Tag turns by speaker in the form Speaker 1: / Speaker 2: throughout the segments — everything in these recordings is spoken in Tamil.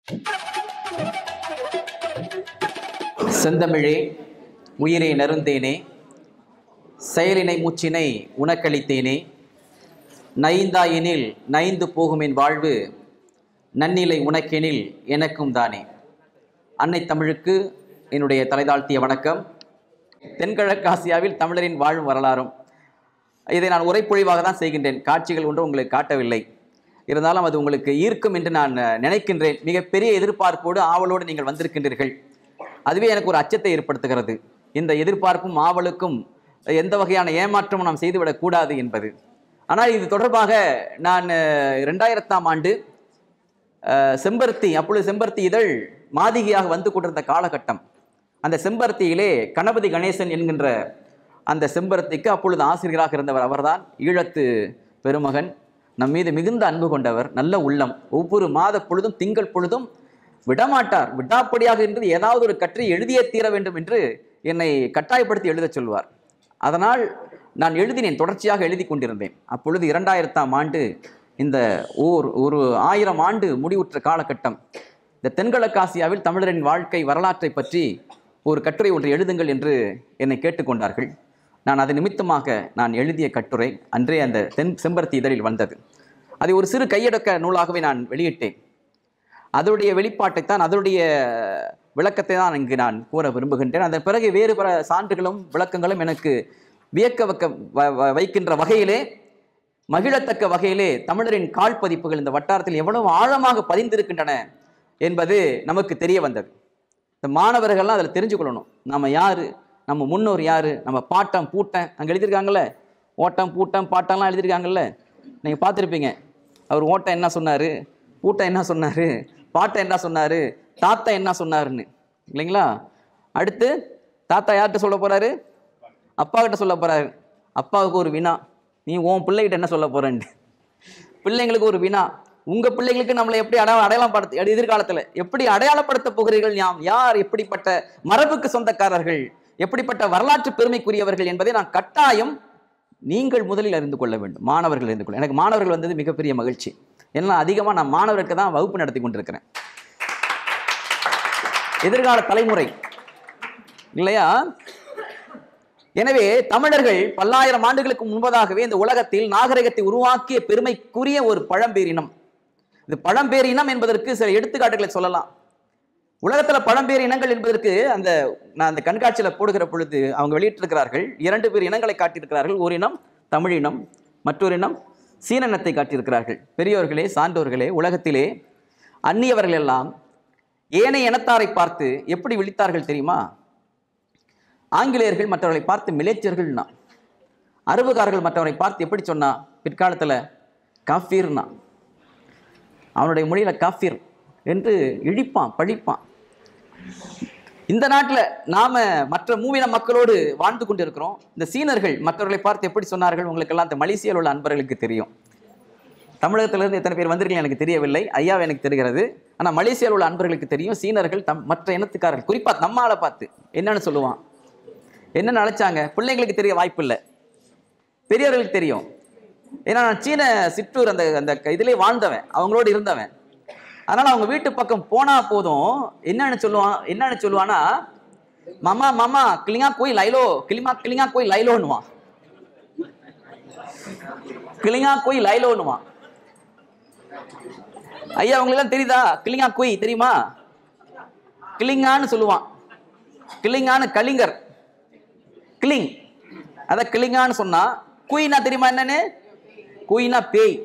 Speaker 1: செந்தமிழே உயிரை நருந்தேனே செயலினை மூச்சினை உனக்களித்தேனே நைந்தாயினில் நைந்து போகும் என் வாழ்வு நன்னிலை உனக்கெனில் எனக்கும் தானே அன்னை தமிழுக்கு என்னுடைய தலைதாழ்த்திய வணக்கம் தென்கிழக்காசியாவில் தமிழரின் வாழும் வரலாறும் இதை நான் உரைப்பொழிவாக தான் செய்கின்றேன் காட்சிகள் ஒன்று உங்களுக்கு காட்டவில்லை இருந்தாலும் அது உங்களுக்கு ஈர்க்கும் என்று நான் அஹ், நினைக்கின்றேன் மிகப்பெரிய எதிர்பார்ப்போடு ஆவலோடு நீங்கள் வந்திருக்கின்றீர்கள் அதுவே எனக்கு ஒரு அச்சத்தை ஏற்படுத்துகிறது இந்த எதிர்பார்ப்பும் ஆவலுக்கும் எந்த வகையான ஏமாற்றமும் நாம் செய்துவிடக் கூடாது என்பது ஆனால் இது தொடர்பாக நான் அஹ், இரண்டாயிரத்தாம் ஆண்டு அஹ், செம்பருத்தி அப்பொழுது செம்பருத்தி இதழ் மாதிகையாக வந்து கொண்டிருந்த காலகட்டம் அந்த செம்பருத்தியிலே கணபதி கணேசன் என்கின்ற அந்த செம்பருத்திக்கு அப்பொழுது ஆசிரியராக இருந்தவர் அவர்தான் ஈழத்து பெருமகன் நம் மீது மிகுந்த அன்பு கொண்டவர் நல்ல உள்ளம் ஒவ்வொரு மாத பொழுதும் திங்கள் பொழுதும் விடமாட்டார் விடாப்படியாக இருந்து ஏதாவது ஒரு கற்றை எழுதியே தீர வேண்டும் என்று என்னை கட்டாயப்படுத்தி எழுதச் சொல்வார் அதனால் நான் எழுதினேன் தொடர்ச்சியாக எழுதி கொண்டிருந்தேன் அப்பொழுது இரண்டாயிரத்தாம் ஆண்டு இந்த ஓர் ஒரு ஆயிரம் ஆண்டு முடிவுற்ற காலகட்டம் இந்த தென்கிழக்காசியாவில் தமிழரின் வாழ்க்கை வரலாற்றை பற்றி ஒரு கட்டுரை ஒன்று எழுதுங்கள் என்று என்னை கேட்டுக்கொண்டார்கள் நான் அது நிமித்தமாக நான் எழுதிய கட்டுரை அன்றே அந்த தென் செம்பருத்தி இதழில் வந்தது அதை ஒரு சிறு கையடக்க நூலாகவே நான் வெளியிட்டேன் அதனுடைய வெளிப்பாட்டைத்தான் அதனுடைய விளக்கத்தை தான் இங்கு நான் கூற விரும்புகின்றேன் அதன் பிறகு வேறு பல சான்றுகளும் விளக்கங்களும் எனக்கு வியக்க வைக்க வ- வ- வைக்கின்ற வகையிலே மகிழத்தக்க வகையிலே தமிழரின் கால் பதிப்புகள் இந்த வட்டாரத்தில் எவ்வளவு ஆழமாக பதிந்திருக்கின்றன என்பது நமக்கு தெரிய வந்தது இந்த மாணவர்கள்லாம் அதில் தெரிஞ்சுக்கொள்ளணும் நம்ம யாரு நம்ம முன்னோர் யாரு நம்ம பாட்டம் பூட்டம் அங்கே எழுதியிருக்காங்கல்ல ஓட்டம் பூட்டம் பாட்டம்லாம் எழுதியிருக்காங்கல்ல நீங்கள் பார்த்துருப்பீங்க அவர் ஓட்டம் என்ன சொன்னார் பூட்டம் என்ன சொன்னார் பாட்டம் என்ன சொன்னார் தாத்தா என்ன சொன்னாருன்னு இல்லைங்களா அடுத்து தாத்தா யார்கிட்ட சொல்ல போறாரு அப்பா கிட்ட சொல்ல போறாரு அப்பாவுக்கு ஒரு வினா நீ உன் பிள்ளைகிட்ட என்ன சொல்ல போறேன்ட்டு பிள்ளைங்களுக்கு ஒரு வினா உங்க பிள்ளைகளுக்கு நம்மளை எப்படி அடைய அடையாளம் படுத்த எதிர்காலத்துல எப்படி அடையாளப்படுத்த போகிறீர்கள் யாம் யார் எப்படிப்பட்ட மரபுக்கு சொந்தக்காரர்கள் எப்படிப்பட்ட வரலாற்று பெருமைக்குரியவர்கள் என்பதை நான் கட்டாயம் நீங்கள் முதலில் அறிந்து கொள்ள வேண்டும் மாணவர்கள் அறிந்து கொள்ள எனக்கு மாணவர்கள் வந்தது மிகப்பெரிய மகிழ்ச்சி ஏன்னா அதிகமாக நான் மாணவர்களுக்கு தான் வகுப்பு நடத்தி கொண்டிருக்கிறேன் எதிர்கால தலைமுறை இல்லையா எனவே தமிழர்கள் பல்லாயிரம் ஆண்டுகளுக்கு முன்பதாகவே இந்த உலகத்தில் நாகரிகத்தை உருவாக்கிய பெருமைக்குரிய ஒரு பழம்பேரினம் இது பழம்பேரினம் என்பதற்கு சில எடுத்துக்காட்டுகளை சொல்லலாம் உலகத்துல பழம்பேறு இனங்கள் என்பதற்கு அந்த நான் அந்த கண்காட்சியில போடுகிற பொழுது அவங்க வெளியிட்டிருக்கிறார்கள் இரண்டு பேர் இனங்களை காட்டியிருக்கிறார்கள் ஒரு இனம் தமிழ் இனம் மற்றொரு இனம் சீன இனத்தை காட்டியிருக்கிறார்கள் பெரியோர்களே சான்றோர்களே உலகத்திலே அந்நியவர்கள் எல்லாம் ஏனைய இனத்தாரை பார்த்து எப்படி விழித்தார்கள் தெரியுமா ஆங்கிலேயர்கள் மற்றவர்களை பார்த்து மிலேச்சர்கள்னா அரபுக்காரர்கள் மற்றவரை பார்த்து எப்படி சொன்னா பிற்காலத்துல காஃபீர்னா அவனுடைய மொழியில காஃபீர் என்று இழிப்பான் பழிப்பான் இந்த நாட்டில் நாம மற்ற மூவின மக்களோடு வாழ்ந்து கொண்டிருக்கிறோம் இந்த சீனர்கள் மற்றவர்களை பார்த்து எப்படி சொன்னார்கள் உங்களுக்கெல்லாம் இந்த மலேசியாவில் உள்ள அன்பர்களுக்கு தெரியும் தமிழகத்திலிருந்து எத்தனை பேர் வந்திருக்கீங்க எனக்கு தெரியவில்லை ஐயா எனக்கு தெரிகிறது ஆனால் மலேசியாவில் உள்ள அன்பர்களுக்கு தெரியும் சீனர்கள் தம் மற்ற இனத்துக்காரர்கள் குறிப்பாக நம்ம ஆளை பார்த்து என்னன்னு சொல்லுவான் என்ன நினைச்சாங்க பிள்ளைங்களுக்கு தெரிய வாய்ப்பு இல்லை பெரியவர்களுக்கு தெரியும் ஏன்னா நான் சீன சிற்றூர் அந்த அந்த இதிலே வாழ்ந்தவன் அவங்களோடு இருந்தவன் அதனால அவங்க வீட்டு பக்கம் போனா போதும் என்னன்னு சொல்லுவான் என்னன்னு சொல்லுவானா மாமா மாமா கிளிங்கா கோய் லைலோ கிளிமா கிளிங்கா கோய் லைலோன்னுவான் கிளிங்கா கோய் லைலோன்னுவான் ஐயா உங்களுக்கு தெரியுதா கிளிங்கா கோய் தெரியுமா கிளிங்கான்னு சொல்லுவான் கிளிங்கான்னு கலிங்கர் கிளிங் அத கிளிங்கான்னு சொன்னா குயினா தெரியுமா என்னன்னு குயினா பேய்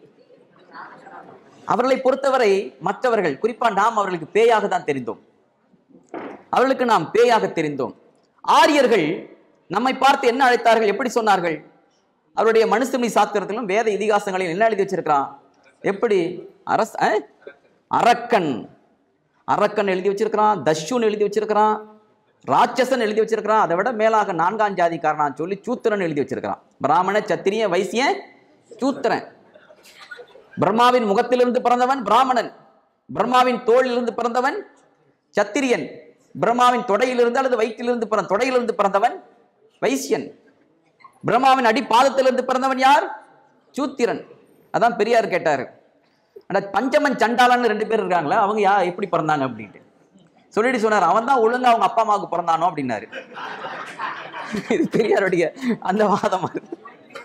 Speaker 1: அவர்களை பொறுத்தவரை மற்றவர்கள் குறிப்பா நாம் அவர்களுக்கு பேயாக தான் தெரிந்தோம் அவர்களுக்கு நாம் பேயாக தெரிந்தோம் ஆரியர்கள் நம்மை பார்த்து என்ன அழைத்தார்கள் எப்படி சொன்னார்கள் அவருடைய மனுஸ்மிருதி சாஸ்திரத்திலும் வேத இதிகாசங்களிலும் என்ன எழுதி வச்சிருக்கிறான் எப்படி அரஸ் அஹ்? அரக்கன் அரக்கன் எழுதி வச்சிருக்கிறான் தஷ்யூன் எழுதி வச்சிருக்கிறான் ராட்சசன் எழுதி வச்சிருக்கிறான் அதை விட மேலாக நான்காம் ஜாதிக்காரனான்னு சொல்லி சூத்திரன் எழுதி வச்சிருக்கிறான் பிராமண சத்திரிய வைசிய சூத்திரன் பிரம்மாவின் முகத்திலிருந்து பிறந்தவன் பிராமணன் பிரம்மாவின் தோளிலிருந்து பிறந்தவன் சத்திரியன் பிரம்மாவின் தொடையிலிருந்து அல்லது வயிற்றிலிருந்து பிறந்த தொடையிலிருந்து பிறந்தவன் வைசியன் பிரம்மாவின் அடி பாதத்திலிருந்து பிறந்தவன் யார் சூத்திரன் அதான் பெரியார் கேட்டார் ஆனா பஞ்சமன் சண்டாளன்னு ரெண்டு பேர் இருக்காங்களா அவங்க யா எப்படி பிறந்தாங்க அப்படின்ட்டு சொல்லிட்டு சொன்னார் அவன் தான் ஒழுங்கா அவங்க அப்பா அம்மாவுக்கு பிறந்தானோ அப்படின்னாரு இது பெரியாருடைய அந்த வாதமா இருக்கு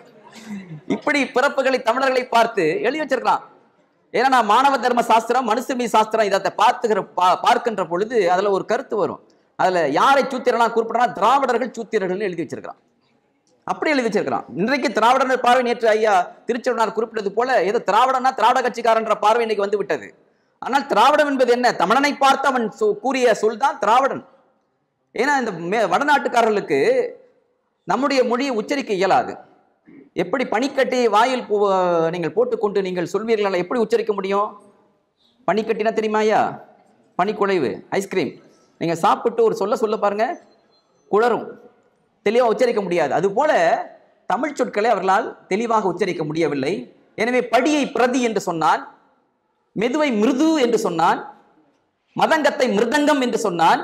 Speaker 1: இப்படி பிறப்புகளை தமிழர்களை பார்த்து எழுதி வச்சிருக்கலாம் ஏன்னா நான் மாணவ தர்ம சாஸ்திரம் மனுசுமி சாஸ்திரம் இதை பார்த்துக்கிற பா- பார்க்கின்ற பொழுது அதுல ஒரு கருத்து வரும் அதுல யாரை சூத்திரலாம் குறிப்பிடனா திராவிடர்கள் சூத்திரர்கள் எழுதி வச்சிருக்கிறான் அப்படி எழுதி வச்சிருக்கிறான் இன்றைக்கு திராவிடர்கள் பார்வை நேற்று ஐயா திருச்செவனார் குறிப்பிட்டது போல ஏதோ திராவிடனா திராவிட கட்சிக்காரன்ற பார்வை இன்னைக்கு வந்து விட்டது ஆனால் திராவிடம் என்பது என்ன தமிழனை பார்த்து அவன் சொ- கூறிய சொல் தான் திராவிடன் ஏன்னா இந்த மே- வடநாட்டுக்காரர்களுக்கு நம்முடைய மொழியை உச்சரிக்க இயலாது எப்படி பனிக்கட்டி வாயில் போ- நீங்கள் போட்டுக்கொண்டு நீங்கள் சொல்வீர்கள் எப்படி உச்சரிக்க முடியும் பனிக்கட்டினா தெரியுமா ஐயா பனிக்குழைவு ஐஸ்கிரீம் நீங்க சாப்பிட்டு ஒரு சொல்ல சொல்ல பாருங்க குளரும் தெளிவாக உச்சரிக்க முடியாது அதுபோல தமிழ் சொற்களை அவர்களால் தெளிவாக உச்சரிக்க முடியவில்லை எனவே படியை பிரதி என்று சொன்னான் மெதுவை மிருது என்று சொன்னான் மதங்கத்தை மிருதங்கம் என்று சொன்னான்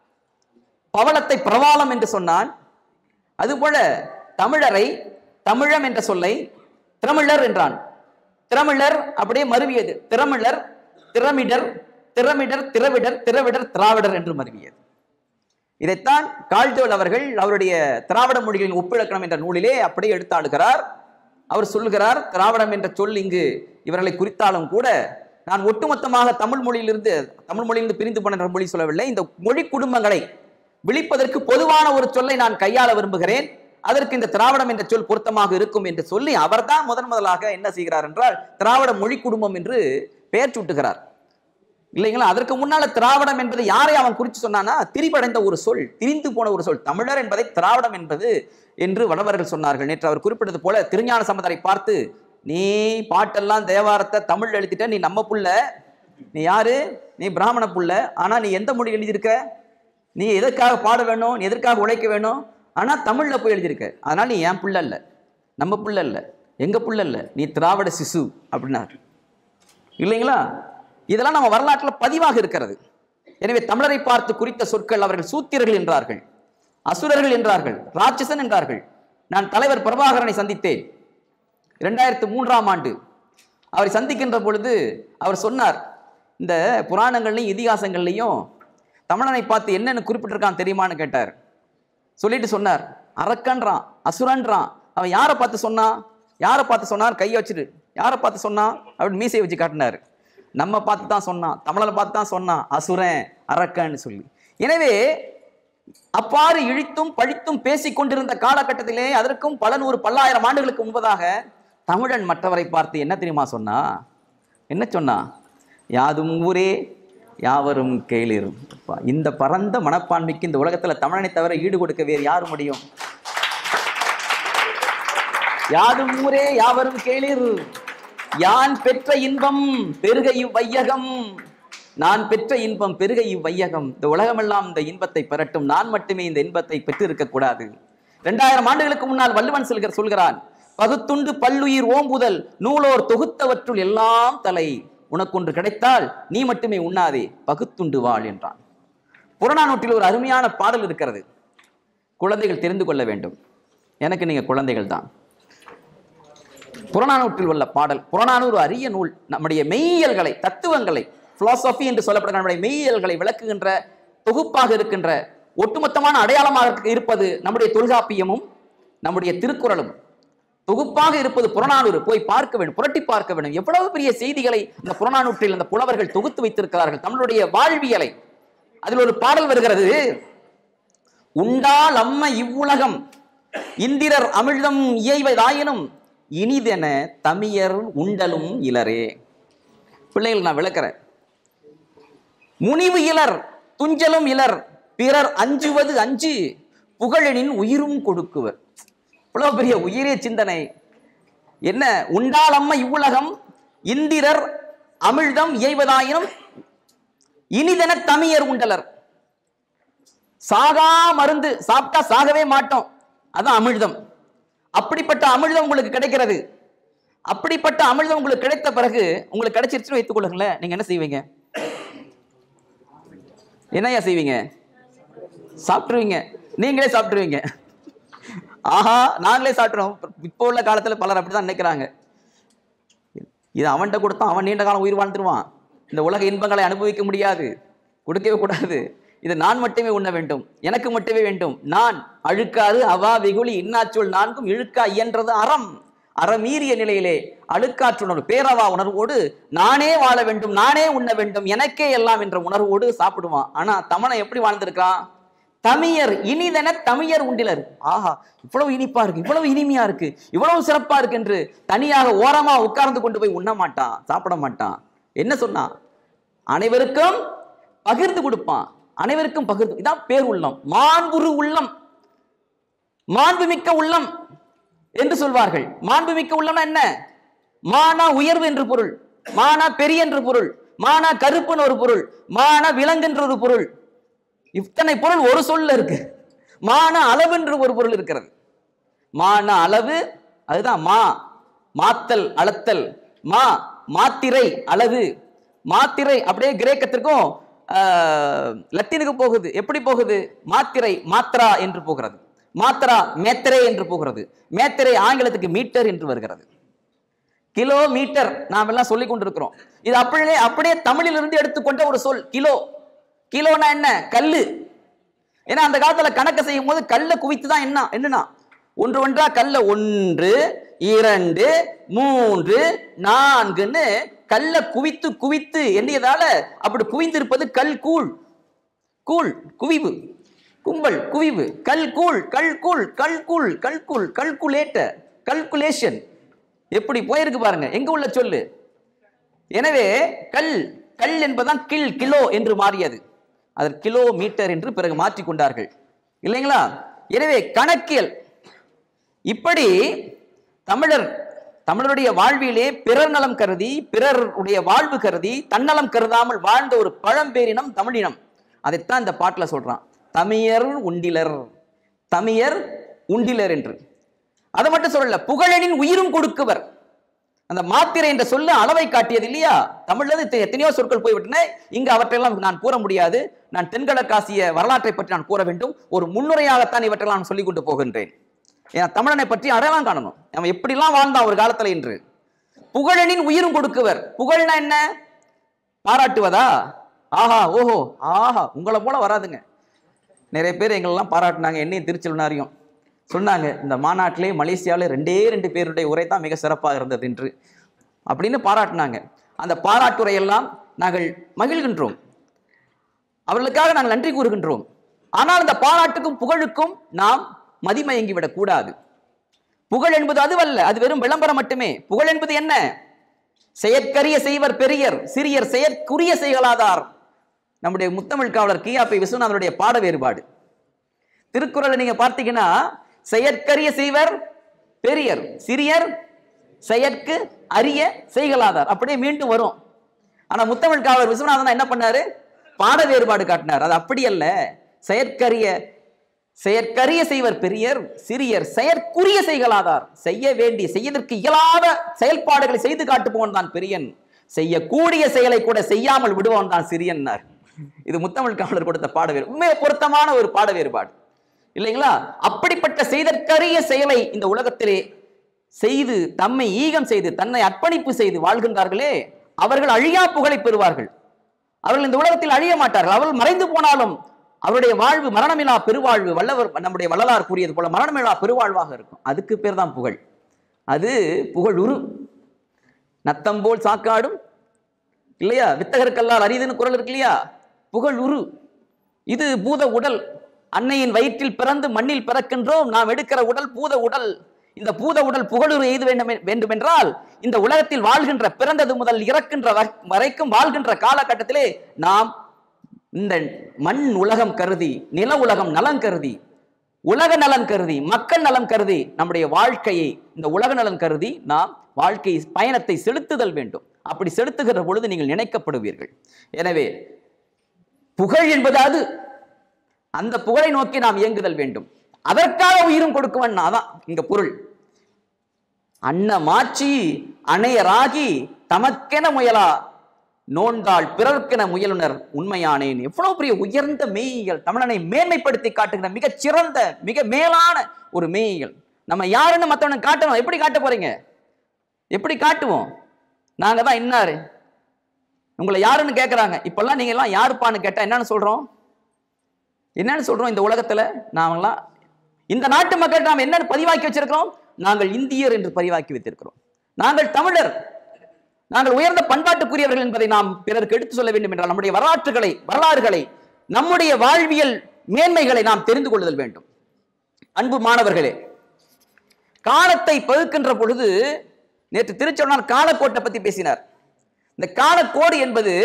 Speaker 1: பவளத்தை பிரவாளம் என்று சொன்னான் அதுபோல தமிழரை தமிழம் என்ற சொல்லை திரமிழர் என்றான் திரமிழர் அப்படியே மருவியது திரமிழர் திரமிடர் திரமிடர் திரவிடர் திரவிடர் திராவிடர் என்று மருவியது இதைத்தான் கால்தோல் அவர்கள் அவருடைய திராவிட மொழிகளின் ஒப்பிலக்கணம் என்ற நூலிலே அப்படியே எடுத்தாளுகிறார் அவர் சொல்லுகிறார் திராவிடம் என்ற சொல் இங்கு இவர்களை குறித்தாலும் கூட நான் ஒட்டுமொத்தமாக தமிழ் மொழியிலிருந்து தமிழ் மொழியிலிருந்து பிரிந்து போன மொழி சொல்லவில்லை இந்த மொழி குடும்பங்களை விழிப்பதற்கு பொதுவான ஒரு சொல்லை நான் கையாள விரும்புகிறேன் அதற்கு இந்த திராவிடம் என்ற சொல் பொருத்தமாக இருக்கும் என்று சொல்லி அவர்தான் முதன் முதலாக என்ன செய்கிறார் என்றால் திராவிட மொழி குடும்பம் என்று பெயர் சூட்டுகிறார் இல்லைங்களா அதற்கு முன்னால திராவிடம் என்பது யாரை அவன் குறித்து சொன்னானா திரிபடைந்த ஒரு சொல் திரிந்து போன ஒரு சொல் தமிழர் என்பதை திராவிடம் என்பது என்று வடவர்கள் சொன்னார்கள் நேற்று அவர் குறிப்பிட்டது போல திருஞான சம்பந்தரை பார்த்து நீ பாட்டெல்லாம் தேவாரத்தை தமிழ் எழுதிட்ட நீ நம்ம புள்ள நீ யாரு நீ பிராமண புள்ள ஆனா நீ எந்த மொழி எழுதியிருக்க நீ எதற்காக பாட வேணும் நீ எதற்காக உழைக்க வேணும் ஆனா தமிழ்ல போய் எழுதியிருக்க அதனால நீ என் புள்ள இல்ல நம்ம புள்ள இல்ல எங்க புள்ள இல்ல நீ திராவிட சிசு அப்படின்னாரு இல்லைங்களா இதெல்லாம் நம்ம வரலாற்றில் பதிவாக இருக்கிறது எனவே தமிழரை பார்த்து குறித்த சொற்கள் அவர்கள் சூத்திரர்கள் என்றார்கள் அசுரர்கள் என்றார்கள் ராட்சசன் என்றார்கள் நான் தலைவர் பிரபாகரனை சந்தித்தேன் இரண்டாயிரத்து மூன்றாம் ஆண்டு அவரை சந்திக்கின்ற பொழுது அவர் சொன்னார் இந்த புராணங்கள்லையும் இதிகாசங்கள்லையும் தமிழனை பார்த்து என்னென்னு குறிப்பிட்டிருக்கான் தெரியுமான்னு கேட்டார் சொல்லிட்டு சொன்னார் அரக்கன்றான் அசுரன்றான் அவன் யாரை பார்த்து சொன்னான் யாரை பார்த்து சொன்னார் கையை வச்சுட்டு யாரை பார்த்து சொன்னான் அப்படின்னு மீசையை வச்சு காட்டினார் நம்ம பார்த்து தான் சொன்னான் தமிழனை பார்த்து தான் சொன்னான் அசுரன் அரக்கன்னு சொல்லி எனவே அப்பாறு இழித்தும் பழித்தும் பேசிக் கொண்டிருந்த காலகட்டத்திலே அதற்கும் பல நூறு பல்லாயிரம் ஆண்டுகளுக்கு முன்பதாக தமிழன் மற்றவரை பார்த்து என்ன தெரியுமா சொன்னா என்ன சொன்னா யாதும் ஊரே யாவரும் கேளிரும் அப்பா, இந்த பரந்த மனப்பான்மைக்கு இந்த உலகத்துல தமிழனை தவிர ஈடு கொடுக்க வேறு யாரு முடியும் யாதும் ஊரே யாவரும் கேளிர் யான் பெற்ற இன்பம் பெருக இவ்வையகம் நான் பெற்ற இன்பம் பெருக இவ்வையகம் இந்த உலகமெல்லாம் இந்த இன்பத்தை பெறட்டும் நான் மட்டுமே இந்த இன்பத்தை பெற்றிருக்க கூடாது இரண்டாயிரம் ஆண்டுகளுக்கு முன்னால் வள்ளுவன் சொல்கிற சொல்கிறான் பகுத்துண்டு பல்லுயிர் ஓம்புதல் நூலோர் தொகுத்தவற்றுள் எல்லாம் தலை உனக்கொன்று கிடைத்தால் நீ மட்டுமே உண்ணாதே பகுத்துண்டு வாழ் என்றான் புறநானூற்றில் ஒரு அருமையான பாடல் இருக்கிறது குழந்தைகள் தெரிந்து கொள்ள வேண்டும் எனக்கு நீங்க குழந்தைகள் தான் புறநானூற்றில் உள்ள பாடல் புறநானூறு அரிய நூல் நம்முடைய மெய்யியல்களை தத்துவங்களை பிலாசபி என்று சொல்லப்படுகிற நம்முடைய மெய்யியல்களை விளக்குகின்ற தொகுப்பாக இருக்கின்ற ஒட்டுமொத்தமான அடையாளமாக இருப்பது நம்முடைய தொல்காப்பியமும் நம்முடைய திருக்குறளும் தொகுப்பாக இருப்பது புறநானூறு போய் பார்க்க வேண்டும் புரட்டி பார்க்க வேண்டும் எவ்வளவு பெரிய செய்திகளை இந்த புறநானூற்றில் அந்த புலவர்கள் தொகுத்து வைத்திருக்கிறார்கள் தமிழுடைய வாழ்வியலை அதில் ஒரு பாடல் வருகிறது உண்டால் அம்ம இவ்வுலகம் இந்திரர் அமிழ்தம் இயைவதாயினும் இனிதென தமியர் உண்டலும் இலரே பிள்ளைகள் நான் விளக்குறேன் முனிவு இலர் துஞ்சலும் இலர் பிறர் அஞ்சுவது அஞ்சு புகழெனின் உயிரும் கொடுக்குவர் இவ்வளவு பெரிய உயிரே சிந்தனை என்ன உண்டால் அம்ம இவ்வுலகம் இந்திரர் அமிழ்தம் இயைவதாயினும் இனிதென தமியர் உண்டலர் சாகா மருந்து சாப்பிட்டா சாகவே மாட்டோம் அதான் அமிழ்தம் அப்படிப்பட்ட அமிழ்தம் உங்களுக்கு கிடைக்கிறது அப்படிப்பட்ட அமிழ்தம் உங்களுக்கு கிடைத்த பிறகு உங்களுக்கு கிடைச்சிருச்சுன்னு வைத்துக் கொள்ளுங்களேன் நீங்க என்ன செய்வீங்க என்னய்யா செய்வீங்க சாப்பிட்டுருவீங்க நீங்களே சாப்பிட்டுருவீங்க ஆஹா நாங்களே சாப்பிட்றோம் இப்போ உள்ள காலத்துல பலர் அப்படிதான் நினைக்கிறாங்க இது அவன்கிட்ட கொடுத்தா அவன் நீண்ட காலம் உயிர் வாழ்ந்துருவான் இந்த உலக இன்பங்களை அனுபவிக்க முடியாது கொடுக்கவே கூடாது இது நான் மட்டுமே உண்ண வேண்டும் எனக்கு மட்டுமே வேண்டும் நான் அழுக்காறு அவா வெகுளி இன்னாச்சொல் நான்கும் இழுக்கா இயன்றது அறம் அறமீறிய நிலையிலே அழுக்காற்றுணர்வு பேரவா உணர்வோடு நானே வாழ வேண்டும் நானே உண்ண வேண்டும் எனக்கே எல்லாம் என்ற உணர்வோடு சாப்பிடுவான் ஆனா தமனை எப்படி வாழ்ந்திருக்கான் தமியர் இனிதென தமியர் உண்டிலர் ஆஹா இவ்வளவு இனிப்பா இருக்கு இவ்வளவு இனிமையா இருக்கு இவ்வளவு சிறப்பா இருக்கு என்று தனியாக ஓரமா உட்கார்ந்து கொண்டு போய் உண்ண மாட்டான் சாப்பிட மாட்டான் என்ன சொன்னான் அனைவருக்கும் பகிர்ந்து கொடுப்பான் அனைவருக்கும் பகிர்ந்து இதான் பேர் உள்ளம் மாண்புரு உள்ளம் மாண்புமிக்க உள்ளம் என்று சொல்வார்கள் மாண்புமிக்க உள்ளம்னா என்ன மானா உயர்வு என்று பொருள் மானா பெரிய என்று பொருள் மானா கருப்புன்னு ஒரு பொருள் மானா விலங்குன்ற ஒரு பொருள் இத்தனை பொருள் ஒரு சொல்ல இருக்கு மான அளவு என்று ஒரு பொருள் இருக்கிறது மான அளவு அதுதான் மா மாத்தல் அளத்தல் மா மாத்திரை அளவு மாத்திரை அப்படியே கிரேக்கத்திற்கும் ஆஹ், லத்தீனுக்கு போகுது எப்படி போகுது மாத்திரை மாத்ரா என்று போகிறது மாத்ரா மேத்திரை என்று போகிறது மேத்திரை ஆங்கிலத்துக்கு மீட்டர் என்று வருகிறது கிலோமீட்டர் நாம் எல்லாம் சொல்லிக் கொண்டிருக்கிறோம் இது அப்படியே அப்படியே தமிழிலிருந்து எடுத்துக்கொண்ட ஒரு சொல் கிலோ கிலோனா என்ன கல்லு ஏன்னா அந்த காலத்துல கணக்கு செய்யும் போது கல்லை குவித்து தான் என்ன என்னன்னா ஒன்று ஒன்றா கல்ல ஒன்று இரண்டு மூன்று நான்குன்னு கல்லை குவித்து குவித்து எண்ணியதால அப்படி குவிந்திருப்பது கல் கூழ் கூழ் குவிவு கும்பல் குவிவு கல் கூழ் கல் கூழ் கல் கூழ் கல் கூழ் கல்குலேட்டர் கல்குலேஷன் எப்படி போயிருக்கு பாருங்க எங்க உள்ள சொல்லு எனவே கல் கல் என்பதுதான் கில் கிலோ என்று மாறியது அது கிலோ மீட்டர் என்று பிறகு மாற்றிக் கொண்டார்கள் இல்லைங்களா எனவே கணக்கியல் இப்படி தமிழர் தமிழருடைய வாழ்விலே பிறர் நலம் கருதி பிறருடைய வாழ்வு கருதி தன்னலம் கருதாமல் வாழ்ந்த ஒரு பழம்பேரினம் தமிழினம் அதைத்தான் இந்த பாட்டுல சொல்றான் தமியர் உண்டிலர் தமியர் உண்டிலர் என்று அதை மட்டும் சொல்லல புகழனின் உயிரும் கொடுக்குவர் அந்த மாத்திரை என்ற சொல்ல அளவை காட்டியது இல்லையா தமிழ்ல இருந்து எத்தனையோ சொற்கள் போய்விட்டன இங்கு அவற்றையெல்லாம் நான் கூற முடியாது நான் தென்கிழக்காசிய வரலாற்றை பற்றி நான் கூற வேண்டும் ஒரு முன்னுரையாகத்தான் இவற்றெல்லாம் நான் சொல்லிக் கொண்டு போகின்றேன் ஏன்னா தமிழனை பற்றி அடையாளம் காணணும் அவன் எப்படிலாம் வாழ்ந்தான் ஒரு காலத்துல இன்று புகழனின் உயிரும் கொடுக்குவர் புகழ்னா என்ன பாராட்டுவதா ஆஹா ஓஹோ ஆஹா உங்களை போல வராதுங்க நிறைய பேர் எங்களெல்லாம் பாராட்டினாங்க என்னையும் திருச்செல்வனாரையும் சொன்னாங்க இந்த மாநாட்டிலே மலேசியாவில் ரெண்டே ரெண்டு பேருடைய உரை தான் மிக சிறப்பாக இருந்தது என்று அப்படின்னு பாராட்டினாங்க அந்த பாராட்டுரையெல்லாம் நாங்கள் மகிழ்கின்றோம் அவர்களுக்காக நாங்கள் நன்றி கூறுகின்றோம் ஆனால் அந்த பாராட்டுக்கும் புகழுக்கும் நாம் மதிமயங்கி விடக்கூடாது புகழ் என்பது அதுவல்ல அது வெறும் விளம்பரம் மட்டுமே புகழ் என்பது என்ன செயற்கரிய செய்வர் பெரியர் சிறியர் செயற்குரிய செய்களாதார் நம்முடைய முத்தமிழ் காவலர் கியாபி விஸ்வநாதனுடைய பாட வேறுபாடு திருக்குறளை நீங்க பார்த்தீங்கன்னா செயற்கரிய செய்வர் பெரியர் சிறியர் செயற்கு அரிய செய்களாதார் அப்படியே மீண்டும் வரும் ஆனா முத்தமிழ் காவலர் விஸ்வநாதன் என்ன பண்ணாரு பாட வேறுபாடு காட்டினார் அது அப்படி அல்ல செயற்கரிய செயற்கரிய செய்வர் பெரியர் சிறியர் செயற்குரிய செய்களாதார் செய்ய வேண்டிய செய்யதற்கு இயலாத செயல்பாடுகளை செய்து காட்டுபவன் தான் பெரியன் செய்யக்கூடிய செயலை கூட செய்யாமல் விடுவவன் தான் சிறியன்னார் இது முத்தமிழ் காவலர் கொடுத்த பாட வேறு உண்மையை பொருத்தமான ஒரு பாட வேறுபாடு இல்லைங்களா அப்படிப்பட்ட செய்தற்கரிய செயலை இந்த உலகத்திலே செய்து தம்மை ஈகம் செய்து தன்னை அர்ப்பணிப்பு செய்து வாழ்கின்றார்களே அவர்கள் அழியா புகழை பெறுவார்கள் அவர்கள் இந்த உலகத்தில் அழிய மாட்டார்கள் அவர்கள் மறைந்து போனாலும் அவருடைய வாழ்வு மரணமில்லா பெருவாழ்வு வல்லவர் நம்முடைய வள்ளலார் கூறியது போல மரணமில்லா பெருவாழ்வாக இருக்கும் அதுக்கு பேர் தான் புகழ் அது புகழுரு நத்தம் போல் சாக்காடும் இல்லையா வித்தகருக்கல்லால் அரிதுன்னு குரல் இருக்கு இல்லையா புகழ் உரு இது பூத உடல் அன்னையின் வயிற்றில் பிறந்து மண்ணில் பிறக்கின்றோம் நாம் எடுக்கிற உடல் பூத உடல் இந்த பூத உடல் புகழுரு எய்து வேண்டும் வேண்டுமென்றால் இந்த உலகத்தில் வாழ்கின்ற பிறந்தது முதல் இறக்கின்ற வ- வரைக்கும் வாழ்கின்ற காலகட்டத்திலே நாம் இந்த மண் உலகம் கருதி நில உலகம் நலம் கருதி உலக நலன் கருதி மக்கள் நலம் கருதி நம்முடைய வாழ்க்கையை இந்த உலக நலன் கருதி நாம் வாழ்க்கை பயணத்தை செலுத்துதல் வேண்டும் அப்படி செலுத்துகிற பொழுது நீங்கள் நினைக்கப்படுவீர்கள் எனவே புகழ் என்பது அது அந்த புகழை நோக்கி நாம் இயங்குதல் வேண்டும் அதற்காக உயிரும் கொடுக்குவன் அதான் இங்க பொருள் அன்னமாச்சி அணையராகி தமக்கென முயலா நோன்தாள் பிறர்க்கென முயலுனர் உண்மையானேன் எவ்வளவு பெரிய உயர்ந்த மெய்யியல் தமிழனை மேன்மைப்படுத்தி காட்டுகிற மிகச் சிறந்த மிக மேலான ஒரு மெய்யியல் நம்ம யாருன்னு மற்றவனுக்கு காட்டணும் எப்படி காட்ட போறீங்க எப்படி காட்டுவோம் நாங்க தான் இன்னாரு உங்களை யாருன்னு கேட்குறாங்க இப்பெல்லாம் நீங்க எல்லாம் யாருப்பான்னு கேட்டா என்னன்னு சொல்றோம் என்னன்னு சொல்றோம் இந்த உலகத்துல நாமெல்லாம் இந்த நாட்டு மக்கள் நாம் என்னன்னு பதிவாக்கி வச்சிருக்கிறோம் நாங்கள் இந்தியர் என்று பதிவாக்கி வைத்திருக்கிறோம் நாங்கள் தமிழர் நாங்கள் உயர்ந்த பண்பாட்டுக்குரியவர்கள் என்பதை நாம் பிறருக்கு எடுத்து சொல்ல வேண்டும் என்றால் நம்முடைய வரலாற்றுகளை வரலாறுகளை நம்முடைய வாழ்வியல் மேன்மைகளை நாம் தெரிந்து கொள்ளுதல் வேண்டும் அன்பு மாணவர்களே காலத்தை பகுக்கின்ற பொழுது நேற்று திருச்செவனார் காலக்கோட்டை பத்தி பேசினார் இந்த காலக்கோடு என்பது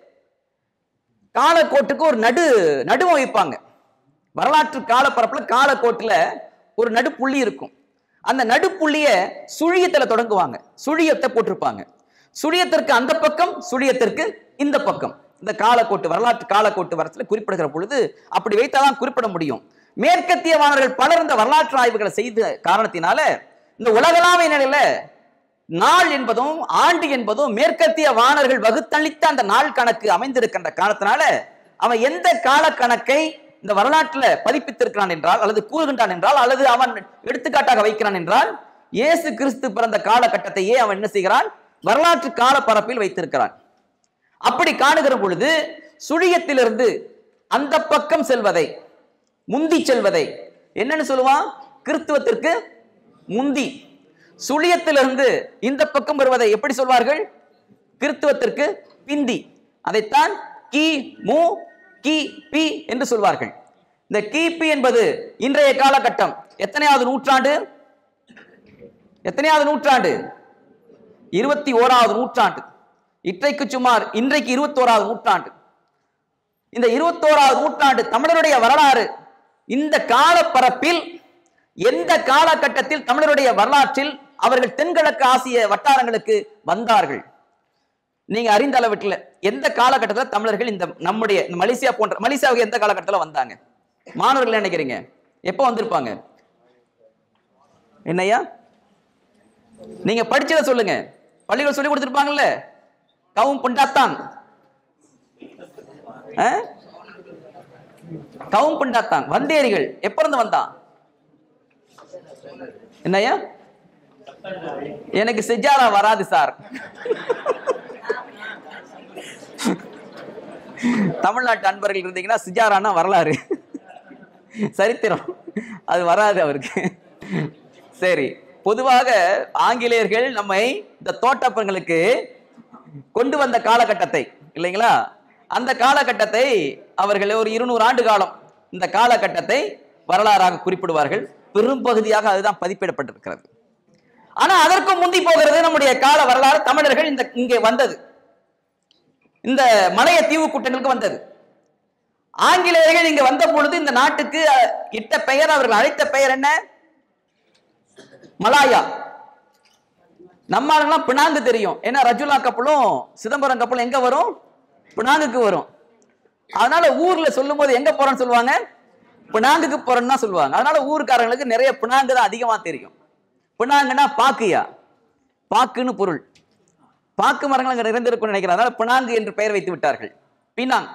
Speaker 1: காலக்கோட்டுக்கு ஒரு நடு நடுவம் வைப்பாங்க வரலாற்று காலப்பரப்புல காலக்கோட்டுல ஒரு நடுப்புள்ளி இருக்கும் அந்த நடுப்புள்ளிய சுழியத்துல தொடங்குவாங்க சுழியத்தை போட்டிருப்பாங்க சுழியத்திற்கு அந்த பக்கம் சுழியத்திற்கு இந்த பக்கம் இந்த காலக்கோட்டு வரலாற்று காலக்கோட்டு வரத்துல குறிப்பிடுகிற பொழுது அப்படி வைத்தாதான் குறிப்பிட முடியும் மேற்கத்திய மாணவர்கள் பலர் இந்த வரலாற்று ஆய்வுகளை செய்த காரணத்தினால இந்த உலகளாவிய நிலையில நாள் என்பதும் ஆண்டு என்பதும் மேற்கத்திய வாணர்கள் வகுத்தளித்த அந்த நாள் கணக்கு அமைந்திருக்கின்ற காரணத்தினால அவன் எந்த கால கணக்கை இந்த வரலாற்றுல பதிப்பித்திருக்கிறான் என்றால் அல்லது கூறுகின்றான் என்றால் அல்லது அவன் எடுத்துக்காட்டாக வைக்கிறான் என்றால் இயேசு கிறிஸ்து பிறந்த காலகட்டத்தையே அவன் என்ன செய்கிறான் வரலாற்று கால பரப்பில் வைத்திருக்கிறான் அப்படி காணுகிற பொழுது சுழியத்திலிருந்து அந்த பக்கம் செல்வதை முந்தி செல்வதை என்னன்னு சொல்லுவான் கிறிஸ்துவத்திற்கு முந்தி சுழியத்திலிருந்து இந்த பக்கம் வருவதை எப்படி சொல்வார்கள் கிறிஸ்துவத்திற்கு பிந்தி அதைத்தான் கி மு கி பி என்று சொல்வார்கள் இந்த கிபி என்பது இன்றைய காலகட்டம் எத்தனையாவது நூற்றாண்டு எத்தனையாவது நூற்றாண்டு இருபத்தி ஓராவது நூற்றாண்டு இன்றைக்கு சுமார் இன்றைக்கு இருபத்தோராவது நூற்றாண்டு இந்த இருபத்தோராவது நூற்றாண்டு தமிழருடைய வரலாறு இந்த காலப்பரப்பில் எந்த காலகட்டத்தில் தமிழருடைய வரலாற்றில் அவர்கள் தென்கிழக்கு ஆசிய வட்டாரங்களுக்கு வந்தார்கள் நீங்க அறிந்த அளவுக்கு எந்த காலகட்டத்தில் தமிழர்கள் இந்த நம்முடைய இந்த மலேசியா போன்ற மலேசியாவுக்கு எந்த காலகட்டத்தில் வந்தாங்க மாணவர்கள் என்ன நினைக்கிறீங்க எப்போ வந்திருப்பாங்க என்னய்யா நீங்க படிச்சதை சொல்லுங்க பள்ளிகள் சொல்லி கொடுத்துருப்பாங்கல்ல கவும் புண்டாத்தான் ஆ? கவும் புண்டாத்தான் வந்தேரிகள் எப்ப இருந்து வந்தான் என்னய்யா எனக்கு செஜாரா வராது சார் தமிழ்நாட்டு அன்பர்கள் இருந்தீங்கன்னா சிஜாரானா வரலாறு சரித்திரம் அது வராது அவருக்கு சரி பொதுவாக ஆங்கிலேயர்கள் நம்மை இந்த தோட்டப்பங்களுக்கு கொண்டு வந்த காலகட்டத்தை இல்லைங்களா அந்த காலகட்டத்தை அவர்கள் ஒரு இருநூறு ஆண்டு காலம் இந்த காலகட்டத்தை வரலாறாக குறிப்பிடுவார்கள் பெரும்பகுதியாக அதுதான் பதிப்பிடப்பட்டிருக்கிறது ஆனா அதற்கு முந்தி போகிறது நம்முடைய கால வரலாறு தமிழர்கள் இந்த இங்கே வந்தது இந்த மலைய தீவு கூட்டங்களுக்கு வந்தது ஆங்கிலேயர்கள் இங்க வந்த பொழுது இந்த நாட்டுக்கு அஹ், இட்ட பெயர் அவர்கள் அழைத்த பெயர் என்ன மலாயா நம்ம ஆளுங்கெல்லாம் பினாங்கு தெரியும் ஏன்னா ரஜுலா கப்பலும் சிதம்பரம் கப்பலும் எங்க வரும் பினாங்குக்கு வரும் அதனால ஊர்ல சொல்லும் போது எங்க போறோம்னு சொல்லுவாங்க பினாங்குக்கு போறோம்னு தான் சொல்லுவாங்க அதனால ஊருக்காரங்களுக்கு நிறைய பினாங்கு தான் அதிகமா தெரியும் பினாங்குன்னா பாக்குயா பாக்குன்னு பொருள் பாக்கு மரங்கள் அங்க நிறைந்திருக்கும் நினைக்கிறேன் அதனால பினாங்கு என்று பெயர் வைத்து விட்டார்கள் பினாங்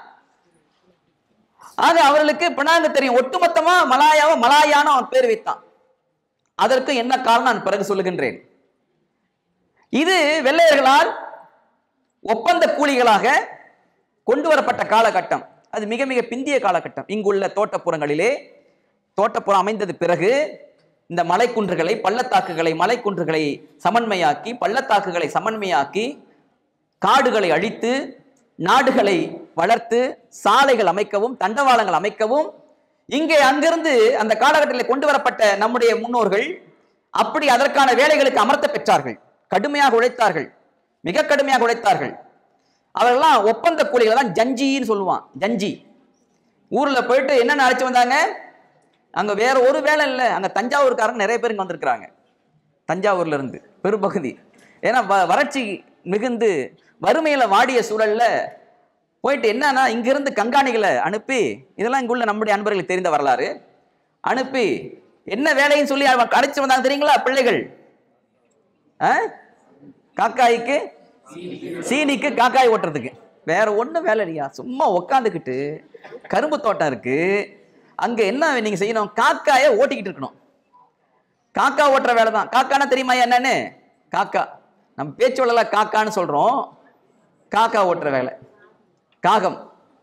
Speaker 1: ஆக அவர்களுக்கு பினாங்கு தெரியும் ஒட்டுமொத்தமா மலாயாவை மலாயான்னு அவன் பேர் வைத்தான் அதற்கு என்ன காரணம் நான் பிறகு சொல்லுகின்றேன் இது வெள்ளையர்களால் ஒப்பந்த கூலிகளாக கொண்டு வரப்பட்ட காலகட்டம் அது மிக மிக பிந்திய காலகட்டம் இங்குள்ள தோட்டப்புறங்களிலே தோட்டப்புறம் அமைந்தது பிறகு இந்த மலைக்குன்றுகளை பள்ளத்தாக்குகளை மலைக்குன்றுகளை சமன்மையாக்கி பள்ளத்தாக்குகளை சமன்மையாக்கி காடுகளை அழித்து நாடுகளை வளர்த்து சாலைகள் அமைக்கவும் தண்டவாளங்கள் அமைக்கவும் இங்கே அங்கிருந்து அந்த காலகட்டத்தில் கொண்டு வரப்பட்ட நம்முடைய முன்னோர்கள் அப்படி அதற்கான வேலைகளுக்கு அமர்த்த பெற்றார்கள் கடுமையாக உழைத்தார்கள் மிக கடுமையாக உழைத்தார்கள் அவர்கள்லாம் ஒப்பந்த கூலிகளை தான் ஜஞ்சின்னு சொல்லுவான் ஜஞ்சி ஊர்ல போயிட்டு என்னென்ன அழைச்சு வந்தாங்க அங்க வேற ஒரு வேலை இல்லை அங்க தஞ்சாவூர்காரங்க நிறைய பேர் இங்க வந்திருக்கிறாங்க தஞ்சாவூர்ல இருந்து பெரும்பகுதி ஏன்னா வ- வறட்சி மிகுந்து வறுமையில வாடிய சூழல்ல போயிட்டு என்னன்னா இங்கிருந்து கண்காணிகளை அனுப்பி இதெல்லாம் இங்குள்ள நம்முடைய அன்பர்களுக்கு தெரிந்த வரலாறு அனுப்பி என்ன வேலைன்னு சொல்லி அவன் அழைச்சு வந்தாங்க தெரியுங்களா பிள்ளைகள் ஆ? காக்காய்க்கு சீனிக்கு காக்காய் ஓட்டுறதுக்கு வேற ஒண்ணும் வேலை இல்லையா சும்மா உக்காந்துக்கிட்டு கரும்பு தோட்டம் இருக்கு அங்க என்ன நீங்க செய்யணும் காக்காயை ஓட்டிக்கிட்டு இருக்கணும் காக்கா ஓட்டுற வேலை தான் காக்கானா தெரியுமா என்னன்னு காக்கா நம்ம பேச்சு வழல காக்கான்னு சொல்றோம் காக்கா ஓட்டுற வேலை காகம்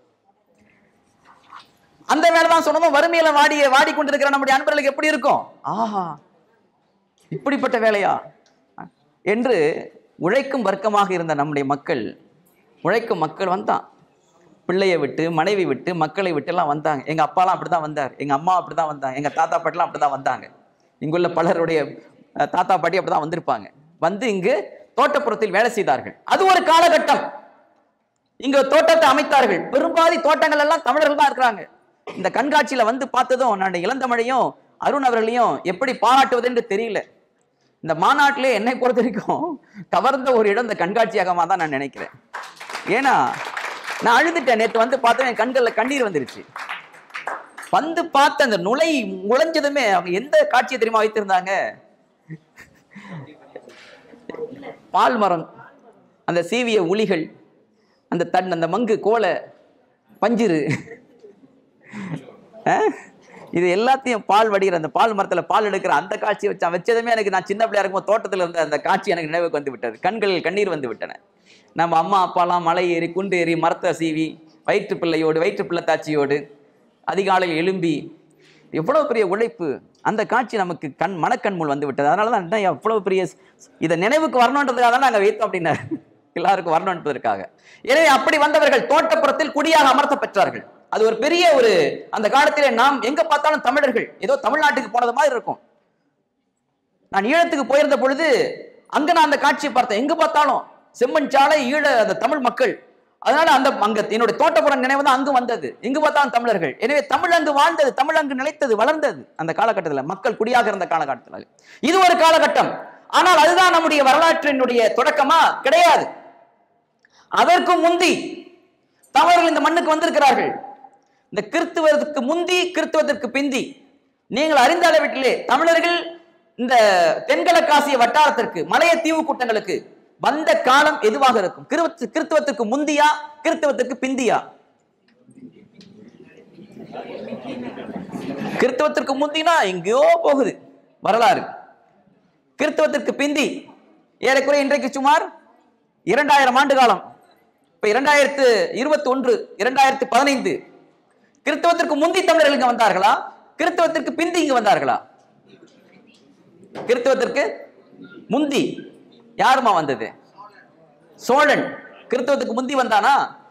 Speaker 1: அந்த வேலை தான் சொன்னதும் வறுமையில வாடி வாடிக்கொண்டிருக்கிற நம்முடைய அன்பர்களுக்கு எப்படி இருக்கும் ஆஹா இப்படிப்பட்ட வேலையா என்று உழைக்கும் வர்க்கமாக இருந்த நம்முடைய மக்கள் உழைக்கும் மக்கள் வந்தான் பிள்ளையை விட்டு மனைவி விட்டு மக்களை விட்டு எல்லாம் வந்தாங்க எங்க அப்பாலாம் அப்படிதான் வந்தார் எங்க அம்மா அப்படிதான் வந்தாங்க எங்க தாத்தா பாட்டிலாம் அப்படிதான் வந்தாங்க இங்குள்ள பலருடைய அஹ், தாத்தா பாட்டி அப்படிதான் வந்திருப்பாங்க வந்து இங்கு தோட்டப்புறத்தில் வேலை செய்தார்கள் அது ஒரு காலகட்டம் இங்க தோட்டத்தை அமைத்தார்கள் பெரும்பாதி தோட்டங்கள் எல்லாம் தமிழர்கள் தான் இருக்கிறாங்க இந்த கண்காட்சியில வந்து பார்த்ததும் நான் இளந்தமிழையும் அருண் அவர்களையும் எப்படி பாராட்டுவது என்று தெரியல இந்த மாநாட்டிலே என்னை பொறுத்த வரைக்கும் கவர்ந்த ஒரு இடம் இந்த கண்காட்சியகமாக தான் நான் நினைக்கிறேன் ஏன்னா நான் அழுதுட்டேன் நேற்று வந்து பார்த்தேன் என் கண்கள்ல கண்ணீர் வந்துருச்சு வந்து பார்த்த அந்த நுழை முளைஞ்சதுமே அவங்க எந்த காட்சியை தெரியுமா வைத்திருந்தாங்க பால் மரம் அந்த சீவிய உளிகள் அந்த தன் அந்த மங்கு கோலை பஞ்சிரு அஹ்? இது எல்லாத்தையும் பால் வடிகிற அந்த பால் மரத்துல பால் எடுக்கிற அந்த காட்சியை வச்சான் வச்சதுமே எனக்கு நான் சின்ன பிள்ளையா இருக்கும்போது தோட்டத்தில் இருந்த அந்த காட்சி எனக்கு நினைவுக்கு வந்து விட்டது கண்களில் கண்ணீர் வந்து விட்டன நம்ம அம்மா அப்பாலாம் மலை ஏறி குண்டு ஏறி மரத்தை சீவி வயிற்று பிள்ளையோடு வயிற்று பிள்ளை தாச்சியோடு அதிகாலையில் எழும்பி எவ்வளவு பெரிய உழைப்பு அந்த காட்சி நமக்கு கண் மனக்கண் முன் வந்து விட்டது அதனால தான் என்ன எவ்வளவு பெரிய ஸ்- இதை நினைவுக்கு வரணுன்றதுக்காக தான் நாங்கள் வைத்தோம் அப்படின்னாரு எல்லாருக்கும் வரணும் என்பதற்காக எனவே அப்படி வந்தவர்கள் தோட்டப்புறத்தில் குடியாக அமர்த்த பெற்றார்கள் அது ஒரு பெரிய ஒரு அந்த காலத்திலே நாம் எங்க பார்த்தாலும் தமிழர்கள் ஏதோ தமிழ்நாட்டுக்கு போனது மாதிரி இருக்கும் நான் ஈழத்துக்கு போயிருந்த பொழுது அங்க நான் அந்த காட்சியை பார்த்தேன் எங்க பார்த்தாலும் செம்மண் சாலை ஈழ அந்த தமிழ் மக்கள் அதனால அந்த அங்க என்னுடைய தோட்டப்புறம் நினைவு தான் அங்கு வந்தது எங்கு பார்த்தாலும் தமிழர்கள் எனவே தமிழ் அங்கு வாழ்ந்தது தமிழ் அங்கு நிலைத்தது வளர்ந்தது அந்த காலகட்டத்தில் மக்கள் குடியாக இருந்த காலகட்டத்தில் இது ஒரு காலகட்டம் ஆனால் அதுதான் நம்முடைய வரலாற்றினுடைய தொடக்கமா கிடையாது அதற்கு முந்தி தமிழர்கள் இந்த மண்ணுக்கு வந்திருக்கிறார்கள் இந்த கிறித்துவதற்கு முந்தி கிறித்துவதற்கு பிந்தி நீங்கள் அறிந்த அளவிட்டிலே தமிழர்கள் இந்த தென்கிழக்காசிய வட்டாரத்திற்கு மலைய தீவு கூட்டங்களுக்கு வந்த காலம் எதுவாக இருக்கும் கிறித்து- கிறித்துவத்திற்கு முந்தியா கிறித்துவத்திற்கு பிந்தியா கிறித்துவத்திற்கு முந்தினா எங்கேயோ போகுது வரலாறு கிறித்துவத்திற்கு பிந்தி ஏறக்குறைய இன்றைக்கு சுமார் இரண்டாயிரம் ஆண்டு காலம் இப்ப இரண்டாயிரத்து இருபத்தி ஒன்று இரண்டாயிரத்து பதினைந்து கிறித்துவத்திற்கு முந்தி தமிழர்கள் இங்க வந்தார்களா கிறித்துவத்திற்கு பிந்தி இங்க வந்தார்களா கிறித்துவத்திற்கு முந்தி யாருமா வந்தது சோழன் கிறித்துவத்துக்கு முந்தி வந்தானா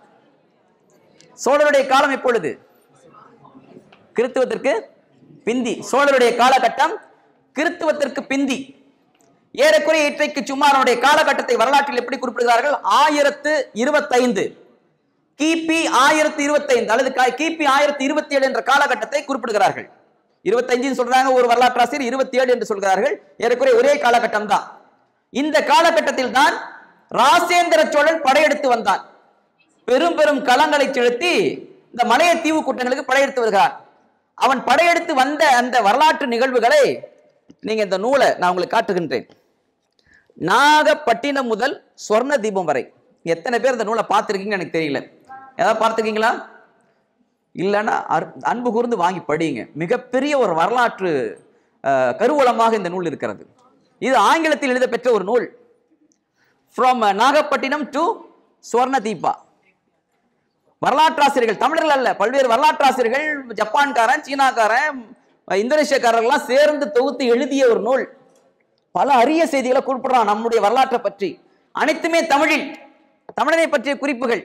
Speaker 1: சோழருடைய காலம் எப்பொழுது கிறித்துவத்திற்கு பிந்தி சோழருடைய காலகட்டம் கிறித்துவத்திற்கு பிந்தி ஏறக்குறைய இன்றைக்கு சுமார் அவருடைய காலகட்டத்தை வரலாற்றில் எப்படி குறிப்பிடுகிறார்கள் ஆயிரத்து இருபத்தைந்து கிபி ஆயிரத்தி இருபத்தைந்து அல்லது கா- கிபி ஆயிரத்தி இருபத்தி ஏழு என்ற காலகட்டத்தை குறிப்பிடுகிறார்கள் இருபத்தஞ்சுன்னு சொல்றாங்க ஒரு வரலாற்றாசிரியர் இருபத்தி ஏழு என்று சொல்கிறார்கள் ஏறக்குறைய ஒரே காலகட்டம் தான் இந்த காலகட்டத்தில் தான் ராசேந்திர சோழன் படையெடுத்து வந்தான் பெரும் பெரும் களங்களை செலுத்தி இந்த மலைய தீவு கூட்டங்களுக்கு படையெடுத்து வருகிறான் அவன் படையெடுத்து வந்த அந்த வரலாற்று நிகழ்வுகளை நீங்க இந்த நூலை நான் உங்களுக்கு காட்டுகின்றேன் நாகப்பட்டினம் முதல் சொர்ண தீபம் வரை எத்தனை பேர் இந்த நூலை பார்த்துருக்கீங்கன்னு எனக்கு தெரியல ஏதாவது பார்த்துருக்கீங்களா இல்லைன்னா அற்- அன்பு கூர்ந்து வாங்கி படியுங்க மிகப்பெரிய ஒரு வரலாற்று அஹ், கருவூலமாக இந்த நூல் இருக்கிறது இது ஆங்கிலத்தில் எழுதப்பெற்ற ஒரு நூல் ஃப்ரம் நாகப்பட்டினம் டு சுவர்ணதீபா வரலாற்றாசிரியர்கள் தமிழர்கள் அல்ல பல்வேறு வரலாற்றாசிரியர்கள் ஜப்பான்காரன் சீனாக்காரன் இந்தோனேஷியக்காரர்கள்லாம் சேர்ந்து தொகுத்து எழுதிய ஒரு நூல் பல அரிய செய்திகளை குறிப்பிடுறான் நம்முடைய வரலாற்றை பற்றி அனைத்துமே தமிழில் தமிழனை பற்றிய குறிப்புகள்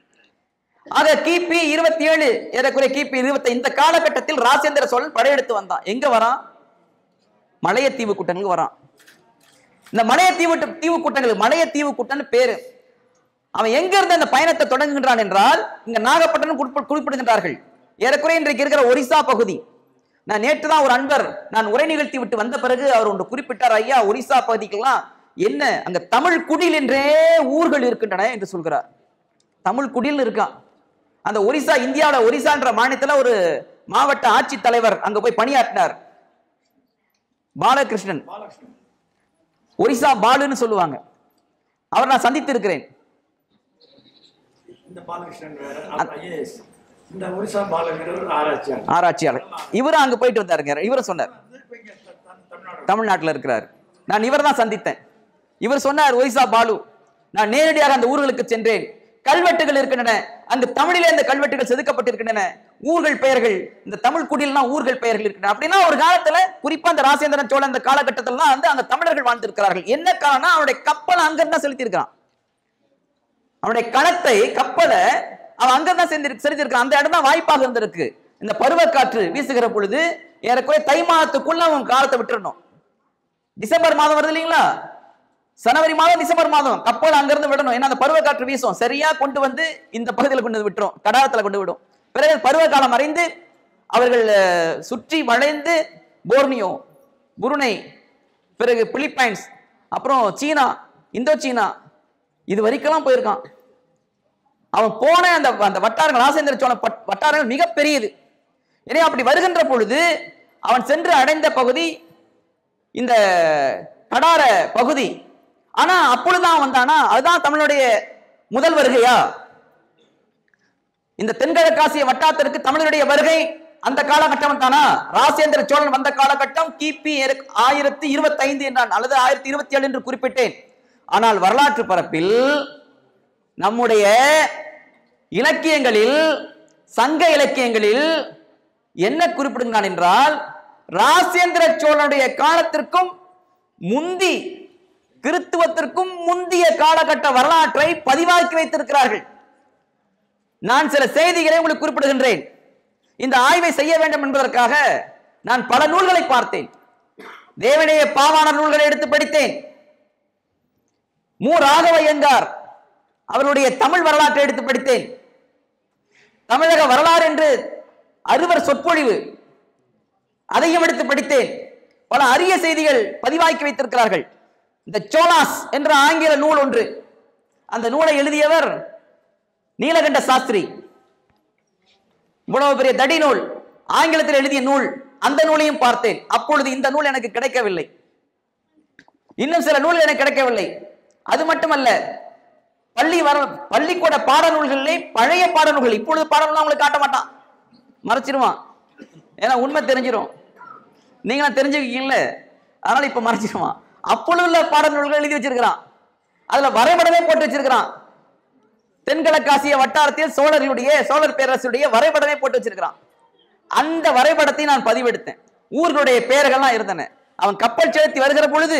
Speaker 1: ஆக கிபி இருபத்தி ஏழு ஏறக்குறைய கிபி இருபத்தி இந்த காலகட்டத்தில் ராஜேந்திர சோழன் படையெடுத்து வந்தான் எங்க வரான் மலையத்தீவு கூட்டங்களுக்கு வரான் இந்த மலையத்தீவு தீவு கூட்டங்களுக்கு மலையத்தீவு கூட்டம்னு பேரு அவன் எங்க இருந்து அந்த பயணத்தை தொடங்குகின்றான் என்றால் இங்க நாகப்பட்டினம் குறிப்பிட- குறிப்பிடுகின்றார்கள் ஏறக்குறைய இன்றைக்கு இருக்கிற ஒரிசா பகுதி நான் நேற்று தான் ஒரு அன்பர் நான் உரை நிகழ்த்தி விட்டு வந்த பிறகு அவர் ஒன்று குறிப்பிட்டார் ஐயா ஒரிசா பகுதிக்கெல்லாம் என்ன அங்க தமிழ் குடில் என்றே ஊர்கள் இருக்கின்றன என்று சொல்கிறார் தமிழ் குடில் இருக்கான் அந்த ஒரிசா இந்தியாவில் ஒரிசான்ற மாநிலத்தில் ஒரு மாவட்ட ஆட்சித்தலைவர் அங்க போய் பணியாற்றினார் பாலகிருஷ்ணன் ஒரிசா பாலுன்னு சொல்லுவாங்க அவர் நான் சந்தித்து இருக்கிறேன்
Speaker 2: இந்த பாலகிருஷ்ணன் வேற ஐஏஎஸ் இந்த ஒரிசா பாலகிருஷ்ணன் ஆராய்ச்சியாளர்
Speaker 1: ஆராய்ச்சியாளர் இவரும் அங்க போயிட்டு வந்தாருங்க இவரும் சொன்னார்
Speaker 2: இப்ப இங்க த- த- தமிழ்நாடு
Speaker 1: தமிழ்நாட்டில் இருக்கிறார் நான் இவரை தான் சந்தித்தேன் இவர் சொன்னார் ஒரிசா பாலு நான் நேரடியாக அந்த ஊர்களுக்கு சென்றேன் கல்வெட்டுகள் இருக்கின்றன அங்கு தமிழிலே இந்த கல்வெட்டுகள் செதுக்கப்பட்டிருக்கின்றன ஊர்கள் பெயர்கள் இந்த தமிழ் குடியிலாம் ஊர்கள் பெயர்கள் இருக்கின்றன அப்படின்னா ஒரு காலத்துல குறிப்பா அந்த ராசேந்திரன் சோழன் அந்த காலகட்டத்துல தான் வந்து அங்க தமிழர்கள் வாழ்ந்திருக்கிறார்கள் என்ன காரணம் அவனுடைய கப்பல் அங்கிருந்து தான் செலுத்தி இருக்கிறான் அவனுடைய களத்தை கப்பலை அவன் அங்கதான் செஞ்சு செலுத்திருக்கான் அந்த இடம் தான் வாய்ப்பாக இருந்திருக்கு இந்த பருவக்காற்று வீசுகிற பொழுது ஏறக்குறைய தை மாதத்துக்குள்ள அவன் காலத்தை விட்டுறணும் டிசம்பர் மாதம் வருது இல்லைங்களா ஜனவரி மாதம் டிசம்பர் மாதம் கப்பல் அங்கிருந்து விடணும் ஏன்னா அந்த பருவக்காற்று வீசும் சரியா கொண்டு வந்து இந்த பகுதியில் கொண்டு வந்து விட்டுரும் கடாரத்துல கொண்டு விடும் பிறகு பருவ காலம் மறைந்து அவர்கள் அஹ், சுற்றி வளைந்து போர்னியோ புருனை பிறகு பிலிப்பைன்ஸ் அப்புறம் சீனா இந்தோ சீனா இது வரைக்கெல்லாம் போயிருக்கான் அவன் போன அந்த அந்த வட்டாரங்கள் ராசேந்திர சோழ பட்- வட்டாரங்கள் மிக பெரியது எனவே அப்படி வருகின்ற பொழுது அவன் சென்று அடைந்த பகுதி இந்த கடார பகுதி ஆனா அப்பொழுதுதான் வந்தானா அதுதான் தமிழுடைய முதல் வருகையா இந்த தென்கிழக்காசிய வட்டாரத்திற்கு தமிழருடைய வருகை அந்த காலகட்டம் தானா ராசேந்திர சோழன் வந்த காலகட்டம் கிபி ஏற- ஆயிரத்தி இருபத்தி ஐந்து என்றான் அல்லது ஆயிரத்தி இருபத்தி ஏழு என்று குறிப்பிட்டேன் ஆனால் வரலாற்று பரப்பில் நம்முடைய இலக்கியங்களில் சங்க இலக்கியங்களில் என்ன குறிப்பிடுகிறான் என்றால் ராசேந்திர சோழனுடைய காலத்திற்கும் முந்தி கிறித்துவத்திற்கும் முந்திய காலகட்ட வரலாற்றை பதிவாக்கி வைத்திருக்கிறார்கள் நான் சில செய்திகளை உங்களுக்கு குறிப்பிடுகின்றேன் இந்த ஆய்வை செய்ய வேண்டும் என்பதற்காக நான் பல நூல்களை பார்த்தேன் தேவனைய பாவாணர் நூல்களை எடுத்து படித்தேன் மு ராகவ ஐயங்கார் அவருடைய தமிழ் வரலாற்றை எடுத்து படித்தேன் தமிழக வரலாறு என்று அறுவர் சொற்பொழிவு அதையும் எடுத்து படித்தேன் பல அரிய செய்திகள் பதிவாக்கி வைத்திருக்கிறார்கள் இந்த சோலாஸ் என்ற ஆங்கில நூல் ஒன்று அந்த நூலை எழுதியவர் நீலகண்ட சாஸ்திரி இவ்வளவு பெரிய தடி நூல் ஆங்கிலத்தில் எழுதிய நூல் அந்த நூலையும் பார்த்தேன் அப்பொழுது இந்த நூல் எனக்கு கிடைக்கவில்லை இன்னும் சில நூல்கள் எனக்கு கிடைக்கவில்லை அது மட்டுமல்ல பள்ளி வர பள்ளிக்கூட பாட நூல்களிலே பழைய பாட நூல்கள் இப்பொழுது பாடலாம் உங்களுக்கு காட்ட மாட்டான் மறைச்சிருவான் ஏன்னா உண்மை தெரிஞ்சிரும் நீங்களும் தெரிஞ்சுக்கிங்கல்ல அதனால இப்ப மறைச்சிருவான் அப்பொழுது உள்ள பாட நூல்கள் எழுதி வச்சிருக்கிறான் அதுல வரைபடமே போட்டு வச்சிருக்கிறான் தென்கிழக்காசிய வட்டாரத்தில் சோழர்களுடைய சோழர் பேரரசுடைய வரைபடமே போட்டு வச்சிருக்கிறான் அந்த வரைபடத்தை நான் பதிவெடுத்தேன் ஊர்களுடைய பெயர்கள்லாம் இருந்தன அவன் கப்பல் செலுத்தி வருகிற பொழுது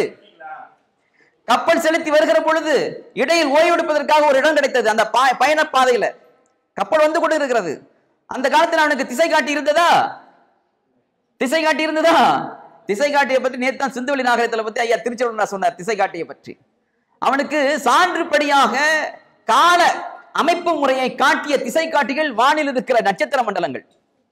Speaker 1: கப்பல் செலுத்தி வருகிற பொழுது இடையில் ஓய்வெடுப்பதற்காக ஒரு இடம் கிடைத்தது அந்த பா- பயண பாதையில கப்பல் வந்து கொண்டு இருக்கிறது அந்த காலத்தில் அவனுக்கு திசை காட்டி இருந்ததா திசை காட்டி இருந்ததா திசை காட்டியை பற்றி நேத்து தான் சிந்துவெளி நாகரத்தில் பத்தி ஐயா திருச்செல்வன் சொன்னார் திசை காட்டியை பற்றி அவனுக்கு சான்றுபடியாக கால அமைப்பு முறையை காட்டிய திசை காட்டிகள் வானில் இருக்கிற நட்சத்திர மண்டலங்கள்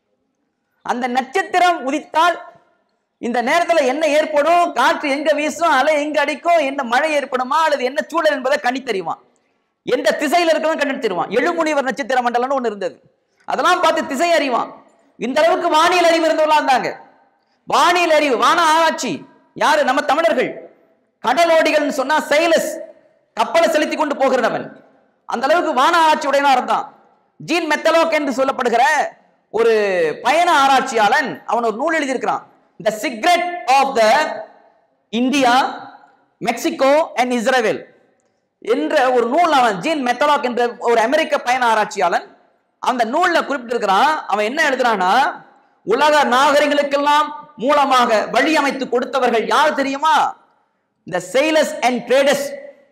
Speaker 1: அந்த நட்சத்திரம் உதித்தால் இந்த நேரத்துல என்ன ஏற்படும் காற்று எங்க வீசும் அலை எங்க அடிக்கும் என்ன மழை ஏற்படுமா அல்லது என்ன சூழல் என்பதை கணித்தறிவான் எந்த திசையில இருக்கிறவன் கண்டுபிடிச்சிருவான் எழுமுனிவர் நட்சத்திர மண்டலம்னு ஒண்ணு இருந்தது அதெல்லாம் பார்த்து திசை அறிவான் இந்த அளவுக்கு வானியல் அறிவு இருந்தவங்களா இருந்தாங்க வானியல் அறிவு வான ஆராய்ச்சி யாரு நம்ம தமிழர்கள் கடலோடிகள்னு சொன்னா செயலஸ் கப்பலை செலுத்தி கொண்டு போகிறவன் அந்த அளவுக்கு வான ஆராய்ச்சி உடையவனா இருந்தான் ஜீன் மெத்தலோக் என்று சொல்லப்படுகிற ஒரு பயண ஆராய்ச்சியாளன் அவன் ஒரு நூல் எழுதியிருக்கிறான் the secret of the India Mexico and Israel என்ற ஒரு நூல் அவன் ஜீன் மெத்தலாக் என்ற ஒரு அமெரிக்க பயண ஆராய்ச்சியாளன் அந்த நூல்ல குறிப்பிட்டிருக்கிறான் அவன் என்ன எழுதுறான்னா உலக நாகரிகளுக்கெல்லாம் மூலமாக வழி அமைத்து கொடுத்தவர்கள் யார் தெரியுமா the sailors and traders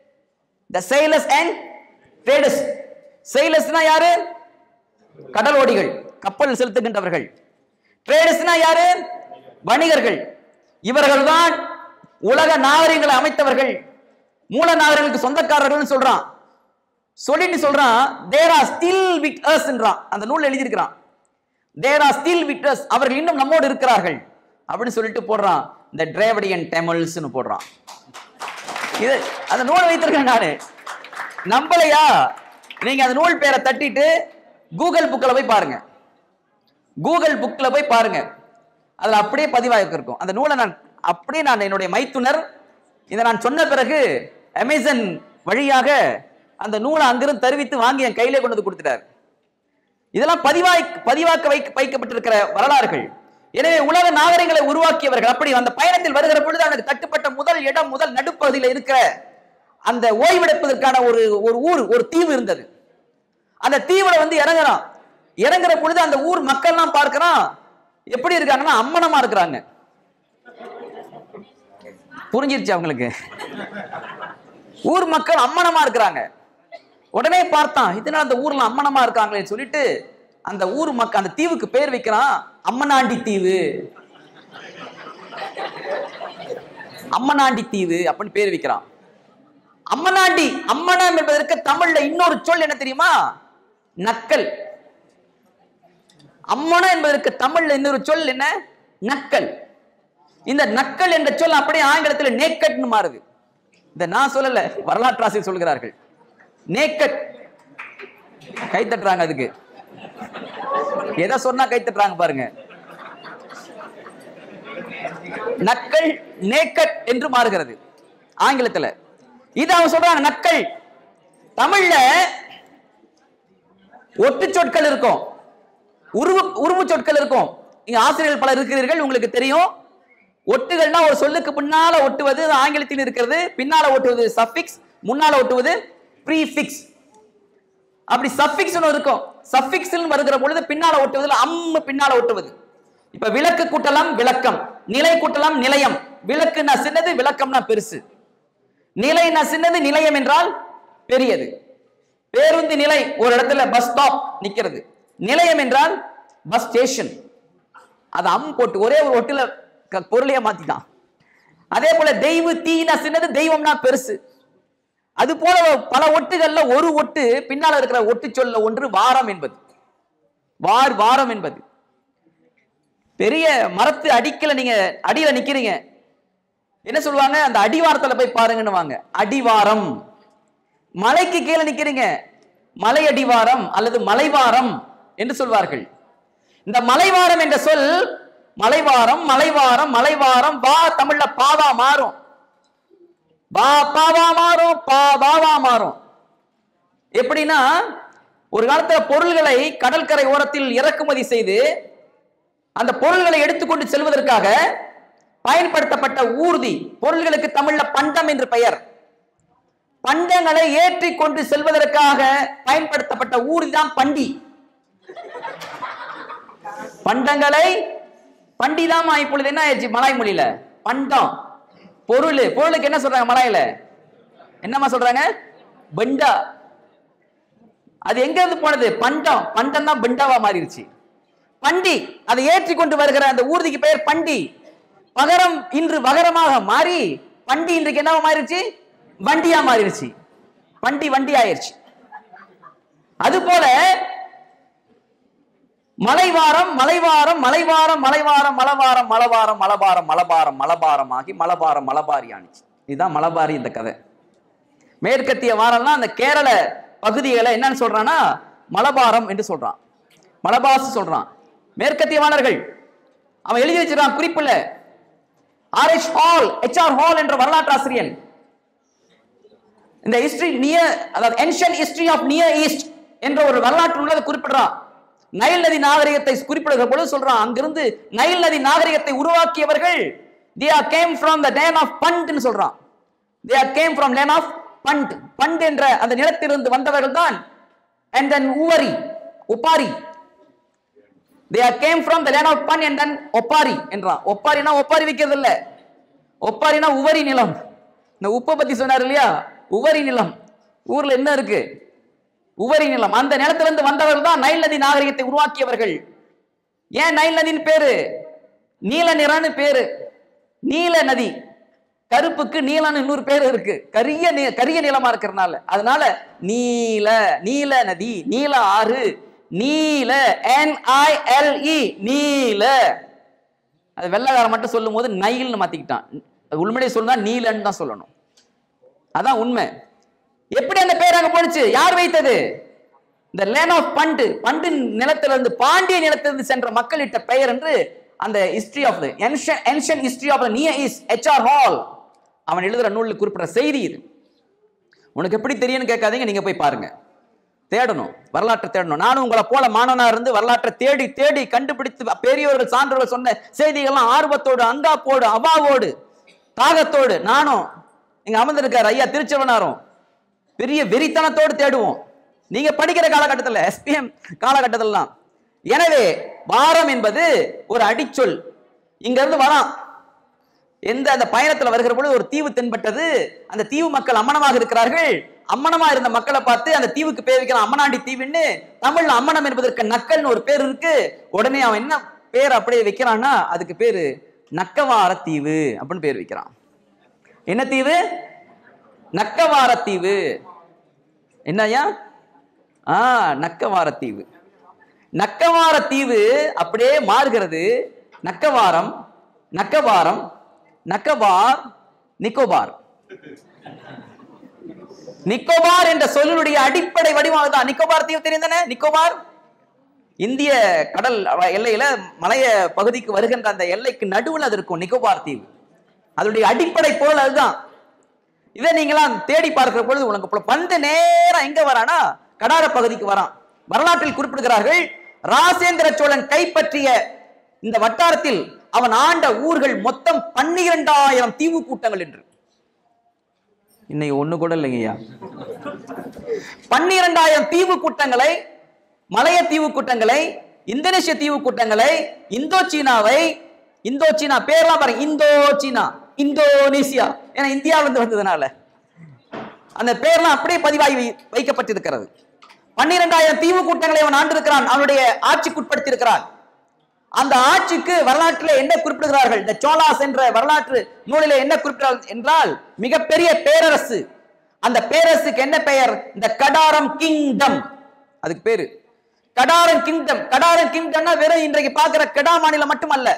Speaker 1: the sailors and traders sailors-னா யாரு கடலோடிகள் கப்பல் செலுத்துகின்றவர்கள் ட்ரேடர்ஸ்னா யாரு வணிகர்கள் இவர்கள்தான் உலக நாகரிகங்களை அமைத்தவர்கள் மூல நாகரிகளுக்கு சொந்தக்காரர்கள்னு சொல்றான் சொல்லிட்டு சொல்றான் தேர் ஆர் ஸ்டில் வித் அஸ்ன்றான் அந்த நூல் எழுதியிருக்கிறான் there are still with us அவர்கள் இன்னும் நம்மோடு இருக்கிறார்கள் அப்படின்னு சொல்லிட்டு போடுறான் இந்த டிரேவடியன் டெமல்ஸ்னு போடுறான் இது அந்த நூலை வைத்திருக்கேன் நானு நம்பலையா நீங்க அந்த நூல் பேரை தட்டிட்டு கூகுள் புக்கில் போய் பாருங்க கூகுள் புக்கில் போய் பாருங்க அதுல அப்படியே பதிவாக இருக்கும் அந்த நூலை நான் அப்படியே நான் என்னுடைய மைத்துனர் இதை நான் சொன்ன பிறகு அமேசான் வழியாக அந்த நூலை அங்கிருந்து தருவித்து வாங்கி என் கையிலே கொண்டு வந்து கொடுத்துட்டார் இதெல்லாம் பதிவாய் பதிவாக்க வைக்க வைக்கப்பட்டிருக்கிற வரலாறுகள் எனவே உலக நாகரிகங்களை உருவாக்கியவர்கள் அப்படி அந்த பயணத்தில் வருகிற பொழுது அவனுக்கு தட்டுப்பட்ட முதல் இடம் முதல் நடுப்பகுதியில் இருக்கிற அந்த ஓய்வெடுப்பதற்கான ஒரு ஒரு ஊர் ஒரு தீவு இருந்தது அந்த தீவுல வந்து இறங்குறான் இறங்குற பொழுது அந்த ஊர் மக்கள்லாம் பார்க்கறான் எப்படி இருக்காங்கன்னா அம்மனமா இருக்கிறாங்க புரிஞ்சிருச்சு அவங்களுக்கு ஊர் மக்கள் அம்மனமா இருக்கிறாங்க உடனே பார்த்தான் இதனால அந்த ஊர்ல அம்மனமா இருக்காங்களேன்னு சொல்லிட்டு அந்த ஊர் மக்கள் அந்த தீவுக்கு பேர் வைக்கிறான் அம்மனாண்டி தீவு அம்மனாண்டி தீவு அப்படின்னு பேர் வைக்கிறான் அம்மனாண்டி அம்மனம் என்பதற்கு தமிழ்ல இன்னொரு சொல் என்ன தெரியுமா நக்கல் அம்மனம் என்பதற்கு தமிழ்ல இன்னொரு சொல் என்ன நக்கல் இந்த நக்கல் என்ற சொல் அப்படியே ஆங்கிலத்தில் நேக்கட்னு மாறுது இந்த நான் சொல்லல வரலாற்றாசிரியர் சொல்கிறார்கள் நேக்கட் கை தட்டுறாங்க அதுக்கு எதை சொன்னா கை தட்டுறாங்க பாருங்க நக்கல் நேக்கட் என்று மாறுகிறது ஆங்கிலத்துல இது அவன் சொல்றாங்க நக்கல் தமிழ்ல ஒட்டு சொற்கள் இருக்கும் உருவு உருவு சொற்கள் இருக்கும் இங்க ஆசிரியர்கள் பலர் இருக்கிறீர்கள் உங்களுக்கு தெரியும் ஒட்டுகள்னா ஒரு சொல்லுக்கு பின்னால ஒட்டுவது அது ஆங்கிலத்தில் இருக்கிறது பின்னால ஒட்டுவது சஃபிக்ஸ் முன்னால ஒட்டுவது ப்ரீஃபிக்ஸ் அப்படி சஃபிக்ஸ் இருக்கும் சஃபிக்ஸ் வருகிற பொழுது பின்னால ஒட்டுவதில் அம்மு பின்னால ஒட்டுவது இப்ப விளக்கு கூட்டலாம் விளக்கம் நிலை கூட்டலாம் நிலையம் விளக்குனா சின்னது விளக்கம்னா பெருசு நிலைனா சின்னது நிலையம் என்றால் பெரியது பேருந்து நிலை ஒரு இடத்துல பஸ் ஸ்டாப் நிக்கிறது நிலையம் என்றால் பஸ் ஸ்டேஷன் அது அம் போட்டு ஒரே ஒரு ஒட்டுல க- பொருளையே மாத்திட்டான் அதே போல தெய்வ தீனா சின்னது தெய்வம்னா பெருசு அது போல பல ஒட்டுகள்ல ஒரு ஒட்டு பின்னால இருக்கிற ஒட்டு சொல்ல ஒன்று வாரம் என்பது வார் வாரம் என்பது பெரிய மரத்து அடிக்கல நீங்க அடியில நிக்கிறீங்க என்ன சொல்லுவாங்க அந்த அடிவாரத்துல போய் பாருங்கன்னு வாங்க அடிவாரம் மலைக்கு கீழே நிக்கிறீங்க மலை அடிவாரம் அல்லது மலைவாரம் என்று சொல்வார்கள் இந்த மலைவாரம் என்ற சொல் மலைவாரம் மலைவாரம் மலைவாரம் வா தமிழ்ல பாவா மாறும் பா பாவா மாறும் பா பாவா மாறும் எப்படின்னா ஒரு காலத்துல பொருள்களை கடற்கரை ஓரத்தில் இறக்குமதி செய்து அந்த பொருள்களை எடுத்துக்கொண்டு செல்வதற்காக பயன்படுத்தப்பட்ட ஊர்தி பொருள்களுக்கு தமிழ்ல பண்டம் என்று பெயர் பண்டங்களை ஏற்றி கொண்டு செல்வதற்காக பயன்படுத்தப்பட்ட ஊர்தி தான் பண்டி பண்டங்களை பண்டிதாமா இப்பொழுது என்ன ஆயிடுச்சு மலாய் மொழியில பண்டம் பொருள் பொருளுக்கு என்ன சொல்றாங்க மலாயில என்னம்மா சொல்றாங்க பண்டா அது எங்க இருந்து போனது பண்டம் பண்டம் தான் பண்டாவா மாறிடுச்சு பண்டி அதை ஏற்றி கொண்டு வருகிற அந்த ஊர்திக்கு பெயர் பண்டி பகரம் இன்று வகரமாக மாறி பண்டி இன்றைக்கு என்னவா மாறிடுச்சு வண்டியா மாறிடுச்சு பண்டி வண்டி ஆயிருச்சு அது போல மலைவாரம் மலைவாரம் மலைவாரம் மலைவாரம் மலவாரம் மலவாரம் மலபாரம் மலபாரம் மலபாரம் ஆகி மலபாரம் மலபாரி ஆனிச்சு இதுதான் மலபாரி இந்த கதை மேற்கத்திய வாரம்லாம் அந்த கேரள பகுதிகளை என்னன்னு சொல்றான்னா மலபாரம் என்று சொல்றான் மலபாஸ் சொல்றான் மேற்கத்திய வாணர்கள் அவன் எழுதி வச்சிருக்கான் குறிப்புல R H Hall H R Hall என்ற வரலாற்று ஆசிரியன் இந்த ஹிஸ்டரி நியர் அதாவது ancient history of Near East என்ற ஒரு வரலாற்று உள்ளதை குறிப்பிடுறான் நைல் நதி நாகரிகத்தை குறிப்பிடுகிற பொழுது சொல்றான் அங்கிருந்து நைல் நதி நாகரிகத்தை உருவாக்கியவர்கள் they are came from the land of பண்ட்னு சொல்றான் they are came from land of Punt Punt என்ற அந்த நிலத்திலிருந்து வந்தவர்கள் தான் and then Uvari உப்பாரி they are came from the land of bun and then ஒப்பாரி என்றான் ஒப்பாரினா ஒப்பாரி வைக்கிறது இல்ல ஒப்பாரினா உவரி நிலம் இந்த உப்பை பத்தி சொன்னார் இல்லையா உவரி நிலம் ஊர்ல என்ன இருக்கு உவரி நிலம் அந்த நிலத்திலிருந்து வந்தவர்கள் தான் நைல் நதி நாகரிகத்தை உருவாக்கியவர்கள் ஏன் நைல் நதின்னு பேரு நீல நிறம்னு பேரு நீல நதி கருப்புக்கு நீலன்னு இன்னொரு பேர் இருக்கு கரிய நீ- கரிய நிலமா இருக்கிறதுனால அதனால நீல நீல நதி நீல ஆறு நீல என் ஐ எல் இ நீல அது வெள்ளக்காரன் மட்டும் சொல்லும் போது நைல்னு மாத்திக்கிட்டான் அது உண்மையிலே சொல்லணும் நீலன்னு தான் சொல்லணும் அதான் உண்மை எப்படி அந்த பேர் அங்க போனுச்சு யார் வைத்தது இந்த லேன் ஆஃப் பண்டு பண்டு நிலத்திலிருந்து பாண்டிய நிலத்திலிருந்து சென்ற மக்களிட்ட பெயர் என்று அந்த history of the ancient history of the near is H R Hall அவன் எழுதுற நூலில் குறிப்பிட்ட செய்தி இது உனக்கு எப்படி தெரியும்னு கேட்காதீங்க நீங்க போய் பாருங்க தேடணும் வரலாற்றை தேடணும் நானும் உங்களை போல மாணவனா இருந்து வரலாற்றை தேடி தேடி கண்டுபிடித்து பெரியவர்கள் சான்றோர்கள் சொன்ன செய்திகள்லாம் ஆர்வத்தோடு அங்காப்போடு அவாவோடு தாகத்தோடு நானும் இங்க அமர்ந்திருக்காரு ஐயா திருச்செவனாரும் பெரிய வெறித்தனத்தோடு தேடுவோம் நீங்க படிக்கிற காலகட்டத்தில் எஸ்பிஎம் காலகட்டத்திலாம் எனவே வாரம் என்பது ஒரு அடிச்சொல் இங்க இருந்து வரான் எந்த அந்த பயணத்துல வருகிற பொழுது ஒரு தீவு தென்பட்டது அந்த தீவு மக்கள் அம்மனமாக இருக்கிறார்கள் அம்மனமா இருந்த மக்களை பார்த்து அந்த தீவுக்கு பேர் வைக்கிறான் அம்மனாண்டி தீவுன்னு தமிழ்ல அம்மனம் என்பதற்கு நக்கல்னு ஒரு பேர் இருக்கு உடனே அவன் என்ன பேர் அப்படியே வைக்கிறான்னா அதுக்கு பேரு நக்கவார தீவு அப்படின்னு பேர் வைக்கிறான் என்ன தீவு நக்கவார தீவு என்னய்யா ஆ நக்கவார தீவு நக்கவார தீவு அப்படியே மாறுகிறது நக்கவாரம் நக்கவாரம் நக்கபார் நிக்கோபார் நிக்கோபார் என்ற சொல்லுடைய அடிப்படை வடிவம் தான் நிக்கோபார் தீவு தெரிந்தன நிக்கோபார் இந்திய கடல் எல்லையில மலைய பகுதிக்கு வருகின்ற அந்த எல்லைக்கு நடுவில் அது இருக்கும் நிக்கோபார் தீவு அதனுடைய அடிப்படை பொருள் அதுதான் இதை நீங்களாம் தேடி பார்க்கிற பொழுது உனக்கு புல- பந்து நேரா எங்க வரானா கடார பகுதிக்கு வரான் வரலாற்றில் குறிப்பிடுகிறார்கள் ராசேந்திர சோழன் கைப்பற்றிய இந்த வட்டாரத்தில் அவன் ஆண்ட ஊர்கள் மொத்தம் பன்னிரண்டாயிரம் தீவு கூட்டங்கள் என்று இன்னைக்கு ஒண்ணு கூட இல்லைங்கய்யா பன்னிரண்டாயிரம் தீவு கூட்டங்களை மலைய தீவு கூட்டங்களை இந்தோனேஷிய தீவு கூட்டங்களை இந்தோ சீனாவை இந்தோ சீனா பேர்லாம் பாருங்க இந்தோ சீனா இந்தோனேசியா ஏன்னா இந்தியாவில இருந்து வந்ததுனால அந்த பேர்லாம் அப்படியே பதிவாகி வை- வைக்கப்பட்டிருக்கிறது பன்னிரெண்டாயிரம் தீவு கூட்டங்களை அவன் ஆண்டிருக்கிறான் அவனுடைய ஆட்சிக்குட்படுத்தி இருக்கிறான் அந்த ஆட்சிக்கு வரலாற்றில் என்ன குறிப்பிடுகிறார்கள் இந்த சோலாஸ் என்ற வரலாற்று நூலிலே என்ன குறிப்பிடுகிறார்கள் என்றால் மிகப்பெரிய பேரரசு அந்த பேரரசுக்கு என்ன பெயர் இந்த கடாரம் கிங்டம் அதுக்கு பேரு கடாரம் கிங்டம் கடாரம் கிங்டம்னா வெறும் இன்றைக்கு பார்க்கிற கடா மாநிலம் மட்டுமல்ல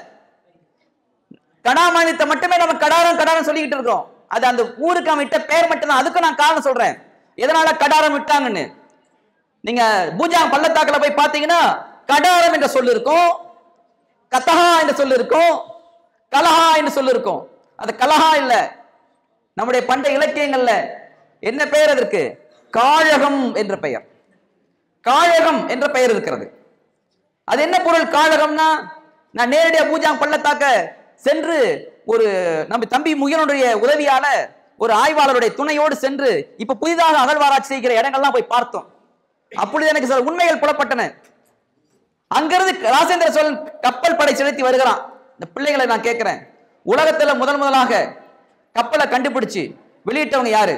Speaker 1: கடா மாநிலத்தை மட்டுமே நம்ம கடாரம் கடாரம் சொல்லிக்கிட்டு இருக்கோம் அது அந்த ஊருக்கு அவன் இட்ட பெயர் மட்டும்தான் அதுக்கு நான் காரணம் சொல்றேன் எதனால கடாரம் விட்டாங்கன்னு நீங்க பூஜாங் பள்ளத்தாக்குல போய் பாத்தீங்கன்னா கடாரம் என்ற சொல் இருக்கும் கத்தஹா என்ற சொல் இருக்கும் கலஹா என்று சொல் இருக்கும் அது கலஹா இல்ல நம்முடைய பண்டைய இலக்கியங்கள்ல என்ன பெயர் அதற்கு காழகம் என்ற பெயர் காழகம் என்ற பெயர் இருக்கிறது அது என்ன பொருள் காழகம்னா நான் நேரடியா பூஜாங் பள்ளத்தாக்க சென்று ஒரு நம்ம தம்பி முகிலனுடைய உதவியால ஒரு ஆய்வாளருடைய துணையோடு சென்று இப்ப புதிதாக அகழ்வாராய்ச்சி செய்கிற இடங்கள்லாம் போய் பார்த்தோம் அப்பொழுது எனக்கு சில உண்மைகள் புலப்பட்டன அங்கிருந்து ராசேந்திர சோழன் கப்பல் படை செலுத்தி வருகிறான் இந்த பிள்ளைகளை நான் கேட்கிறேன் உலகத்துல முதல் முதலாக கப்பலை கண்டுபிடிச்சு வெளியிட்டவங்க யாரு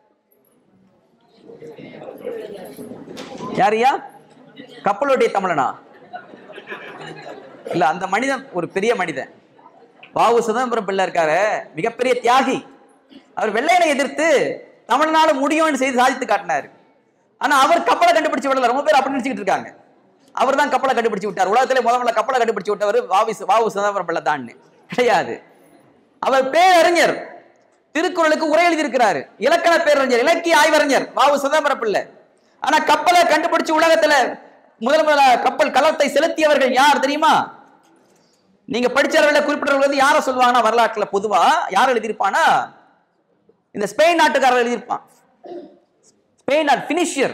Speaker 1: யாரையா கப்பலுடைய தமிழனா இல்ல அந்த மனிதன் ஒரு பெரிய மனிதன் பாவு சிதம்பரம் பிள்ளை இருக்காரு மிகப்பெரிய தியாகி அவர் வெள்ளையனை எதிர்த்து தமிழ்நாடு முடியும்னு செய்து சாதித்து காட்டினார் ஆனா அவர் கப்பலை கண்டுபிடிச்சு விடல ரொம்ப பேர் அப்படி நினைச்சுக்கிட்டு இருக்காங்க அவர் தான் கப்பலை கண்டுபிடிச்சு விட்டார் உலகத்திலே முதல் முதல்ல கப்பலை கண்டுபிடிச்சு விட்டவர் வாவி வாவு சிதம்பரம் பிள்ளை தான் கிடையாது அவர் பேரறிஞர் திருக்குறளுக்கு உரை எழுதியிருக்கிறாரு இலக்கண பேரறிஞர் இலக்கிய ஆய்வறிஞர் வாவு சிதம்பரம் பிள்ளை ஆனா கப்பலை கண்டுபிடிச்சு உலகத்துல முதல் முதல்ல கப்பல் கலத்தை செலுத்தியவர்கள் யார் தெரியுமா நீங்க படிச்சவர்களை குறிப்பிட்டவர்கள் வந்து யாரை சொல்லுவாங்கன்னா வரலாற்றுல பொதுவா யார் எழுதியிருப்பானா இந்த ஸ்பெயின் நாட்டுக்காரர் எழுதியிருப்பான் ஸ்பெயின் நாட் பினிஷியர்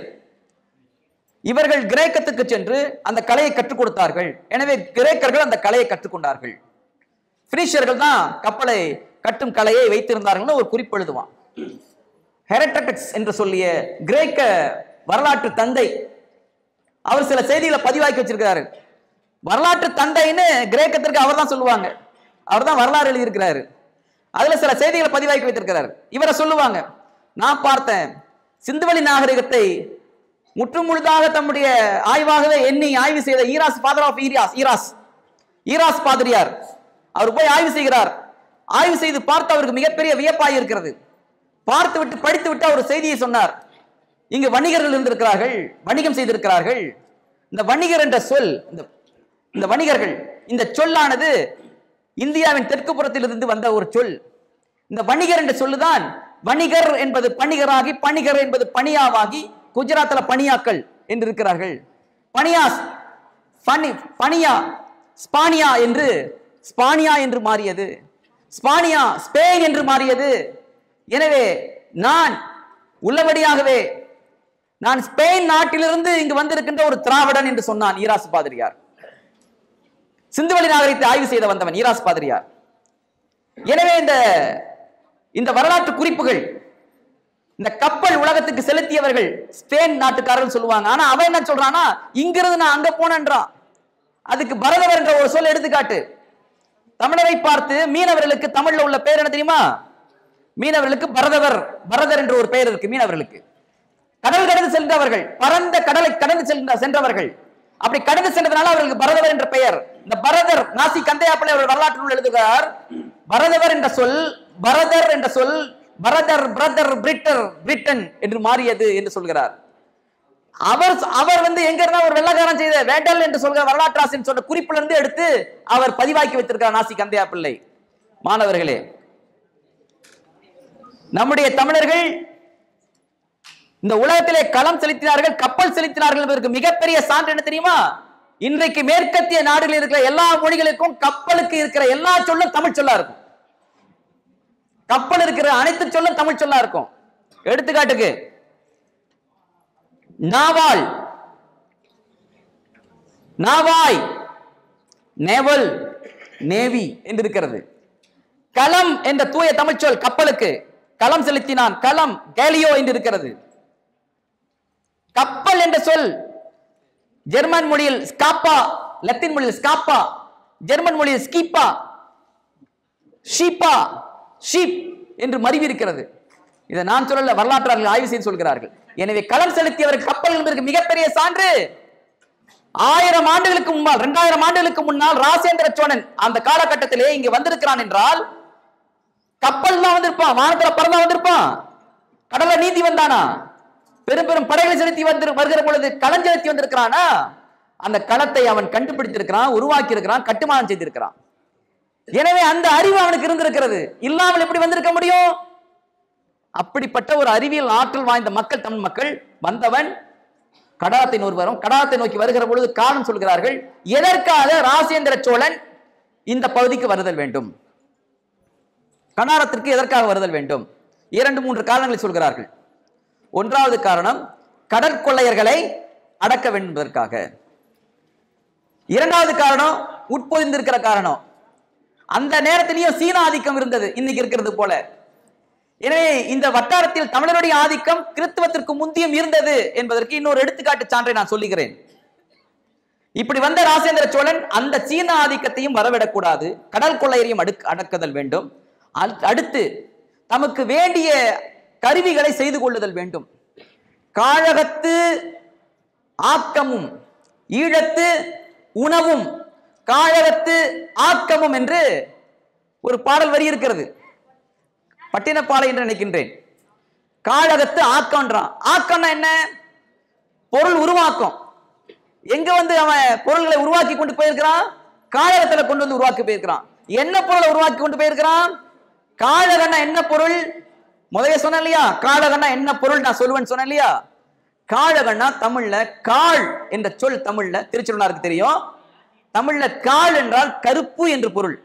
Speaker 1: இவர்கள் கிரேக்கத்துக்கு சென்று அந்த கலையை கற்றுக் கொடுத்தார்கள் எனவே கிரேக்கர்கள் அந்த கலையை கற்றுக்கொண்டார்கள் பினிஷியர்கள் தான் கப்பலை கட்டும் கலையை வைத்திருந்தார்கள்னு ஒரு குறிப்பு எழுதுவான் ஹெரட்டக்ஸ் என்று சொல்லிய கிரேக்க வரலாற்று தந்தை அவர் சில செய்திகளை பதிவாக்கி வச்சிருக்கிறாரு வரலாற்று தந்தைன்னு கிரேக்கத்திற்கு அவர் தான் சொல்லுவாங்க அவர் தான் வரலாறு எழுதியிருக்கிறாரு அதுல சில செய்திகளை பதிவாக்கி வைத்திருக்கிறார் இவரை சொல்லுவாங்க நான் பார்த்தேன் சிந்துவெளி நாகரிகத்தை முற்றுமுழுதாக தம்முடைய ஆய்வாகவே எண்ணி ஆய்வு செய்த Heras father of Heras Heras Heras பாதிரியார் அவர் போய் ஆய்வு செய்கிறார் ஆய்வு செய்து பார்த்து அவருக்கு மிகப்பெரிய வியப்பாய் இருக்கிறது பார்த்து விட்டு படித்து விட்டு அவர் செய்தியை சொன்னார் இங்கு வணிகர்கள் இருந்திருக்கிறார்கள் வணிகம் செய்திருக்கிறார்கள் இந்த வணிகர் என்ற சொல் இந்த இந்த வணிகர்கள் இந்த சொல்லானது இந்தியாவின் தெற்கு புறத்திலிருந்து வந்த ஒரு சொல் இந்த வணிகர் என்ற சொல்லுதான் வணிகர் என்பது பணிகராகி பணிகர் என்பது பணியாவாகி குஜராத்ல பணியாக்கள் என்று இருக்கிறார்கள் பனியாஸ் பனி பனியா ஸ்பானியா என்று ஸ்பானியா என்று மாறியது ஸ்பானியா ஸ்பெயின் என்று மாறியது எனவே நான் உள்ளபடியாகவே நான் ஸ்பெயின் நாட்டிலிருந்து இங்கு வந்திருக்கின்ற ஒரு திராவிடன் என்று சொன்னான் ஈராஸ் பாதிரியார் சிந்துவெளி நாகரிகத்தை ஆய்வு செய்த வந்தவன் ஈராஸ் பாதிரியார் எனவே இந்த இந்த வரலாற்று குறிப்புகள் இந்த கப்பல் உலகத்துக்கு செலுத்தியவர்கள் ஸ்பெயின் நாட்டுக்காரர்கள் சொல்லுவாங்க ஆனா அவன் என்ன சொல்றானா இங்கிருந்து நான் அங்க போனேன்றான் அதுக்கு பரதவர் என்ற ஒரு சொல் எடுத்துக்காட்டு தமிழரை பார்த்து மீனவர்களுக்கு தமிழ்ல உள்ள பேர் என்ன தெரியுமா மீனவர்களுக்கு பரதவர் பரதர் என்ற ஒரு பெயர் இருக்கு மீனவர்களுக்கு கடல் கடந்து சென்றவர்கள் பரந்த கடலை கடந்து சென்ற சென்றவர்கள் அப்படி கடந்து சென்றதுனால அவர்களுக்கு பரதவர் என்ற பெயர் இந்த பரதர் நாசி கந்தையாப்பிள்ளை அவர் வரலாற்று நூல் எழுதுகிறார் பரதவர் என்ற சொல் பரதர் என்ற சொல் பரதர் பிரதர் பிரிட்டர் பிரிட்டன் என்று மாறியது என்று சொல்கிறார் அவர் அவர் வந்து எங்க இருந்தா ஒரு வெள்ளக்காரன் செய்த வேண்டல் என்று சொல்கிற வரலாற்று ஆசிரியர் சொன்ன குறிப்புல இருந்து எடுத்து அவர் பதிவாக்கி வைத்திருக்கிறார் நாசி கந்தையா பிள்ளை மாணவர்களே நம்முடைய தமிழர்கள் இந்த உலகத்திலே களம் செலுத்தினார்கள் கப்பல் செலுத்தினார்கள் என்பதற்கு மிகப்பெரிய சான்று என்ன தெரியுமா இன்றைக்கு மேற்கத்திய நாடுகளில் இருக்கிற எல்லா மொழிகளுக்கும் கப்பலுக்கு இருக்கிற எல்லா சொல்லும் தமிழ் சொல்லா இருக்கும் கப்பல் இருக்கிற அனைத்து சொல்லும் தமிழ் சொல்லா இருக்கும் எடுத்துக்காட்டுக்கு நாவால் நாவாய் நேவல் நேவி என்று இருக்கிறது களம் என்ற தூய தமிழ் சொல் கப்பலுக்கு களம் செலுத்தினான் களம் கேலியோ என்று இருக்கிறது கப்பல் என்ற சொல் ஜெர்மன் மொழியில் ஸ்காப்பா லத்தீன் மொழியில் ஸ்காப்பா ஜெர்மன் மொழியில் ஸ்கீப்பா ஷீப்பா ஷீப் என்று மருவி இருக்கிறது இதை நான் சொல்லல வரலாற்றாளர்கள் ஆய்வு செய்து சொல்கிறார்கள் எனவே களம் செலுத்தியவர் கப்பல் என்பதற்கு மிகப்பெரிய சான்று ஆயிரம் ஆண்டுகளுக்கு முன்னால் இரண்டாயிரம் ஆண்டுகளுக்கு முன்னால் ராசேந்திர சோழன் அந்த காலகட்டத்திலே இங்க வந்திருக்கிறான் என்றால் கப்பல் தான் வந்திருப்பான் வானத்துல பறந்தா வந்திருப்பான் கடல்ல நீந்தி வந்தானா பெரும் பெரும் படைகளை செலுத்தி வந்து வருகிற பொழுது களம் செலுத்தி வந்திருக்கிறானா அந்த களத்தை அவன் கண்டுபிடித்திருக்கிறான் உருவாக்கி இருக்கிறான் கட்டுமானம் செய்திருக்கிறான் எனவே அந்த அறிவு அவனுக்கு இருந்திருக்கிறது இல்லாமல் எப்படி வந்திருக்க முடியும் அப்படிப்பட்ட ஒரு அறிவியல் ஆற்றல் வாய்ந்த மக்கள் தமிழ் மக்கள் வந்தவன் கடாத்தை நோக்கி வரும் கடாத்தை நோக்கி வருகிற பொழுது காரணம் சொல்கிறார்கள் எதற்காக ராசேந்திர சோழன் இந்த பகுதிக்கு வருதல் வேண்டும் கடாரத்திற்கு எதற்காக வருதல் வேண்டும் இரண்டு மூன்று காரணங்களை சொல்கிறார்கள் ஒன்றாவது காரணம் கடற்கொள்ளையர்களை அடக்க வேண்டும் என்பதற்காக இரண்டாவது காரணம் உட்பொதிந்திருக்கிற காரணம் அந்த நேரத்திலேயும் சீன ஆதிக்கம் இருந்தது இன்னைக்கு இருக்கிறது போல எனவே இந்த வட்டாரத்தில் தமிழருடைய ஆதிக்கம் கிறிஸ்துவத்திற்கு முந்தியும் இருந்தது என்பதற்கு இன்னொரு எடுத்துக்காட்டு சான்றை நான் சொல்லுகிறேன் இப்படி வந்த ராசேந்திர சோழன் அந்த சீன ஆதிக்கத்தையும் வரவிடக்கூடாது கடல் கொள்ளையரையும் அடுக் அடக்குதல் வேண்டும் அல்- அடுத்து தமக்கு வேண்டிய கருவிகளை செய்து கொள்ளுதல் வேண்டும் காழகத்து ஆக்கமும் ஈழத்து உணவும் காழகத்து ஆக்கமும் என்று ஒரு பாடல் வரி இருக்கிறது பட்டினப்பாலை என்று நினைக்கின்றேன் காழகத்து ஆக்கம்ன்றான் ஆக்கம்னா என்ன பொருள் உருவாக்கம் எங்க வந்து அவன் பொருள்களை உருவாக்கி கொண்டு போயிருக்கிறான் காழகத்துல கொண்டு வந்து உருவாக்கி போயிருக்கிறான் என்ன பொருளை உருவாக்கி கொண்டு போயிருக்கிறான் காழகன்னா என்ன பொருள் முதல்ல சொன்னேன் இல்லையா காழகன்னா என்ன பொருள் நான் சொல்லுவேன்னு சொன்னேன் இல்லையா காழகன்னா தமிழ்ல காள் என்ற சொல் தமிழ்ல திருச்சிருவனாருக்கு தெரியும் தமிழ்ல காள் என்றால் கருப்பு என்று பொருள்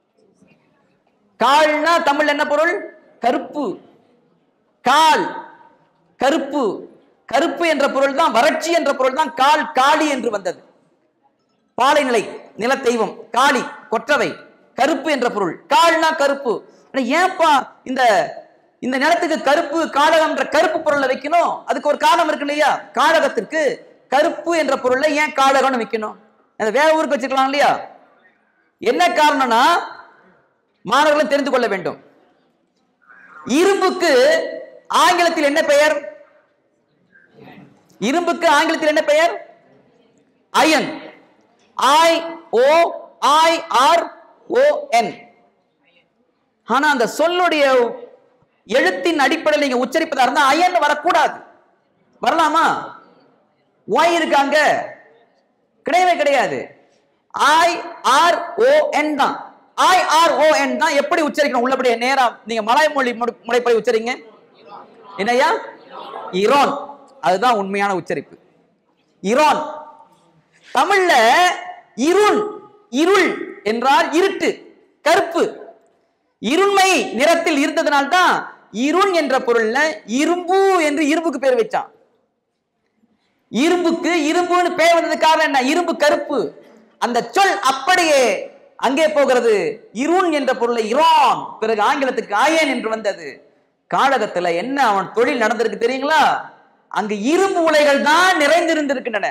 Speaker 1: கால்னா தமிழ் என்ன பொருள் கருப்பு கால் கருப்பு கருப்பு என்ற பொருள் தான் வறட்சி என்ற பொருள் தான் கால் காளி என்று வந்தது பாலைநிலை நிலத்தெய்வம் காளி கொற்றவை கருப்பு என்ற பொருள் கால்னா கருப்பு ஆனா ஏன்பா இந்த இந்த நிலத்துக்கு கருப்பு காழகம் என்ற கருப்பு பொருளை வைக்கணும் அதுக்கு ஒரு காரணம் இருக்கு இல்லையா காழகத்திற்கு கருப்பு என்ற பொருளை ஏன் காழகம்னு வைக்கணும் அதை வேற ஊருக்கு வச்சுக்கலாம் இல்லையா என்ன காரணம்னா மாணவர்களும் தெரிந்து கொள்ள வேண்டும் இரும்புக்கு ஆங்கிலத்தில் என்ன பெயர் இரும்புக்கு ஆங்கிலத்தில் என்ன பெயர் iron I O I R ஓ என் ஆனா அந்த சொல்லுடைய எழுத்தின் அடிப்படையில் நீங்க உச்சரிப்பதா இருந்தா அயன் வரக்கூடாது வரலாமா ஒய் இருக்காங்க கிடையவே கிடையாது ஐ ஆர் ஓ என் தான் ஐ ஆர் ஓ என் தான் எப்படி உச்சரிக்கணும் உள்ளபடியே நேரா நீங்க மலாய் மொழி முறை- முறைப்படி உச்சரிங்க என்னய்யா இரான் அதுதான் உண்மையான உச்சரிப்பு இரான் தமிழ்ல இருள் இருள் என்றால் இருட்டு கருப்பு இருண்மை நிறத்தில் இருந்ததனால்தான் இருள் என்ற பொருள்ல இரும்பு என்று இரும்புக்கு பேர் வச்சான் இரும்புக்கு இரும்புன்னு பேர் வந்தது காரணம் என்ன இரும்பு கருப்பு அந்த சொல் அப்படியே அங்கே போகிறது இருன் என்ற பொருளை இரான் பிறகு ஆங்கிலத்துக்கு ஆயன் என்று வந்தது காழகத்துல என்ன அவன் தொழில் நடந்திருக்கு தெரியுங்களா அங்கு இரும்பு உலைகள் தான் நிறைந்திருந்திருக்கின்றன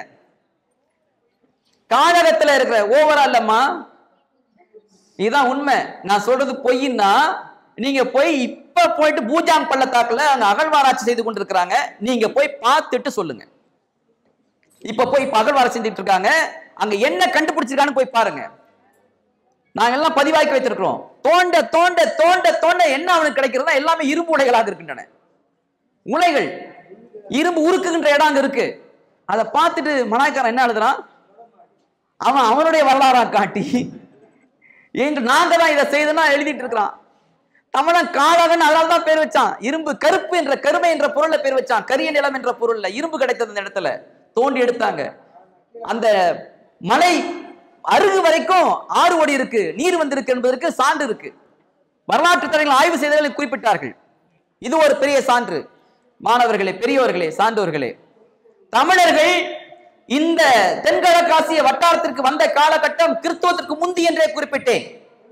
Speaker 1: காழகத்துல இருக்கிற ஓவரால் அம்மா இதுதான் உண்மை நான் சொல்றது பொய்ன்னா நீங்க போய் இப்ப போயிட்டு பூஜாங் பள்ளத்தாக்குல அங்க அகழ்வாராய்ச்சி செய்து கொண்டிருக்கிறாங்க நீங்க போய் பார்த்துட்டு சொல்லுங்க இப்ப போய் இப்ப அகழ்வாராய்ச்சி செஞ்சுட்டு இருக்காங்க அங்க என்ன கண்டுபிடிச்சிருக்கான்னு போய் பாருங்க நாங்க எல்லாம் பதிவாக்கி வைத்திருக்கிறோம் தோண்ட தோண்ட தோண்ட தோண்ட என்ன அவனுக்கு கிடைக்கிறதா எல்லாமே இரும்பு உலைகளாக இருக்கின்றன உலைகள் இரும்பு உருக்குகின்ற இடம் அங்க இருக்கு அதை பார்த்துட்டு மனாய்க்காரன் என்ன எழுதுறான் அவன் அவனுடைய வரலாறா காட்டி என்று நாங்க தான் இதை செய்தனா எழுதிட்டு இருக்கிறான் தமிழன் காழகன் அதனால தான் பேர் வச்சான் இரும்பு கருப்பு என்ற கருமை என்ற பொருள்ல பேர் வச்சான் கரிய நிலம் என்ற பொருள்ல இரும்பு கிடைத்தது இந்த இடத்துல தோண்டி எடுத்தாங்க அந்த மலை அருகு வரைக்கும் ஆறு ஓடி இருக்கு நீர் வந்திருக்கு என்பதற்கு சான்று இருக்கு வரலாற்று தரங்கள் ஆய்வு செய்தவர்கள் குறிப்பிட்டார்கள் இது ஒரு பெரிய சான்று மாணவர்களே பெரியவர்களே சான்றோர்களே தமிழர்கள் இந்த தென்கிழக்காசிய வட்டாரத்திற்கு வந்த காலகட்டம் கிறிஸ்துவத்திற்கு முந்தி என்றே குறிப்பிட்டேன்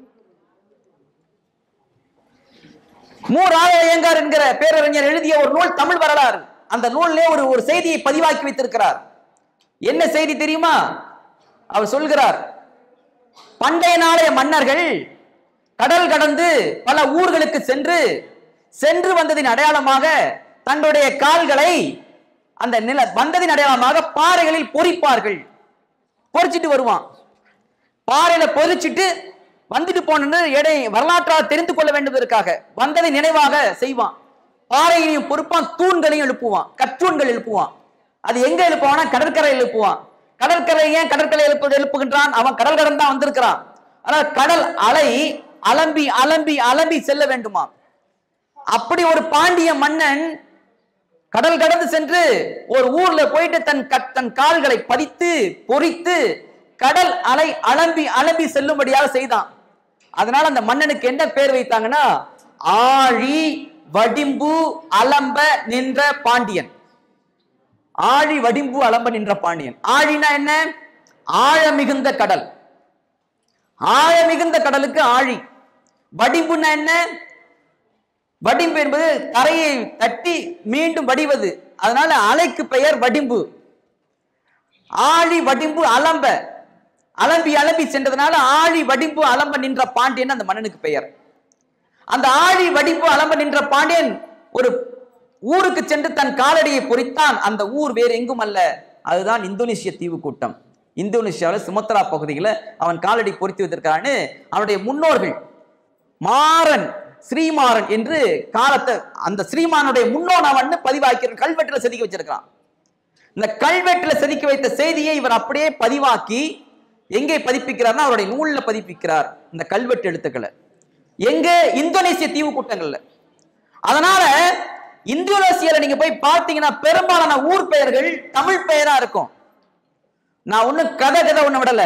Speaker 1: மு ராஜயங்கார் என்கிற பேரறிஞர் எழுதிய ஒரு நூல் தமிழ் வரலாறு அந்த நூலிலே ஒரு ஒரு செய்தியை பதிவாக்கி வைத்திருக்கிறார் என்ன செய்தி தெரியுமா அவர் சொல்கிறார் பண்டைய நாளைய மன்னர்கள் கடல் கடந்து பல ஊர்களுக்கு சென்று சென்று வந்ததின் அடையாளமாக தங்களுடைய கால்களை அந்த நில வந்ததின் அடையாளமாக பாறைகளில் பொறிப்பார்கள் பொறிச்சிட்டு வருவான் பாறையில பொறிச்சிட்டு வந்துட்டு போன எடை வரலாற்றால் தெரிந்து கொள்ள வேண்டுவதற்காக வந்ததை நினைவாக செய்வான் பாறையையும் பொறுப்பான் தூண்களையும் எழுப்புவான் கற்றூண்கள் எழுப்புவான் அது எங்க எழுப்புவானா கடற்கரையில் எழுப்புவான் கடற்கரை ஏன் கடற்கரை எழுப்பு எழுப்புகின்றான் அவன் கடல் கடந்து தான் வந்திருக்கிறான் ஆனால் கடல் அலை அலம்பி அலம்பி அலம்பி செல்ல வேண்டுமா அப்படி ஒரு பாண்டிய மன்னன் கடல் கடந்து சென்று ஒரு ஊர்ல போயிட்டு தன் க- தன் கால்களை பதித்து பொறித்து கடல் அலை அலம்பி அலம்பி செல்லும்படியாக செய்தான் அதனால அந்த மன்னனுக்கு என்ன பேர் வைத்தாங்கன்னா ஆழி வடிம்பு அலம்ப நின்ற பாண்டியன் ஆழி வடிம்பு அலம்ப நின்ற பாண்டியன் ஆழினா என்ன ஆழ மிகுந்த கடல் ஆழ மிகுந்த கடலுக்கு ஆழி வடிம்புன்னா என்ன வடிம்பு என்பது தரையை தட்டி மீண்டும் வடிவது அதனால அலைக்கு பெயர் வடிம்பு ஆழி வடிம்பு அலம்ப அலம்பி அலம்பி சென்றதுனால ஆழி வடிம்பு அலம்ப நின்ற பாண்டியன் அந்த மன்னனுக்கு பெயர் அந்த ஆழி வடிம்பு அலம்ப நின்ற பாண்டியன் ஒரு ஊருக்கு சென்று தன் காலடியை பொறித்தான் அந்த ஊர் வேறு எங்கும் அல்ல அதுதான் இந்தோனேசிய தீவு கூட்டம் இந்தோனேசியாவில் சுமத்ரா பகுதியில் அவன் காலடி பொறித்து வைத்திருக்கான்னு அவனுடைய முன்னோர்கள் மாறன் ஸ்ரீமாறன் என்று காலத்தை அந்த ஸ்ரீமானுடைய முன்னோன் அவன் பதிவாக்கிற கல்வெட்டுல செதுக்கி வச்சிருக்கான் இந்த கல்வெட்டுல செதுக்கி வைத்த செய்தியை இவர் அப்படியே பதிவாக்கி எங்கே பதிப்பிக்கிறார்னா அவருடைய நூல்ல பதிப்பிக்கிறார் இந்த கல்வெட்டு எழுத்துக்களை எங்க இந்தோனேசிய தீவு கூட்டங்கள்ல அதனால இந்தோனேசியால நீங்க போய் பார்த்தீங்கன்னா பெரும்பாலான ஊர் பெயர்கள் தமிழ் பெயரா இருக்கும் நான் ஒண்ணு கதை கதை ஒண்ணு விடல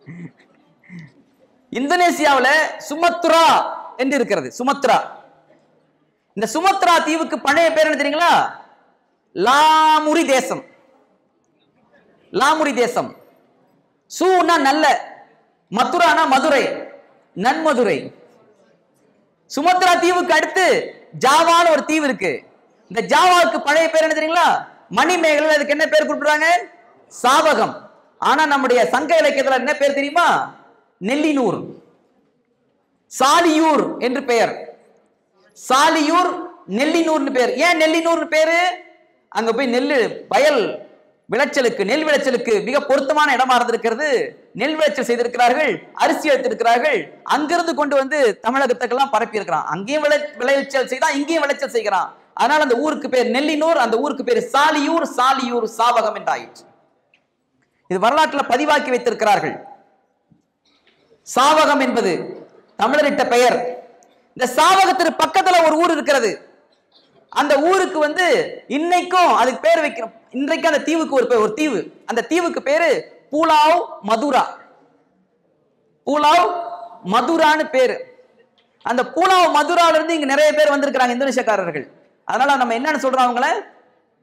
Speaker 1: இந்தோனேசியாவுல சுமத்ரா என்று இருக்கிறது சுமத்ரா இந்த சுமத்ரா தீவுக்கு பழைய பேர் என்ன தெரியுங்களா லாமுரி தேசம் லாமுரி தேசம் சூனா நல்ல மதுரானா மதுரை நன்மதுரை சுமத்ரா தீவுக்கு அடுத்து ஜாவான்னு ஒரு தீவு இருக்கு இந்த ஜாவாவுக்கு பழைய பேர் என்ன தெரியுங்களா மணிமேகலை அதுக்கு என்ன பேர் குறிப்பிடுறாங்க சாவகம் ஆனா நம்முடைய சங்க இலக்கியத்துல என்ன பேர் தெரியுமா நெல்லினூர் சாலியூர் என்று பெயர் சாலியூர் நெல்லினூர்னு பேர் ஏன் நெல்லினூர்னு பேரு அங்க போய் நெல்லு வயல் விளைச்சலுக்கு நெல் விளைச்சலுக்கு மிக பொருத்தமான இடமா இருந்திருக்கிறது நெல் விளைச்சல் செய்திருக்கிறார்கள் அரிசி எடுத்திருக்கிறார்கள் அங்கிருந்து கொண்டு வந்து தமிழகத்துக்கெல்லாம் பரப்பி இருக்கிறான் அங்கேயும் விளை விளைச்சல் செய்தான் இங்கேயும் விளைச்சல் செய்கிறான் அதனால அந்த ஊருக்கு பேர் நெல்லினூர் அந்த ஊருக்கு பேர் சாலியூர் சாலியூர் சாவகம் என்றாயிற்று இது வரலாற்றுல பதிவாக்கி வைத்திருக்கிறார்கள் சாவகம் என்பது தமிழரிட்ட பெயர் இந்த சாவகத்திற்கு பக்கத்துல ஒரு ஊர் இருக்கிறது அந்த ஊருக்கு வந்து இன்னைக்கும் அதுக்கு பேர் வைக்கிறோம் இன்றைக்கு அந்த தீவுக்கு ஒரு பேர் ஒரு தீவு அந்த தீவுக்கு பேரு பூலாவ் மதுரா பூலாவ் மதுரான்னு பேரு அந்த பூலாவ் மதுரால இருந்து இங்க நிறைய பேர் வந்திருக்கிறாங்க இந்தோனேஷியக்காரர்கள் அதனால நம்ம என்னன்னு சொல்றோம் அவங்கள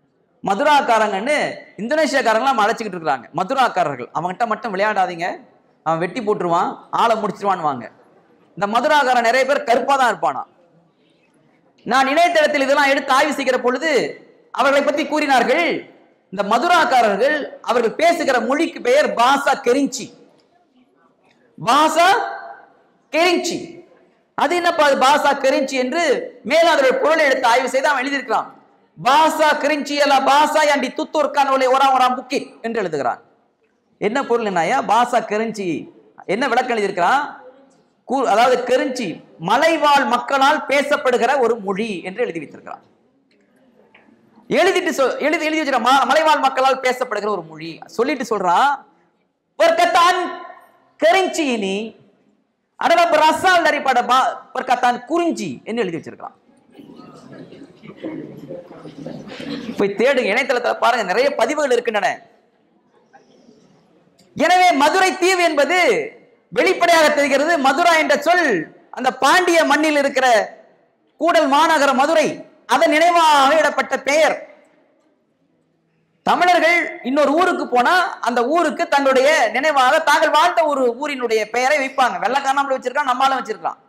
Speaker 1: மதுராக்காரங்கன்னு இந்தோனேஷியாக்காரங்களாம் நம்ம அழைச்சிக்கிட்டு இருக்கிறாங்க மதுராக்காரர்கள் அவங்ககிட்ட மட்டும் விளையாடாதீங்க அவன் வெட்டி போட்டுருவான் ஆளை முடிச்சிருவான்வாங்க இந்த மதுராகாரன் நிறைய பேர் கருப்பா தான் இருப்பானா நான் இணையதளத்தில் இதெல்லாம் எடுத்து ஆய்வு செய்கிற பொழுது அவர்களை பற்றி கூறினார்கள் இந்த மதுராக்காரர்கள் அவர்கள் பேசுகிற மொழிக்கு பெயர் பாசா கெரிஞ்சி பாசா கெரிஞ்சி அது என்னப்பா அது பாசா கெரிஞ்சி என்று மேலாளர்கள் பொருளை எடுத்து ஆய்வு செய்து அவன் எழுதியிருக்கிறான் பாசா கெரிஞ்சி அல்ல பாசா யாண்டி துத்தூர் கானோலை ஒராம் ஒராம் புக்கி என்று எழுதுகிறான் என்ன பொருள் என்னையா பாசா கெரிஞ்சி என்ன விளக்கம் எழுதியிருக்கிறான் கூ- அதாவது கெரிஞ்சி மலைவாழ் மக்களால் பேசப்படுகிற ஒரு மொழி என்று எழுதி வைத்திருக்கிறான் எழுதிட்டு சொல் எழுதி எழுதி வச்சிருக்க மா- மலைவாழ் மக்களால் பேசப்படுகிற ஒரு மொழி சொல்லிட்டு சொல்றான் பெர்கத்தான் கெரிஞ்சி இனி அடல ரசால் நரிப்பட பா பெர்கத்தான் குறிஞ்சி என்று எழுதி வச்சிருக்கான் போய் தேடுங்க இணையதளத்துல பாருங்க நிறைய பதிவுகள் இருக்கின்றன எனவே மதுரை தீவு என்பது வெளிப்படையாக தெரிகிறது மதுரா என்ற சொல் அந்த பாண்டிய மண்ணில் இருக்கிற கூடல் மாநகர மதுரை அதன் நினைவாக இடப்பட்ட பெயர் தமிழர்கள் இன்னொரு ஊருக்கு போனா அந்த ஊருக்கு தங்களுடைய நினைவாக தாங்கள் வாழ்ந்த ஒரு ஊரினுடைய பெயரை வைப்பாங்க வெள்ளக்காரனாமல வச்சிருக்கான் நம்மாலும் வச்சிருக்கான்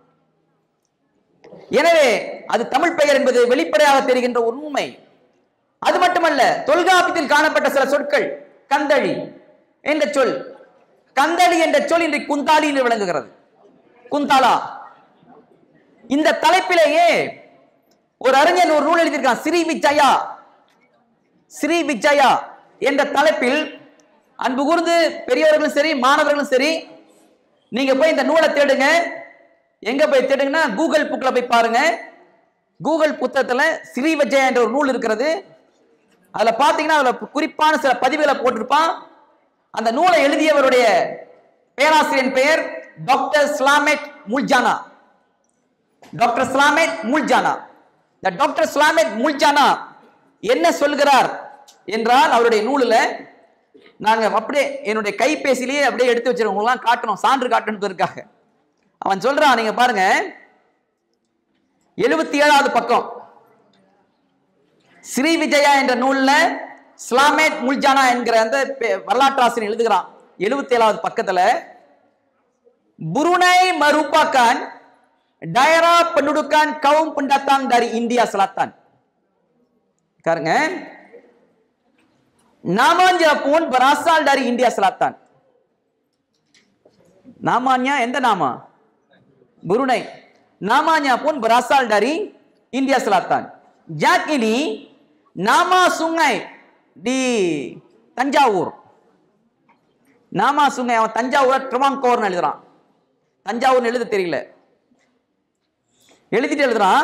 Speaker 1: எனவே அது தமிழ் பெயர் என்பது வெளிப்படையாக தெரிகின்ற ஒரு உண்மை அது மட்டுமல்ல தொல்காப்பியத்தில் காணப்பட்ட சில சொற்கள் கந்தளி என்ற சொல் கந்தளி என்ற சொல் இன்றைக்கு குந்தாளி என்று விளங்குகிறது குந்தாலா இந்த தலைப்பிலேயே ஒரு அறிஞர் ஒரு நூல் எழுதியிருக்கான் ஸ்ரீ விஜயா ஸ்ரீ விஜயா என்ற தலைப்பில் அன்பு கூர்ந்து பெரியவர்களும் சரி மாணவர்களும் சரி நீங்க போய் இந்த நூலை தேடுங்க எங்க போய் தேடுங்கன்னா கூகுள் புக்ல போய் பாருங்க கூகுள் புத்தகத்துல ஸ்ரீ விஜயா என்ற ஒரு நூல் இருக்கிறது அதுல பாத்தீங்கன்னா அதுல குறிப்பான சில பதிவுகளை போட்டிருப்பான் அந்த நூலை எழுதியவருடைய பேராசிரியரின் பெயர் டாக்டர் ஸ்லாமெட் முல்ஜானா டாக்டர் ஸ்லாமெட் முல்ஜானா இந்த டாக்டர் ஸ்லாமெட் முல்ஜானா என்ன சொல்கிறார் என்றால் அவருடைய நூலில் நாங்க அப்படியே என்னுடைய கைபேசியிலேயே அப்படியே எடுத்து வச்சிருக்கவங்களாம் காட்டணும் சான்று காட்டணுன்றதுக்காக அவன் சொல்றான் நீங்க பாருங்க எழுபத்தி ஏழாவது பக்கம் ஸ்ரீ விஜயா என்ற நூல்ல ஸ்லாமேட் முல்ஜானா என்கிற அந்த பெ- வரலாற்று ஆசிரியர் எழுதுகிறான் எழுபத்தி ஏழாவது பக்கத்துல புருனை மருப்பாக்கான் டயரா பெண்ணுடுக்கான் கவும் புண்டாத்தான் dari இந்தியா selatan பாருங்க namanya pun berasal dari India Selatan namanya எந்த நாமா Brunei namanya pun berasal dari India Selatan Jak ini nama sungai di Tanjawur நாமா சுங்கை அவன் தஞ்சாவூரை ட்ரமாங்கோர்னு எழுதுறான் தஞ்சாவூர்னு எழுத தெரியல எழுதிட்டு எழுதுறான்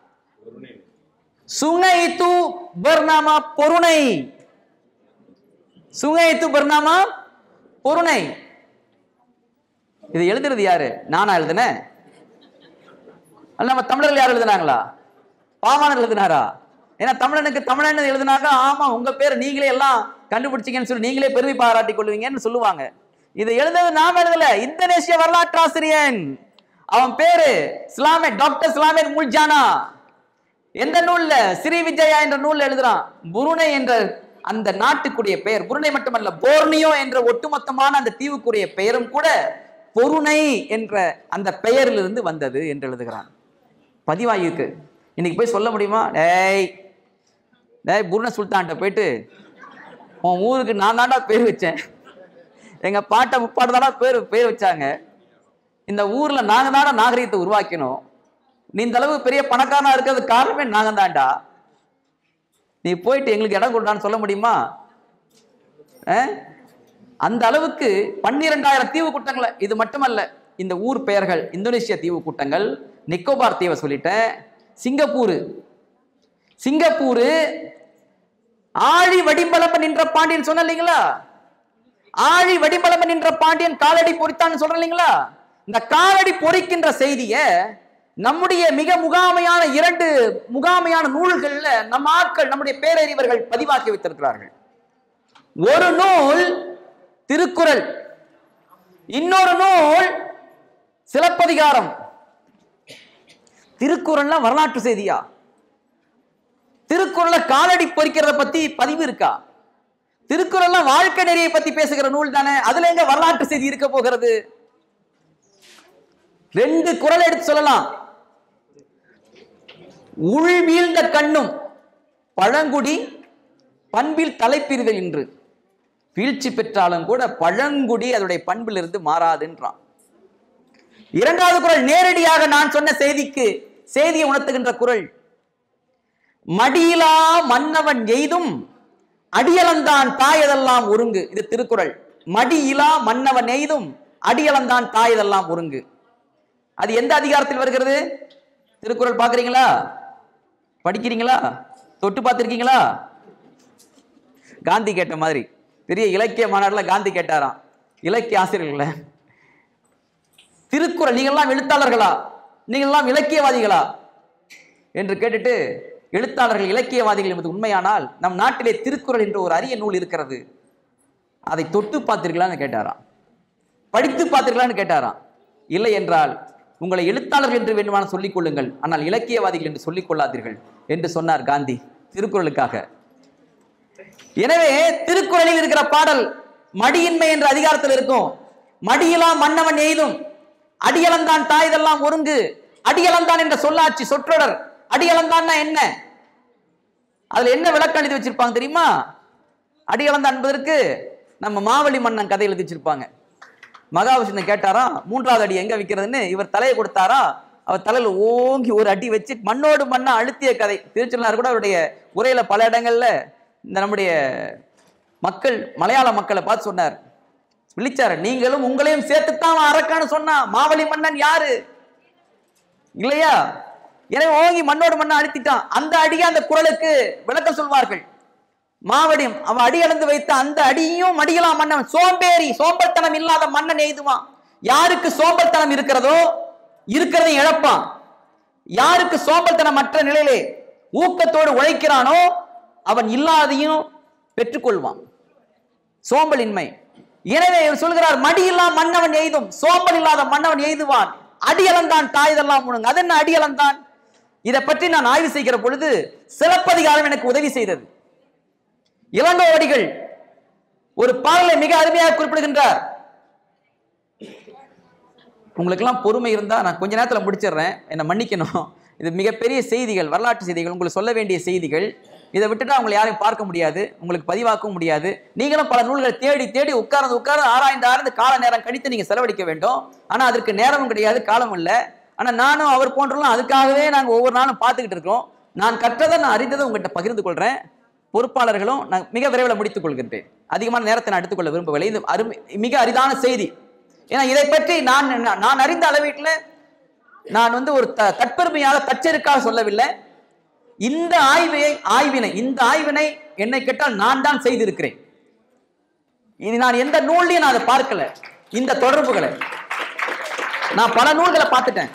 Speaker 1: sungai itu bernama Porunai sungai itu bernama Porunai இது எழுதுறது யாரு நானா எழுதுனேன் அல்ல நம்ம தமிழர்கள் யார் எழுதுனாங்களா பாவாணர் எழுதினாரா ஏன்னா தமிழனுக்கு தமிழன் எழுதினாக்க ஆமா உங்க பேர் நீங்களே எல்லாம் கண்டுபிடிச்சீங்கன்னு சொல்லி நீங்களே பெருமை பாராட்டிக் கொள்வீங்கன்னு சொல்லுவாங்க இதை எழுதுறது நாம எழுதல இந்தோனேசிய வரலாற்று ஆசிரியன் அவன் பேரு ஸ்லாமெட் டாக்டர் ஸ்லாமெட் முல்ஜானா எந்த நூல்ல ஸ்ரீ விஜயா என்ற நூல்ல எழுதுறான் புருணை என்ற அந்த நாட்டுக்குரிய பெயர் புருணை மட்டுமல்ல போர்னியோ என்ற ஒட்டுமொத்தமான அந்த தீவுக்குரிய பெயரும் கூட பொருணை என்ற அந்த பெயரிலிருந்து வந்தது என்று எழுதுகிறான் பதிவாயிருக்கு இன்னைக்கு போய் சொல்ல முடியுமா டேய் டேய் புருண சுல்தான்கிட்ட போயிட்டு உன் ஊருக்கு நான் தாண்டா பேர் வச்சேன் எங்க பாட்டை முப்பாடு தாண்டா பேர் பேர் வச்சாங்க இந்த ஊர்ல நாங்க தாண்டா நாகரிகத்தை உருவாக்கினோம் நீ இந்த அளவு பெரிய பணக்காரனா இருக்கிறது காரணமே நாங்க தான்டா நீ போயிட்டு எங்களுக்கு இடம் கொடுடான்னு சொல்ல முடியுமா அஹ்? அந்த அளவுக்கு பன்னிரெண்டாயிரம் தீவு கூட்டங்களை இது மட்டுமல்ல இந்த ஊர் பெயர்கள் இந்தோனேசிய தீவு கூட்டங்கள் நிக்கோபார் தீவை சொல்லிட்டேன் சிங்கப்பூர் சிங்கப்பூர் ஆழி வடிம்பலம நின்ற பாண்டியன் சொன்ன இல்லைங்களா ஆழி வடிம்பலம நின்ற பாண்டியன் காலடி பொறித்தான்னு சொல்றேன் இல்லைங்களா இந்த காலடி பொறிக்கின்ற செய்திய நம்முடைய மிக முகாமையான இரண்டு முகாமையான நூல்கள்ல நம்ம ஆட்கள் நம்முடைய பேரறிவர்கள் பதிவாக்கி வைத்திருக்கிறார்கள் ஒரு நூல் திருக்குறள் இன்னொரு நூல் சிலப்பதிகாரம் திருக்குறள்னா வரலாற்று செய்தியா திருக்குறளை காலடி பொறிக்கிறத பத்தி பதிவு இருக்கா திருக்குறள்லாம் வாழ்க்கை நெறியை பத்தி பேசுகிற நூல் தானே அதுல எங்க வரலாற்று செய்தி இருக்க போகிறது ரெண்டு குறள் எடுத்து சொல்லலாம் உள் வீழ்ந்த கண்ணும் பழங்குடி பண்பில் தலைப்பிரிதல் என்று வீழ்ச்சி பெற்றாலும் கூட பழங்குடி அதனுடைய பண்பிலிருந்து மாறாதுன்றான் இரண்டாவது குறள் நேரடியாக நான் சொன்ன செய்திக்கு செய்தியை உணர்த்துகின்ற குறள் மடியிலா மன்னவன் எய்தும் அடியளந்தான் தாயதெல்லாம் ஒருங்கு இது திருக்குறள் மடியிலா மன்னவன் எய்தும் அடியளந்தான் தாயதெல்லாம் ஒருங்கு அது எந்த அதிகாரத்தில் வருகிறது திருக்குறள் பார்க்கறீங்களா படிக்கிறீங்களா தொட்டு பார்த்திருக்கீங்களா காந்தி கேட்ட மாதிரி பெரிய இலக்கிய மாநாடுல காந்தி கேட்டாராம் இலக்கிய ஆசிரியர்கள திருக்குறள் நீங்கள்லாம் எழுத்தாளர்களா நீங்கள்லாம் இலக்கியவாதிகளா என்று கேட்டுட்டு எழுத்தாளர்கள் இலக்கியவாதிகள் என்பது உண்மையானால் நம் நாட்டிலே திருக்குறள் என்ற ஒரு அரிய நூல் இருக்கிறது அதை தொட்டு பார்த்தீர்களான்னு கேட்டாராம் படித்து பார்த்தீர்களான்னு கேட்டாராம் இல்லை என்றால் உங்களை எழுத்தாளர்கள் என்று வேண்டுமான சொல்லிக் கொள்ளுங்கள் ஆனால் இலக்கியவாதிகள் என்று சொல்லிக் கொள்ளாதீர்கள் என்று சொன்னார் காந்தி திருக்குறளுக்காக எனவே திருக்குறளில் இருக்கிற பாடல் மடியின்மை என்ற அதிகாரத்தில் இருக்கும் மடியிலா மன்னவன் எய்தும் அடியளந்தான் தாய்தெல்லாம் ஒருங்கு அடியளந்தான் என்ற சொல்லாட்சி சொற்றொடர் அடியளந்தான்னா என்ன அதுல என்ன விளக்கம் எழுதி வச்சிருப்பாங்க தெரியுமா அடியளந்தான் என்பதற்கு நம்ம மாவலி மன்னன் கதை எழுதி வச்சிருப்பாங்க மகாவிஷ்ணு கேட்டாரா மூன்றாவது அடி எங்க வைக்கிறதுன்னு இவர் தலையை கொடுத்தாரா அவர் தலையில ஓங்கி ஒரு அடி வச்சு மண்ணோடு மண்ணா அழுத்திய கதை திருச்செல்லார் கூட அவருடைய உரையில பல இடங்கள்ல இந்த நம்முடைய மக்கள் மலையாள மக்களை பார்த்து சொன்னார் விழிச்சாரு நீங்களும் உங்களையும் சேர்த்துத்தான் அவன் அரக்கான்னு சொன்னா மாவலி மன்னன் யாரு இல்லையா எனவே ஓங்கி மண்ணோடு மண்ணா அழுத்திட்டான் அந்த அடியை அந்த குரலுக்கு விளக்கம் சொல்வார்கள் மாவடியும் அவன் அடி அளந்து வைத்த அந்த அடியும் மடியலாம் மன்னன் சோம்பேறி சோம்பல்தனம் இல்லாத மன்னன் எய்துவான் யாருக்கு சோம்பல்தனம் இருக்கிறதோ இருக்கிறதை இழப்பான் யாருக்கு சோம்பல்தனம் மற்ற நிலையிலே ஊக்கத்தோடு உழைக்கிறானோ அவன் இல்லாதையும் பெற்றுக்கொள்வான் சோம்பலின்மை எனவே இவர் சொல்கிறார் மடியில்லா மன்னவன் எய்தும் சோம்பல் இல்லாத மன்னவன் எய்துவான் அடியளந்தான் தாய்தெல்லாம் முழுங்க அது என்ன அடியளந்தான் இதை பற்றி நான் ஆய்வு செய்கிற பொழுது சிலப்பதிகாரம் எனக்கு உதவி செய்தது இளங்கோவடிகள் ஒரு பாடலை மிக அருமையாக குறிப்பிடுகின்றார் உங்களுக்கெல்லாம் பொறுமை இருந்தா நான் கொஞ்ச நேரத்தில் முடிச்சிடுறேன் என்னை மன்னிக்கணும் இது மிகப்பெரிய செய்திகள் வரலாற்று செய்திகள் உங்களுக்கு சொல்ல வேண்டிய செய்திகள் இதை விட்டுட்டா உங்களை யாரையும் பார்க்க முடியாது உங்களுக்கு பதிவாக்கவும் முடியாது நீங்களும் பல நூல்களை தேடி தேடி உட்கார்ந்து உட்கார்ந்து ஆராய்ந்து ஆராய்ந்து கால நேரம் கழித்து நீங்க செலவழிக்க வேண்டும் ஆனா அதற்கு நேரமும் கிடையாது காலமும் இல்லை ஆனா நானும் அவர் போன்றலாம் அதுக்காகவே நாங்க ஒவ்வொரு நாளும் பார்த்துக்கிட்டு இருக்கோம் நான் கற்றதை நான் அறிந்ததை உங்கள்கிட்ட பகிர்ந்து கொள்றேன் பொறுப்பாளர்களும் நான் மிக விரைவில் முடித்துக் கொள்கின்றேன் அதிகமான நேரத்தை நான் எடுத்துக்கொள்ள விரும்பவில்லை இது அருமை மிக அரிதான செய்தி ஏன்னா இதை பற்றி நான் நான் அறிந்த அளவீட்டில் நான் வந்து ஒரு த தற்பெருமையாக தச்சருக்காக சொல்லவில்லை இந்த ஆய்வை ஆய்வினை இந்த ஆய்வினை என்னை கேட்டால் நான் தான் செய்திருக்கிறேன் இது நான் எந்த நூல்லையும் நான் அதை பார்க்கல இந்த தொடர்புகளை நான் பல நூல்களை பார்த்துட்டேன்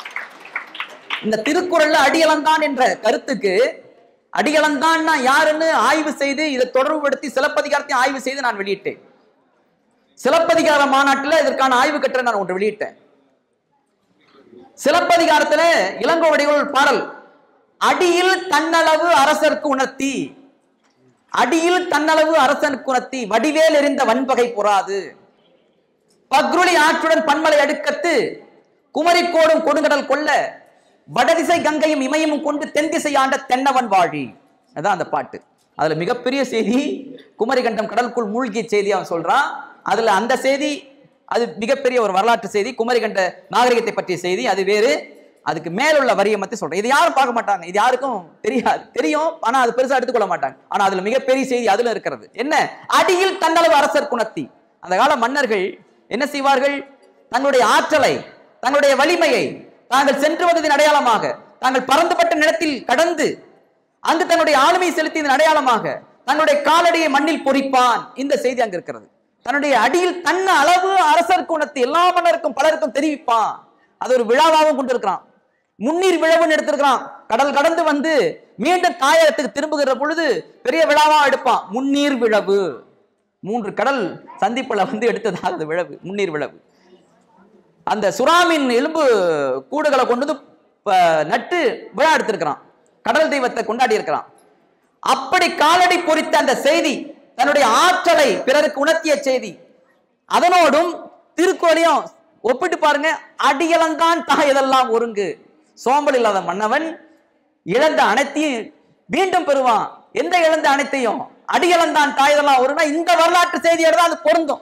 Speaker 1: இந்த திருக்குறள்ல அடியளந்தான் என்ற கருத்துக்கு அடியளந்தான்னா யாருன்னு ஆய்வு செய்து இதை தொடர்புபடுத்தி சிலப்பதிகாரத்தையும் ஆய்வு செய்து நான் வெளியிட்டேன் சிலப்பதிகார மாநாட்டில் இதற்கான ஆய்வு கட்டுரை நான் ஒன்று வெளியிட்டேன் சிலப்பதிகாரத்துல இளங்கோவடிகள் ஒரு பாடல் அடியில் தன்னளவு அரசருக்கு உணர்த்தி அடியில் தன்னளவு அரசனுக்கு உணர்த்தி வடிவேல் எறிந்த வன்பகை பொறாது பக்ருளி ஆற்றுடன் பன்மலை அடுக்கத்து குமரிக்கோடும் கொடுங்கடல் கொள்ள வடதிசை கங்கையும் இமயமும் கொண்டு தென் திசை ஆண்ட தென்னவன் வாழி அதான் அந்த பாட்டு அதுல மிகப்பெரிய செய்தி குமரிகண்டம் கடலுக்குள் மூழ்கிய செய்தி அவன் சொல்றான் அதுல அந்த செய்தி அது மிகப்பெரிய ஒரு வரலாற்று செய்தி குமரிகண்ட நாகரிகத்தை பற்றிய செய்தி அது வேறு அதுக்கு மேலுள்ள வரியை பத்தி சொல்றேன் இது யாரும் பார்க்க மாட்டாங்க இது யாருக்கும் தெரியாது தெரியும் ஆனா அது பெருசா எடுத்துக்கொள்ள மாட்டாங்க ஆனா அதுல மிகப்பெரிய செய்தி அதுல இருக்கிறது என்ன அடியில் தன்னளவு அரசர் குணத்தி அந்த கால மன்னர்கள் என்ன செய்வார்கள் தங்களுடைய ஆற்றலை தங்களுடைய வலிமையை தாங்கள் சென்று வந்ததின் அடையாளமாக தாங்கள் பறந்துபட்ட நிலத்தில் கடந்து அங்கு தன்னுடைய ஆளுமை செலுத்தியதன் அடையாளமாக தன்னுடைய காலடியை மண்ணில் பொறிப்பான் இந்த செய்தி அங்க இருக்கிறது தன்னுடைய அடியில் தன்ன அளவு அரசருக்கு உணர்த்தி எல்லா மன்னருக்கும் பலருக்கும் தெரிவிப்பான் அது ஒரு விழாவாகவும் கொண்டிருக்கிறான் முன்னீர் விழவுன்னு எடுத்திருக்கிறான் கடல் கடந்து வந்து மீண்டும் தாயகத்துக்கு திரும்புகிற பொழுது பெரிய விழாவா எடுப்பான் முன்னீர் விழவு மூன்று கடல் சந்திப்புல வந்து எடுத்ததாக அந்த விழவு முன்னீர் விழவு அந்த சுறாமின் எலும்பு கூடுகளை கொண்டு வந்து ப- நட்டு விழா எடுத்திருக்கிறான் கடல் தெய்வத்தை கொண்டாடி இருக்கிறான் அப்படி காலடி பொறித்த அந்த செய்தி தன்னுடைய ஆற்றலை பிறருக்கு உணர்த்திய செய்தி அதனோடும் திருக்குறளையும் ஒப்பிட்டு பாருங்க அடியலந்தான் தாயதெல்லாம் ஒருங்கு சோம்பல் இல்லாத மன்னவன் இழந்த அனைத்தையும் மீண்டும் பெறுவான் எந்த இழந்த அனைத்தையும் அடியலந்தான் தாயதெல்லாம் ஒருனா இந்த வரலாற்று செய்தியோட தான் அது பொருந்தும்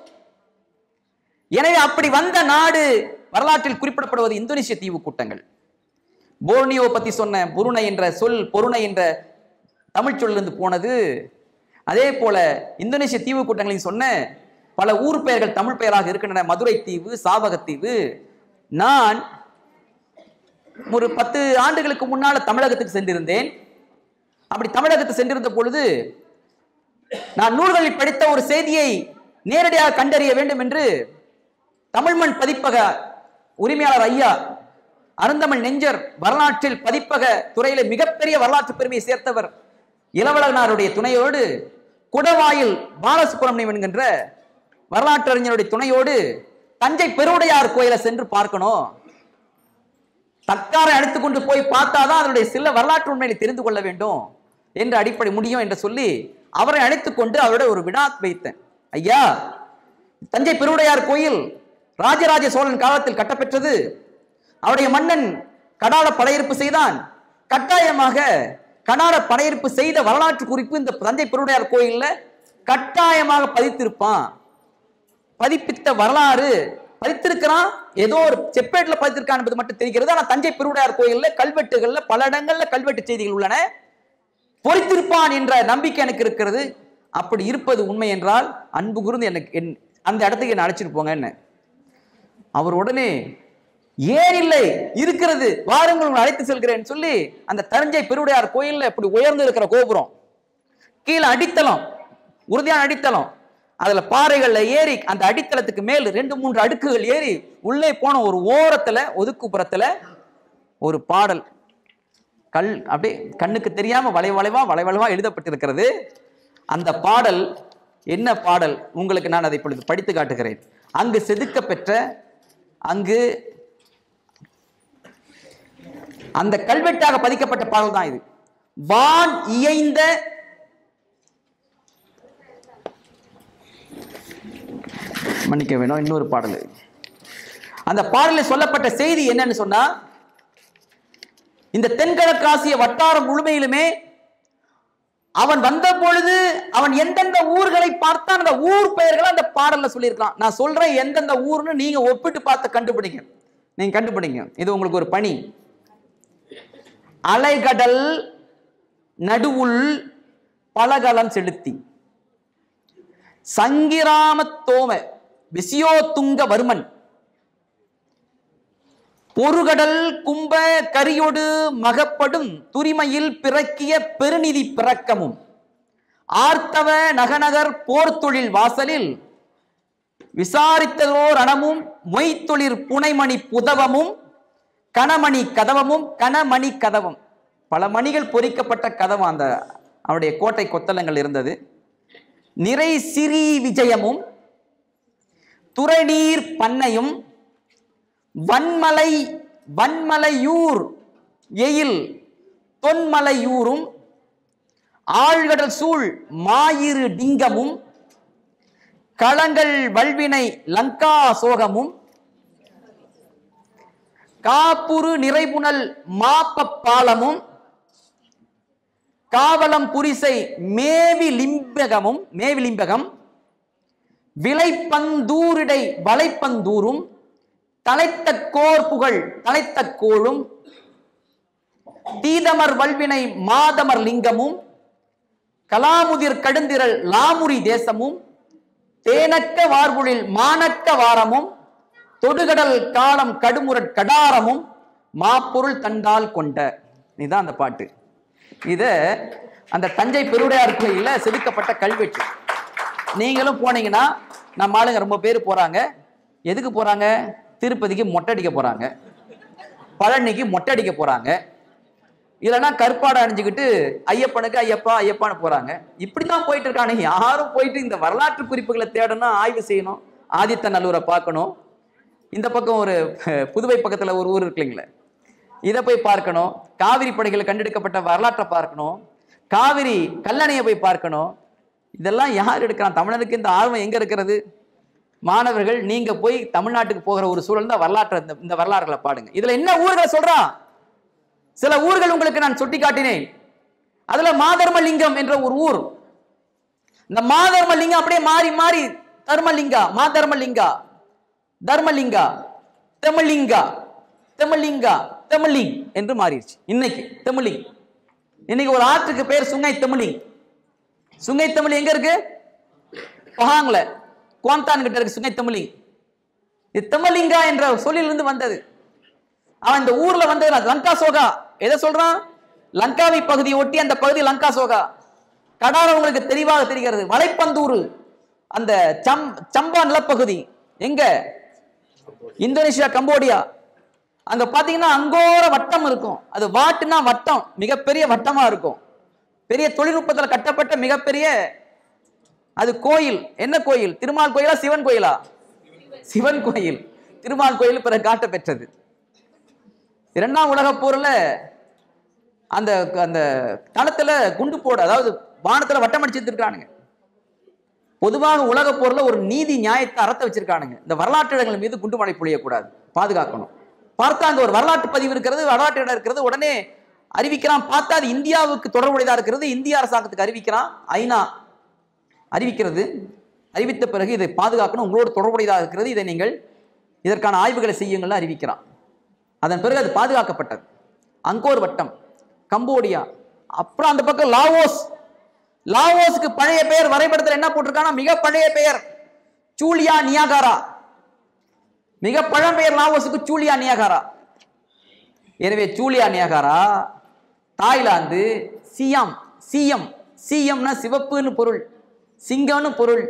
Speaker 1: எனவே அப்படி வந்த நாடு வரலாற்றில் குறிப்பிடப்படுவது இந்தோனேசிய தீவு கூட்டங்கள் போர்னியோ பத்தி சொன்ன புருணை என்ற சொல் பொருணை என்ற தமிழ் சொல்லிருந்து போனது அதே போல இந்தோனேசிய தீவு கூட்டங்களையும் சொன்ன பல ஊர் பெயர்கள் தமிழ் பெயராக இருக்கின்றன மதுரை தீவு சாவகத்தீவு நான் ஒரு பத்து ஆண்டுகளுக்கு முன்னால தமிழகத்துக்கு சென்றிருந்தேன் அப்படி தமிழகத்துக்கு சென்றிருந்த பொழுது நான் நூல்களில் படித்த ஒரு செய்தியை நேரடியாக கண்டறிய வேண்டும் என்று தமிழ்மண் பதிப்பக உரிமையாளர் ஐயா அருந்தமிழ் நெஞ்சர் வரலாற்றில் பதிப்பக துறையில மிகப்பெரிய வரலாற்று பெருமையை சேர்த்தவர் இளவலனாருடைய துணையோடு குடவாயில் பாலசுப்ரமணியம் என்கின்ற வரலாற்றறிஞருடைய துணையோடு தஞ்சை பெருவுடையார் கோயிலை சென்று பார்க்கணும் தக்காரை அழைத்துக் கொண்டு போய் பார்த்தாதான் அதனுடைய சில வரலாற்று உண்மைகளை தெரிந்து கொள்ள வேண்டும் என்ற அடிப்படை முடியும் என்று சொல்லி அவரை அழைத்துக் கொண்டு அவருடைய ஒரு வினா வைத்தேன் ஐயா தஞ்சை பெருவுடையார் கோயில் ராஜராஜ சோழன் காலத்தில் கட்டப்பெற்றது அவருடைய மன்னன் கடால படையெடுப்பு செய்தான் கட்டாயமாக கடார படையெடுப்பு செய்த வரலாற்று குறிப்பு இந்த தஞ்சை பெருவுடையார் கோயில்ல கட்டாயமாக பதித்திருப்பான் பதிப்பித்த வரலாறு பதித்திருக்கிறான் ஏதோ ஒரு செப்பேட்ல பதித்திருக்கான் என்பது மட்டும் தெரிகிறது ஆனா தஞ்சை பெருவுடையார் கோயில்ல கல்வெட்டுகள்ல பல இடங்கள்ல கல்வெட்டு செய்திகள் உள்ளன பொறித்திருப்பான் என்ற நம்பிக்கை எனக்கு இருக்கிறது அப்படி இருப்பது உண்மை என்றால் அன்பு கூர்ந்து எனக்கு என் அந்த இடத்துக்கு என்ன அழைச்சிட்டு போங்க என்ன அவர் உடனே ஏன் இல்லை இருக்கிறது வாருங்கள் உங்களை அழைத்து செல்கிறேன் சொல்லி அந்த தஞ்சை பெருவுடையார் கோயில்ல இப்படி உயர்ந்து இருக்கிற கோபுரம் கீழே அடித்தளம் உறுதியான அடித்தளம் அதுல பாறைகள்ல ஏறி அந்த அடித்தளத்துக்கு மேல் ரெண்டு மூன்று அடுக்குகள் ஏறி உள்ளே போன ஒரு ஓரத்துல ஒதுக்குப்புறத்துல ஒரு பாடல் கல் அப்படியே கண்ணுக்கு தெரியாம வளைவளைவா வளைவளைவா எழுதப்பட்டிருக்கிறது அந்த பாடல் என்ன பாடல் உங்களுக்கு நான் அதை இப்பொழுது படித்து காட்டுகிறேன் அங்கு செதுக்க பெற்ற அங்கு அந்த கல்வெட்டாக பதிக்கப்பட்ட பாடல் தான் இது வான் இயைந்த மன்னிக்க வேணும் இன்னொரு பாடல் அந்த பாடலில் சொல்லப்பட்ட செய்தி என்னன்னு சொன்னா இந்த தென்கிழக்காசிய வட்டாரம் முழுமையிலுமே அவன் வந்த பொழுது அவன் எந்தெந்த ஊர்களை பார்த்தான் அந்த ஊர் பெயர்களை அந்த பாடல்ல சொல்லியிருக்கான் நான் சொல்றேன் எந்தெந்த ஊர்னு நீங்க ஒப்பிட்டு பார்த்து கண்டுபிடிங்க நீங்க கண்டுபிடிங்க இது உங்களுக்கு ஒரு பணி அலைகடல் நடுவுள் பலகலம் செலுத்தி சங்கிராமத்தோம விசியோத்துங்க வர்மன் பொறுகடல் கும்ப கரியோடு மகப்படும் துரிமையில் பிறக்கிய பெருநிதி பிறக்கமும் ஆர்த்தவ நகநகர் போர்த்தொழில் வாசலில் விசாரித்ததோர் அணமும் மொய்த்தொழிற் புனைமணி புதவமும் கணமணி கதவமும் கணமணி கதவம் பல மணிகள் பொறிக்கப்பட்ட கதவம் அந்த அவருடைய கோட்டை கொத்தளங்கள் இருந்தது நிறை சிறி விஜயமும் துறைநீர் பண்ணையும் வன்மலை வன்மலையூர் எயில் தொன்மலையூரும் ஆழ்கடல் சூழ் மாயிரு டிங்கமும் களங்கள் வல்வினை லங்கா சோகமும் காப்புரு நிறைபுணல் மாப்பப் பாலமும் காவலம் புரிசை மேவி லிம்பகமும் மேவி லிம்பகம் விளைப்பந்தூரிடை வளைப்பந்தூரும் தலைத்த கோர் புகழ் தலைத்த கோளும் தீதமர் வல்வினை மாதமர் லிங்கமும் கலாமுதிர் கடுந்திரல் லாமுரி தேசமும் தேனக்க வார்புழில் மானக்க வாரமும் தொடுகடல் காலம் கடுமுரட் கடாரமும் மாப்பொருள் தண்டால் கொண்ட இதுதான் அந்த பாட்டு இத அந்த தஞ்சை பெருவுடையார் கோயில்ல செதுக்கப்பட்ட கல்வெட்டு நீங்களும் போனீங்கன்னா நம்ம ஆளுங்க ரொம்ப பேர் போறாங்க எதுக்கு போறாங்க திருப்பதிக்கு மொட்டை அடிக்க போறாங்க பழனிக்கு மொட்டை அடிக்க போறாங்க இல்லைன்னா கற்பாடை அணிஞ்சுக்கிட்டு ஐயப்பனுக்கு ஐயப்பா ஐயப்பான்னு போறாங்க இப்படிதான் போயிட்டு இருக்காங்க யாரும் போயிட்டு இந்த வரலாற்று குறிப்புகளை தேடணும் ஆய்வு செய்யணும் ஆதித்த நல்லூரை பார்க்கணும் இந்த பக்கம் ஒரு அஹ், புதுவை பக்கத்துல ஒரு ஊர் இருக்குல்லைங்களே இதை போய் பார்க்கணும் காவிரி படைகளை கண்டெடுக்கப்பட்ட வரலாற்றை பார்க்கணும் காவிரி கல்லணையை போய் பார்க்கணும் இதெல்லாம் யார் எடுக்கிறான் தமிழனுக்கு இந்த ஆர்வம் எங்க இருக்கிறது மாணவர்கள் நீங்க போய் தமிழ்நாட்டுக்கு போகிற ஒரு சூழல் தான் வரலாற்று இந்த- இந்த வரலாறுகளை பாடுங்க இதுல என்ன ஊர்களை சொல்றான் சில ஊர்கள் உங்களுக்கு நான் சுட்டி காட்டினேன் அதுல மாதர்மலிங்கம் என்ற ஒரு ஊர் இந்த மாதர்மலிங்கம் அப்படியே மாறி மாறி தர்மலிங்கா மாதர்மலிங்கா தர்மலிங்கா தெமலிங்கா தெமலிங்கா தெமலிங் என்று மாறிடுச்சு இன்னைக்கு தெமலிங் இன்னைக்கு ஒரு ஆற்றுக்கு பேர் சுங்கை தெமலிங் சுங்கை தமிழ் எங்க இருக்கு பஹாங்ல குவாந்தான் கிட்ட இருக்கு சுங்கை தமிழி இது தெமலிங்கா என்ற சொல்லிலிருந்து வந்தது அவன் இந்த ஊர்ல வந்தது லங்கா சோகா எதை சொல்றான் லங்காவி பகுதியை ஒட்டி அந்த பகுதி லங்கா சோகா கடாரம் உங்களுக்கு தெளிவாக தெரிகிறது மலைப்பந்தூர் அந்த சம் சம்பா நிலப்பகுதி எங்க இந்தோனேஷியா கம்போடியா அங்க பாத்தீங்கன்னா அங்கோர வட்டம் இருக்கும் அது வாட்டுனா வட்டம் மிகப்பெரிய வட்டமா இருக்கும் பெரிய தொழில்நுட்பத்துல கட்டப்பட்ட மிகப்பெரிய அது கோயில் என்ன கோயில் திருமால் கோயிலா சிவன் கோயிலா சிவன் கோயில் திருமால் கோயில் பிறகு காட்ட பெற்றது இரண்டாம் உலகப் போர்ல அந்த அந்த தளத்துல குண்டு போட அதாவது வானத்துல வட்டம் அடிச்சு வச்சிருக்கானுங்க பொதுவாக உலகப் போர்ல ஒரு நீதி நியாயத்தை அறத்த வச்சிருக்கானுங்க இந்த வரலாற்று இடங்கள் மீது குண்டுமழை பொழியக்கூடாது பாதுகாக்கணும் பார்த்தா அங்க ஒரு வரலாற்று பதிவு இருக்கிறது வரலாற்று இடம் இருக்கிறது உடனே அறிவிக்கிறான் பார்த்தா அது இந்தியாவுக்கு தொடர்புடையதா இருக்கிறது இந்திய அரசாங்கத்துக்கு அறிவிக்கிறான் ஐநா அறிவிக்கிறது அறிவித்த பிறகு இதை பாதுகாக்கணும் உங்களோட தொடர்புடையதாக இருக்கிறது இதை நீங்கள் இதற்கான ஆய்வுகளை செய்யுங்கள் அறிவிக்கிறான் அதன் பிறகு அது பாதுகாக்கப்பட்டது அங்கோர் வட்டம் கம்போடியா அப்புறம் அந்த பக்கம் லாவோஸ் லாவோஸ்க்கு பழைய பெயர் வரைபடத்தில் என்ன போட்டிருக்கானா மிக பழைய பெயர் சூலியா நியாகாரா மிக பழம்பெயர் லாவோஸுக்கு சூலியா நியாகாரா எனவே சூலியா நியாகாரா தாய்லாந்து சியாம் சிஎம் சிஎம்னா சிவப்புன்னு பொருள் சிங்கம்னு பொருள்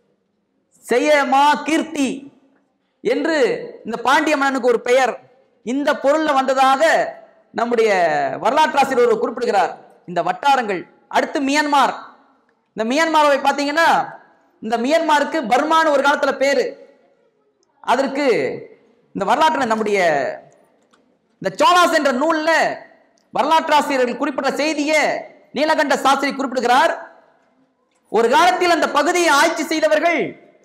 Speaker 1: செய்யமா கீர்த்தி என்று இந்த பாண்டிய மன்னனுக்கு ஒரு பெயர் இந்த பொருள்ல வந்ததாக நம்முடைய வரலாற்றாசிரியர் ஒரு குறிப்பிடுகிறார் இந்த வட்டாரங்கள் அடுத்து மியான்மார் இந்த மியான்மாரை பார்த்தீங்கன்னா இந்த மியான்மாருக்கு பர்மான்னு ஒரு காலத்துல பேரு அதற்கு இந்த வரலாற்றுல நம்முடைய இந்த சோலாஸ் என்ற நூல்ல வரலாற்றாசிரியர்கள் குறிப்பிட்ட செய்தியை நீலகண்ட சாஸ்திரி குறிப்பிடுகிறார் ஒரு காலத்தில் அந்த பகுதியை ஆட்சி செய்தவர்கள்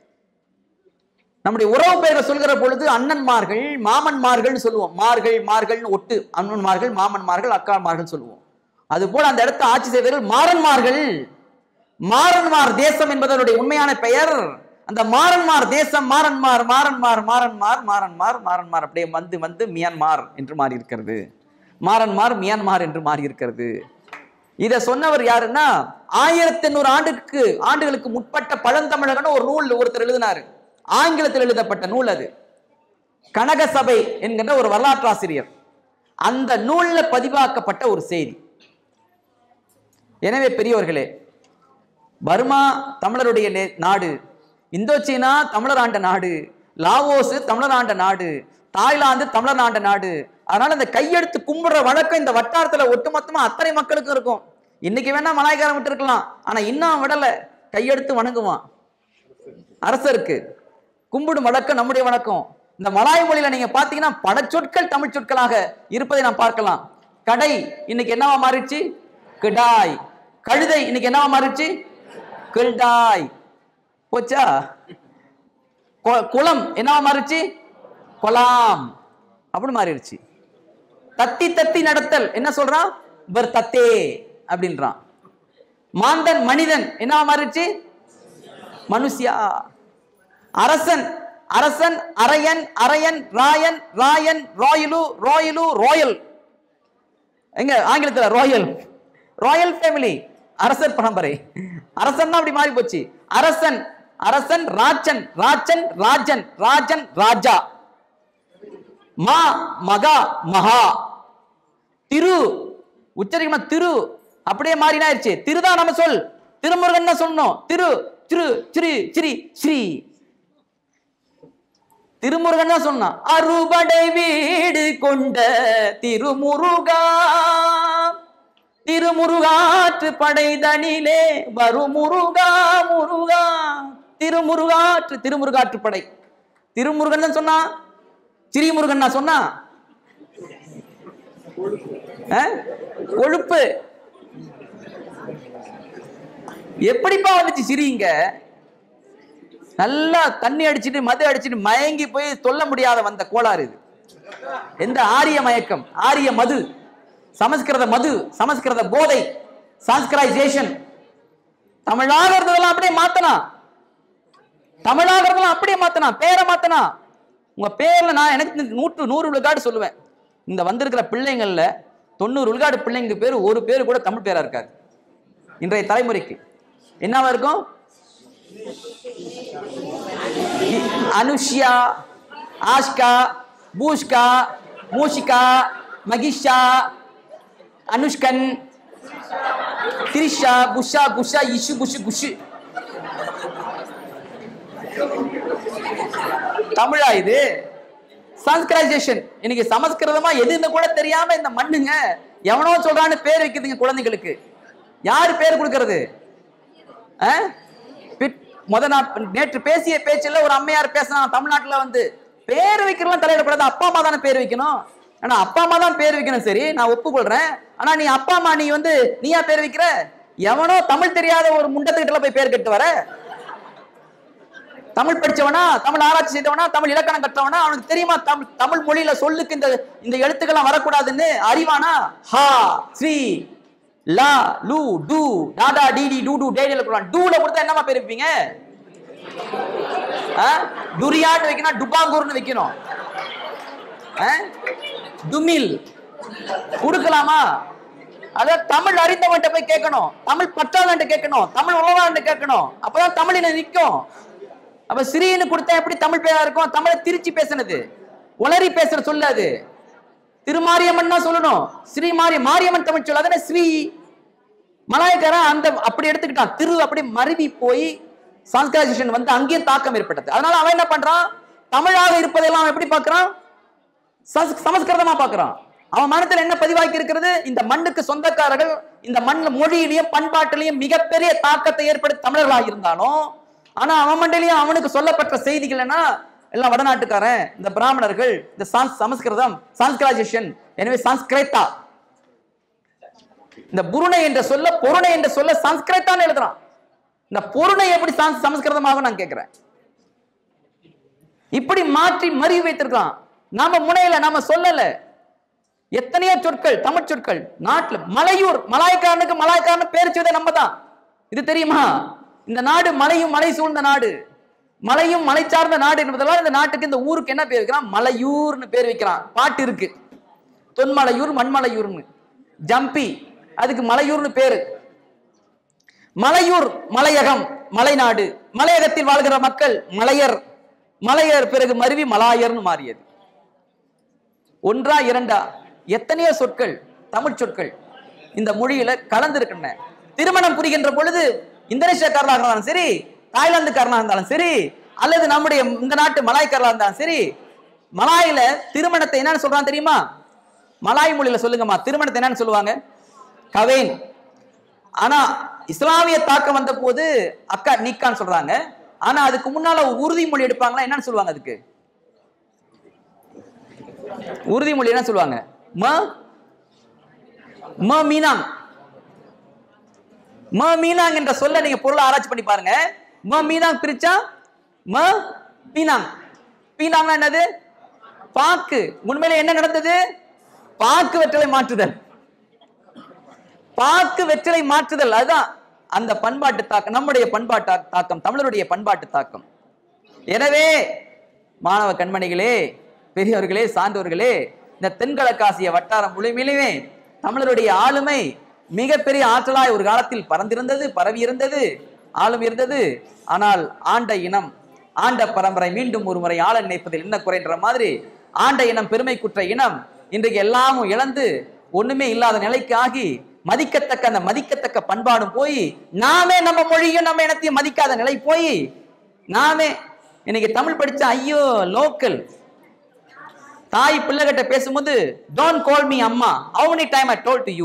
Speaker 1: நம்முடைய உறவு பெயரை சொல்கிற பொழுது அண்ணன்மார்கள் மாமன்மார்கள் சொல்லுவோம் மார்கள் மார்கள்னு ஒட்டு அண்ணன்மார்கள் மாமன்மார்கள் அக்காமார்கள் சொல்லுவோம் அது போல அந்த இடத்தை ஆட்சி செய்தவர்கள் மாறன்மார்கள் மாறன்மார் தேசம் என்பதனுடைய உண்மையான பெயர் அந்த மாறன்மார் தேசம் மாறன்மார் மாறன்மார் மாறன்மார் மாறன்மார் மாறன்மார் அப்படியே வந்து வந்து மியான்மார் என்று மாறி இருக்கிறது மாறன்மார் மியான்மார் என்று மாறி இருக்கிறது இதை சொன்னவர் யாருன்னா ஆயிரத்தி எண்ணூறு ஆண்டுக்கு ஆண்டுகளுக்கு முற்பட்ட பழந்தமிழகன்னு ஒரு நூல் ஒருத்தர் எழுதினாரு ஆங்கிலத்தில் எழுதப்பட்ட நூல் அது கனகசபை என்கின்ற ஒரு வரலாற்றாசிரியர் அந்த நூல்ல பதிவாக்கப்பட்ட ஒரு செய்தி எனவே பெரியவர்களே பர்மா தமிழருடைய நே- நாடு இந்தோசீனா தமிழர் ஆண்ட நாடு லாவோஸ் தமிழர் ஆண்ட நாடு தாய்லாந்து தமிழர் ஆண்ட நாடு அதனால இந்த கையெடுத்து கும்பிடுற வழக்கம் இந்த வட்டாரத்துல ஒட்டுமொத்தமா அத்தனை மக்களுக்கும் இருக்கும் இன்னைக்கு வேணா மலாய்க்காரன் விட்டு இருக்கலாம் ஆனா இன்னும் விடல கையெடுத்து வணங்குவான் அரசருக்கு கும்பிடும் வழக்கம் நம்முடைய வழக்கம் இந்த மலாய் மொழியில நீங்க பாத்தீங்கன்னா பல சொற்கள் தமிழ் சொற்களாக இருப்பதை நாம் பார்க்கலாம் கடை இன்னைக்கு என்னவா மாறிடுச்சு கிடாய் கழுதை இன்னைக்கு என்னவா மாறிடுச்சு கில்டாய் போச்சா கொ- குளம் என்னவா மாறிடுச்சு கொலாம் அப்படின்னு மாறிடுச்சு தத்தி தத்தி நடத்தல் என்ன சொல்றான் பர் தத்தே அப்படின்றான் மாந்தன் மனிதன் என்னவா மாறிடுச்சு மனுஷியா அரசன் அரசன் அரையன் அரையன் ராயன் ராயன் ராயலு ராயலு ராயல் எங்க ஆங்கிலத்துல ராயல் ராயல் ஃபேமிலி அரசர் பரம்பரை அரசன் அப்படி மாறி போச்சு அரசன் அரசன் ராஜன் ராஜன் ராஜன் ராஜன் ராஜா மா மகா மகா திரு உச்சரிக்கமா திரு அப்படியே மாறினாயிருச்சு திருதான் நம்ம சொல் திருமுருகன் தான் சொல்லணும் திரு திரு ஸ்ரீ ஸ்ரீ ஸ்ரீ திருமுருகன் தான் சொன்னான் அறுபடை வீடு கொண்ட திருமுருகா திருமுருகாற்று படைதனிலே வரும் முருகா முருகா திருமுருகாற்று திருமுருகாற்று படை திருமுருகன் தான் சொன்னா ஸ்ரீமுருகன் நான் சொன்னா ஆ? கொழுப்பு எப்படிப்பா வந்துச்சு சிரிங்க நல்லா தண்ணி அடிச்சிட்டு மது அடிச்சிட்டு மயங்கி போய் சொல்ல முடியாத வந்த கோளாறு இது எந்த ஆரிய மயக்கம் ஆரிய மது சமஸ்கிருத மது சமஸ்கிருத போதை சான்ஸ்கிரைசேஷன் தமிழாக இருந்ததெல்லாம் அப்படியே மாத்தனா தமிழாக இருந்ததெல்லாம் அப்படியே மாத்தனா பேரை மாத்தனா உங்க பேர்ல நான் எனக்கு நூற்று நூறு விழுக்காடு சொல்லுவேன் இந்த வந்திருக்கிற பிள்ளைங்கள்ல தொண்ணூறு விழுக்காடு பிள்ளைங்க பேர் ஒரு பேர் கூட தமிழ் பேரா இருக்காது இன்றைய தலைமுறைக்கு என்னவா இருக்கும் அனுஷ்யா ஆஷ்கா பூஷ்கா மூஷிகா மகிஷா அனுஷ்கன் திரிஷா புஷா குஷா இஷு குஷு குஷு தமிழா இது சன்ஸ்கிரைசேஷன் இன்னைக்கு சமஸ்கிருதமா எதுன்னு கூட தெரியாம இந்த மண்ணுங்க எவனோ சொல்றான்னு பேர் வைக்குதுங்க குழந்தைகளுக்கு யாரு பேர் கொடுக்கறது ஆ? பிட்- முத நான் நேற்று பேசிய பேச்சுல ஒரு அம்மையார் பேசினா தமிழ்நாட்டுல வந்து பேர் வைக்கிறலாம் தலையிடக்கூடாது அப்பா அம்மா தானே பேர் வைக்கணும் ஆனா அப்பா அம்மா தான் பேர் வைக்கணும் சரி நான் ஒப்புக்கொள்றேன் ஆனா நீ அப்பா அம்மா நீ வந்து நீயா பேர் வைக்கிற எவனோ தமிழ் தெரியாத ஒரு முண்டத்துக்கிட்ட போய் பேர் கட்டு வர தமிழ் படிச்சவனா தமிழ் ஆராய்ச்சி செய்தவனா தமிழ் இலக்கணம் கற்றவனா அவனுக்கு தெரியுமா தமிழ் தமிழ் மொழியில சொல்லுக்கு இந்த இந்த எழுத்துக்கள்லாம் வரக்கூடாதுன்னு அறிவானா ஹா ஸ்ரீ லா லூ டு டாடா டிடி டூ டு டேடில கொடுவான் டூல கொடுத்தா என்னமா பேர் வைப்பீங்க ஆ? டுரியான்னு வைக்கணும் டுபாங்கூர்னு வைக்கணும் ஆ? டுமில் கொடுக்கலாமா அதாவது தமிழ் அறிந்தவன்ட்ட போய் கேட்கணும் தமிழ் பற்றாதவன்ட்ட கேட்கணும் தமிழ் உழவான்ட்ட கேட்கணும் அப்பதான் தமிழ் இனம் நிற்கும் அப்ப ஸ்ரீன்னு கொடுத்தா எப்படி தமிழ் பேரா இருக்கும் தமிழை திருச்சி பேசுனது உளறி பேசுற சொல்லாது திருமாரியம்மன் தான் சொல்லணும் ஸ்ரீ மாரிய மாரியம்மன் தமிழ் சொல் அதானே ஸ்ரீ மலாயக்காரன் அந்த அப்படி எடுத்துக்கிட்டான் திரு அப்படி மருவி போய் சான்ஸ்கிரைசேஷன் வந்து அங்கேயும் தாக்கம் ஏற்பட்டது அதனால அவன் என்ன பண்றான் தமிழாக இருப்பதெல்லாம் அவன் எப்படி பார்க்கறான் சமஸ்- சமஸ்கிருதமா பார்க்கறான் அவன் மனத்துல என்ன பதிவாக்கி இருக்கிறது இந்த மண்ணுக்கு சொந்தக்காரர்கள் இந்த மண் மொழியிலையும் பண்பாட்டிலையும் மிகப்பெரிய தாக்கத்தை ஏற்படுத்தி தமிழர்களாக இருந்தாலும் ஆனா அவன் மண்டையிலையும் அவனுக்கு சொல்லப்பட்ட செய்திகள் என்ன எல்லாம் வடநாட்டுக்காரன் இந்த பிராமணர்கள் இந்த சான்ஸ் சமஸ்கிருதம் சான்ஸ்கிரைசேஷன் எனவே சான்ஸ்கிரைத்தா இந்த புருணை என்ற சொல்ல பொருணை என்ற சொல்ல சம்ஸ்கிருத்தான்னு எழுதுறான் இந்த பொருணை எப்படி சான்ஸ் சமஸ்கிருதமாகும் நான் கேட்கிறேன் இப்படி மாற்றி மறி வைத்திருக்கான் நாம முனையில நாம சொல்லல எத்தனையோ சொற்கள் தமிழ் சொற்கள் நாட்டுல மலையூர் மலாய்க்காரனுக்கு மலாய்க்காரன் பேர் வச்சதே நம்ம தான் இது தெரியுமா இந்த நாடு மலையும் மலை சூழ்ந்த நாடு மலையும் மலை சார்ந்த நாடு என்பதெல்லாம் இந்த நாட்டுக்கு இந்த ஊருக்கு என்ன பேர் வைக்கிறான் மலையூர்னு பேர் வைக்கிறான் பாட்டு இருக்கு தொன்மலையூர் மண்மலையூர்னு ஜம்பி அதுக்கு மலையூர்னு பேரு மலையூர் மலையகம் மலைநாடு மலையகத்தில் வாழ்கிற மக்கள் மலையர் மலையர் பிறகு மருவி மலாயர்னு மாறியது ஒன்றா இரண்டா எத்தனையோ சொற்கள் தமிழ் சொற்கள் இந்த மொழியில கலந்திருக்கின்றன திருமணம் புரிகின்ற பொழுது இந்தோனேஷியாக்காரனாக இருந்தாலும் சரி தாய்லாந்துக்காரனாக இருந்தாலும் சரி அல்லது நம்முடைய இந்த நாட்டு மலாய்க்காரனாக இருந்தாலும் சரி மலாயில திருமணத்தை என்னன்னு சொல்றான் தெரியுமா மலாய் மொழியில சொல்லுங்கம்மா திருமணத்தை என்னன்னு சொல்லுவாங்க கவேன் ஆனா இஸ்லாமிய தாக்கம் வந்த போது அக்கா நிக்கான்னு சொல்றாங்க ஆனா அதுக்கு முன்னால உறுதிமொழி எடுப்பாங்களா என்னன்னு சொல்லுவாங்க அதுக்கு உறுதிமொழி என்ன சொல்லுவாங்க ம ம மீனாங் ம மீனாங் என்ற சொல்ல நீங்க பொருளை ஆராய்ச்சி பண்ணி பாருங்க ம மீனாங் பிரிச்சா ம மீனாங் பீனாங்னா என்னது பாக்கு உண்மையில என்ன நடந்தது பாக்கு வெற்றலை மாற்றுதல் பாக்கு வெற்றிலை மாற்றுதல் அதுதான் அந்த பண்பாட்டு தாக்கம் நம்முடைய பண்பாட்டு தாக்கம் தமிழருடைய பண்பாட்டு தாக்கம் எனவே மாணவ கண்மணிகளே பெரியவர்களே சான்றோர்களே இந்த தென்கிழக்காசிய வட்டாரம் முழுமையிலுமே தமிழருடைய ஆளுமை மிகப்பெரிய ஆற்றலாய் ஒரு காலத்தில் பறந்திருந்தது பரவி இருந்தது ஆளும் இருந்தது ஆனால் ஆண்ட இனம் ஆண்ட பரம்பரை மீண்டும் ஒரு முறை ஆள நினைப்பதில் என்ன குறைன்ற மாதிரி ஆண்ட இனம் பெருமைக்குற்ற இனம் இன்றைக்கு எல்லாமும் இழந்து ஒண்ணுமே இல்லாத நிலைக்கு ஆகி மதிக்கத்தக்க அந்த மதிக்கத்தக்க பண்பாடும் போய் நாமே நம்ம மொழியும் நம்ம இனத்தையும் மதிக்காத நிலை போய் நாமே இன்னைக்கு தமிழ் படிச்ச ஐயோ லோக்கல் தாய் பிள்ளைகிட்ட பேசும்போது டோன்ட் கால் மீ அம்மா how many time I told to you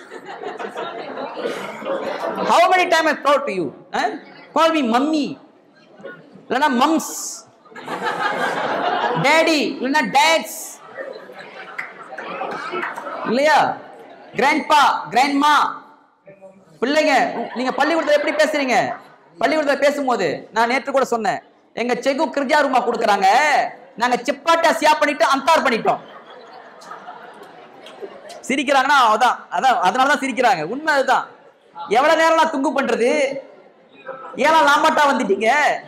Speaker 1: how many time I told to you call me mummy இல்லைன்னா மம்ஸ் டேடி இல்லைன்னா டேட்ஸ் இல்லையா கிராண்ட்பா கிராண்ட்மா பிள்ளைங்க நீங்க பள்ளிக்கூடத்துல எப்படி பேசுறீங்க பள்ளிக்கூடத்துல பேசும்போது நான் நேற்று கூட சொன்னேன் எங்க செகு கிரிஜா ரூமா கொடுக்குறாங்க நாங்க சிப்பாட்டா சியா பண்ணிட்டு அந்தார் பண்ணிட்டோம் சிரிக்கிறாங்கன்னா அதான் அதான் அதனாலதான் சிரிக்கிறாங்க உண்மை அதுதான் எவ்வளவு நேரம் நான் துங்கு பண்றது ஏன்னா லாமாட்டா வந்துட்டீங்க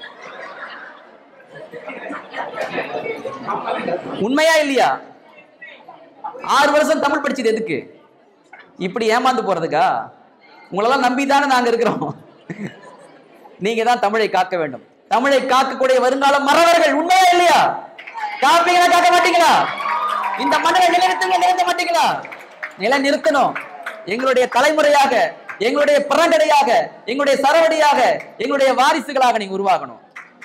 Speaker 1: உண்மையா இல்லையா ஆறு வருஷம் தமிழ் படிச்சது எதுக்கு இப்படி ஏமாந்து போறதுக்கா உங்களெல்லாம் நம்பி தானே நாங்க இருக்கிறோம் நீங்க தான் தமிழை காக்க வேண்டும் தமிழை காக்கக்கூடிய வருங்கால மறவர்கள் உண்மையா இல்லையா காப்பீங்களா காக்க மாட்டீங்களா இந்த மண்ணை நிலைநிறுத்துங்க நிறுத்த மாட்டீங்களா நிலைநிறுத்தணும் எங்களுடைய தலைமுறையாக எங்களுடைய பிறந்தடையாக எங்களுடைய சரவடியாக எங்களுடைய வாரிசுகளாக நீங்க உருவாகணும்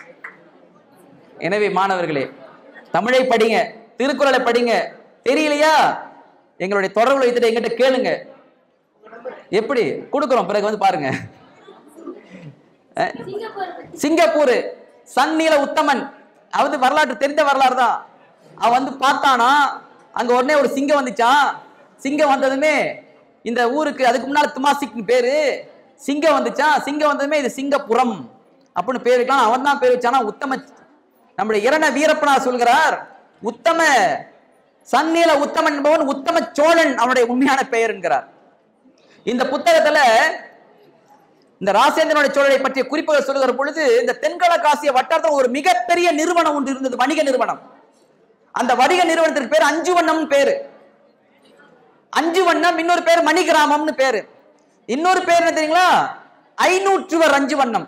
Speaker 1: எனவே மாணவர்களே தமிழை படிங்க திருக்குறளை படிங்க தெரியலையா எங்களுடைய தொடர்புல வைத்துட்டு எங்கிட்ட கேளுங்க எப்படி கொடுக்குறோம் பிறகு வந்து பாருங்க அஹ், சிங்கப்பூர் சந்நில உத்தமன் அவன் வரலாற்று தெரிந்த வரலாறு தான் அவன் வந்து பார்த்தானா அங்க உடனே ஒரு சிங்கம் வந்துச்சான் சிங்கம் வந்ததுமே இந்த ஊருக்கு அதுக்கு முன்னால துமாசிக்னு பேரு சிங்கம் வந்துச்சான் சிங்கம் வந்ததுமே இது சிங்கப்புரம் அப்படின்னு பேர் வைக்கலாம் அவன் தான் பேர் வச்சானா உத்தம நம்முடைய இரண வீரப்பனா சொல்கிறார் உத்தம சந்நில உத்தமன் என்பவன் உத்தம சோழன் அவனுடைய உண்மையான பெயர் என்கிறார் இந்த புத்தகத்துல இந்த ராசேந்திரனுடைய சோழரை பற்றிய குறிப்புகள் சொல்லுகிற பொழுது இந்த தென்கிழக்காசிய வட்டாரத்தில் ஒரு மிகப்பெரிய நிறுவனம் ஒன்று இருந்தது வணிக நிறுவனம் அந்த வணிக நிறுவனத்திற்கு பேர் அஞ்சு வண்ணம் பேரு அஞ்சு வண்ணம் இன்னொரு பேர் மணிகிராமம்னு பேரு இன்னொரு பேர் என்ன தெரியுங்களா ஐநூற்றுவர் அஞ்சு வண்ணம்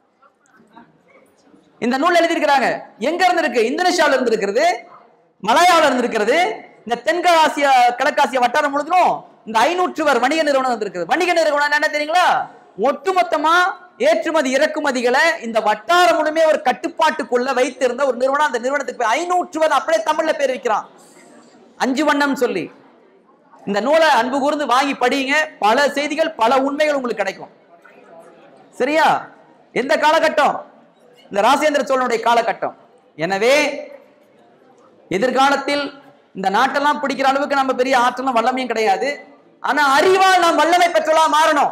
Speaker 1: இந்த நூல் எழுதியிருக்கிறாங்க எங்க இருந்து இருக்கு இந்தோனேஷியாவில இருந்து இருக்கிறது மலாயாவில இருந்து இருக்கிறது இந்த தென்காசிய கிழக்காசிய வட்டாரம் முழுவதும் இந்த ஐநூற்றுவர் வணிக நிறுவனம் வந்திருக்குது வணிக நிறுவனம் என்ன தெரியுங்களா ஒட்டுமொத்தமா ஏற்றுமதி இறக்குமதிகளை இந்த வட்டாரம் முழுமே ஒரு கட்டுப்பாட்டுக்குள்ள வைத்திருந்த ஒரு நிறுவனம் அந்த நிறுவனத்துக்கு பேர் ஐநூற்றுவர் அப்படியே தமிழ்ல பேர் வைக்கிறான் அஞ்சு வண்ணம் சொல்லி இந்த நூலை அன்பு கூர்ந்து வாங்கி படியுங்க பல செய்திகள் பல உண்மைகள் உங்களுக்கு கிடைக்கும் சரியா எந்த காலகட்டம் இந்த ராசேந்திர சோழனுடைய காலகட்டம் எனவே எதிர்காலத்தில் இந்த நாட்டெல்லாம் பிடிக்கிற அளவுக்கு நம்ம பெரிய ஆற்றலும் வல்லமையும் கிடையாது ஆனா அறிவால் நாம் வல்லமை பெற்றலா மாறணும்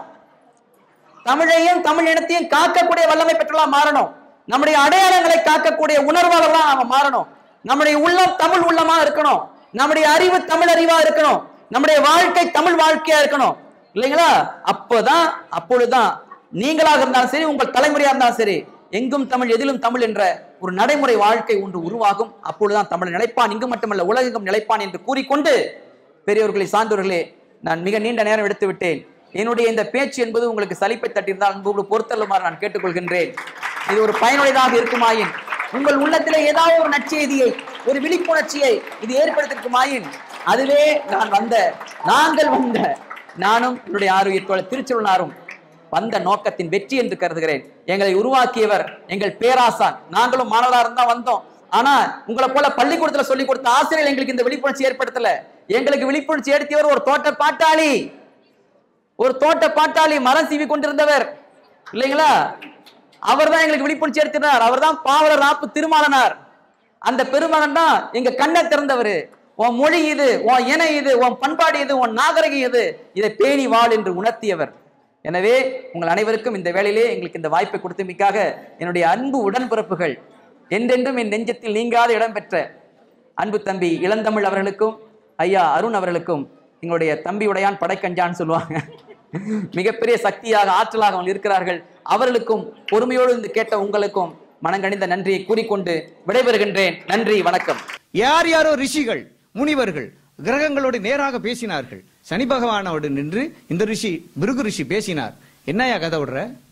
Speaker 1: தமிழையும் தமிழ் இனத்தையும் காக்கக்கூடிய வல்லமை பெற்றலா மாறணும் நம்முடைய அடையாளங்களை காக்கக்கூடிய உணர்வாளர்களா நாம மாறணும் நம்முடைய உள்ளம் தமிழ் உள்ளமா இருக்கணும் நம்முடைய அறிவு தமிழ் அறிவா இருக்கணும் நம்முடைய வாழ்க்கை தமிழ் வாழ்க்கையா இருக்கணும் இல்லைங்களா அப்போதான் அப்பொழுதுதான் நீங்களாக இருந்தாலும் சரி உங்கள் தலைமுறையா இருந்தாலும் சரி எங்கும் தமிழ் எதிலும் தமிழ் என்ற ஒரு நடைமுறை வாழ்க்கை ஒன்று உருவாகும் அப்பொழுதுதான் தமிழ் நிலைப்பான் இங்கு மட்டுமல்ல உலகெங்கும் நிலைப்பான் என்று கூறிக்கொண்டு பெரியவர்களை சார்ந்தவர்களே நான் மிக நீண்ட நேரம் எடுத்து விட்டேன் என்னுடைய இந்த பேச்சு என்பது உங்களுக்கு சலிப்பை தட்டியிருந்தால் அன்போடு பொறுத்தல்லுமாறு நான் கேட்டுக்கொள்கின்றேன் இது ஒரு பயனுடையதாக இருக்குமாயின் உங்கள் உள்ளத்திலே ஏதாவது ஒரு நற்செய்தியை ஒரு விழிப்புணர்ச்சியை இது ஏற்படுத்திருக்குமாயின் அதுவே நான் வந்த நாங்கள் வந்த நானும் என்னுடைய ஆரோக்கிய தோழர் திருச்செல்வனாரும் வந்த நோக்கத்தின் வெற்றி என்று கருதுகிறேன் எங்களை உருவாக்கியவர் எங்கள் பேராசான் நாங்களும் மாணவரா இருந்தா வந்தோம் ஆனா உங்களை போல பள்ளிக்கூடத்துல சொல்லி கொடுத்த ஆசிரியர் எங்களுக்கு இந்த விழிப்புணர்ச்சி ஏற்படுத்தல எங்களுக்கு விழிப்புணர்ச்சி ஏற்படுத்தியவர் ஒரு தோட்ட பாட்டாளி ஒரு தோட்ட பாட்டாளி மரம் சீவி கொண்டிருந்தவர் இல்லைங்களா அவர் தான் எங்களுக்கு விழிப்புணர்ச்சி ஏற்படுத்தினார் அவர் தான் பாவலர் நாப்பு திருமாலனார் அந்த பெருமகன் தான் எங்க கண்ணை திறந்தவர் உன் மொழி இது உன் இன இது உன் பண்பாடு இது உன் நாகரிகம் இது இதை பேணி வாழ் என்று உணர்த்தியவர் எனவே உங்கள் அனைவருக்கும் இந்த வேளையிலே எங்களுக்கு இந்த வாய்ப்பை கொடுத்தமைக்காக என்னுடைய அன்பு உடன்பிறப்புகள் என்றென்றும் என் நெஞ்சத்தில் நீங்காத இடம் பெற்ற அன்பு தம்பி இளந்தமிழ் அவர்களுக்கும் ஐயா அருண் அவர்களுக்கும் எங்களுடைய தம்பி உடையான் படைக்கஞ்சான்னு சொல்லுவாங்க மிகப்பெரிய சக்தியாக ஆற்றலாக அவங்க இருக்கிறார்கள் அவர்களுக்கும் பொறுமையோடு இருந்து கேட்ட உங்களுக்கும் மனங்கணிந்த நன்றியை கூறிக்கொண்டு விடைபெறுகின்றேன் நன்றி வணக்கம்
Speaker 3: யார் யாரோ ரிஷிகள் முனிவர்கள் கிரகங்களோடு நேராக பேசினார்கள் சனி பகவானோடு நின்று இந்த ரிஷி பிருகு ரிஷி பேசினார் என்னையா கதை விடுற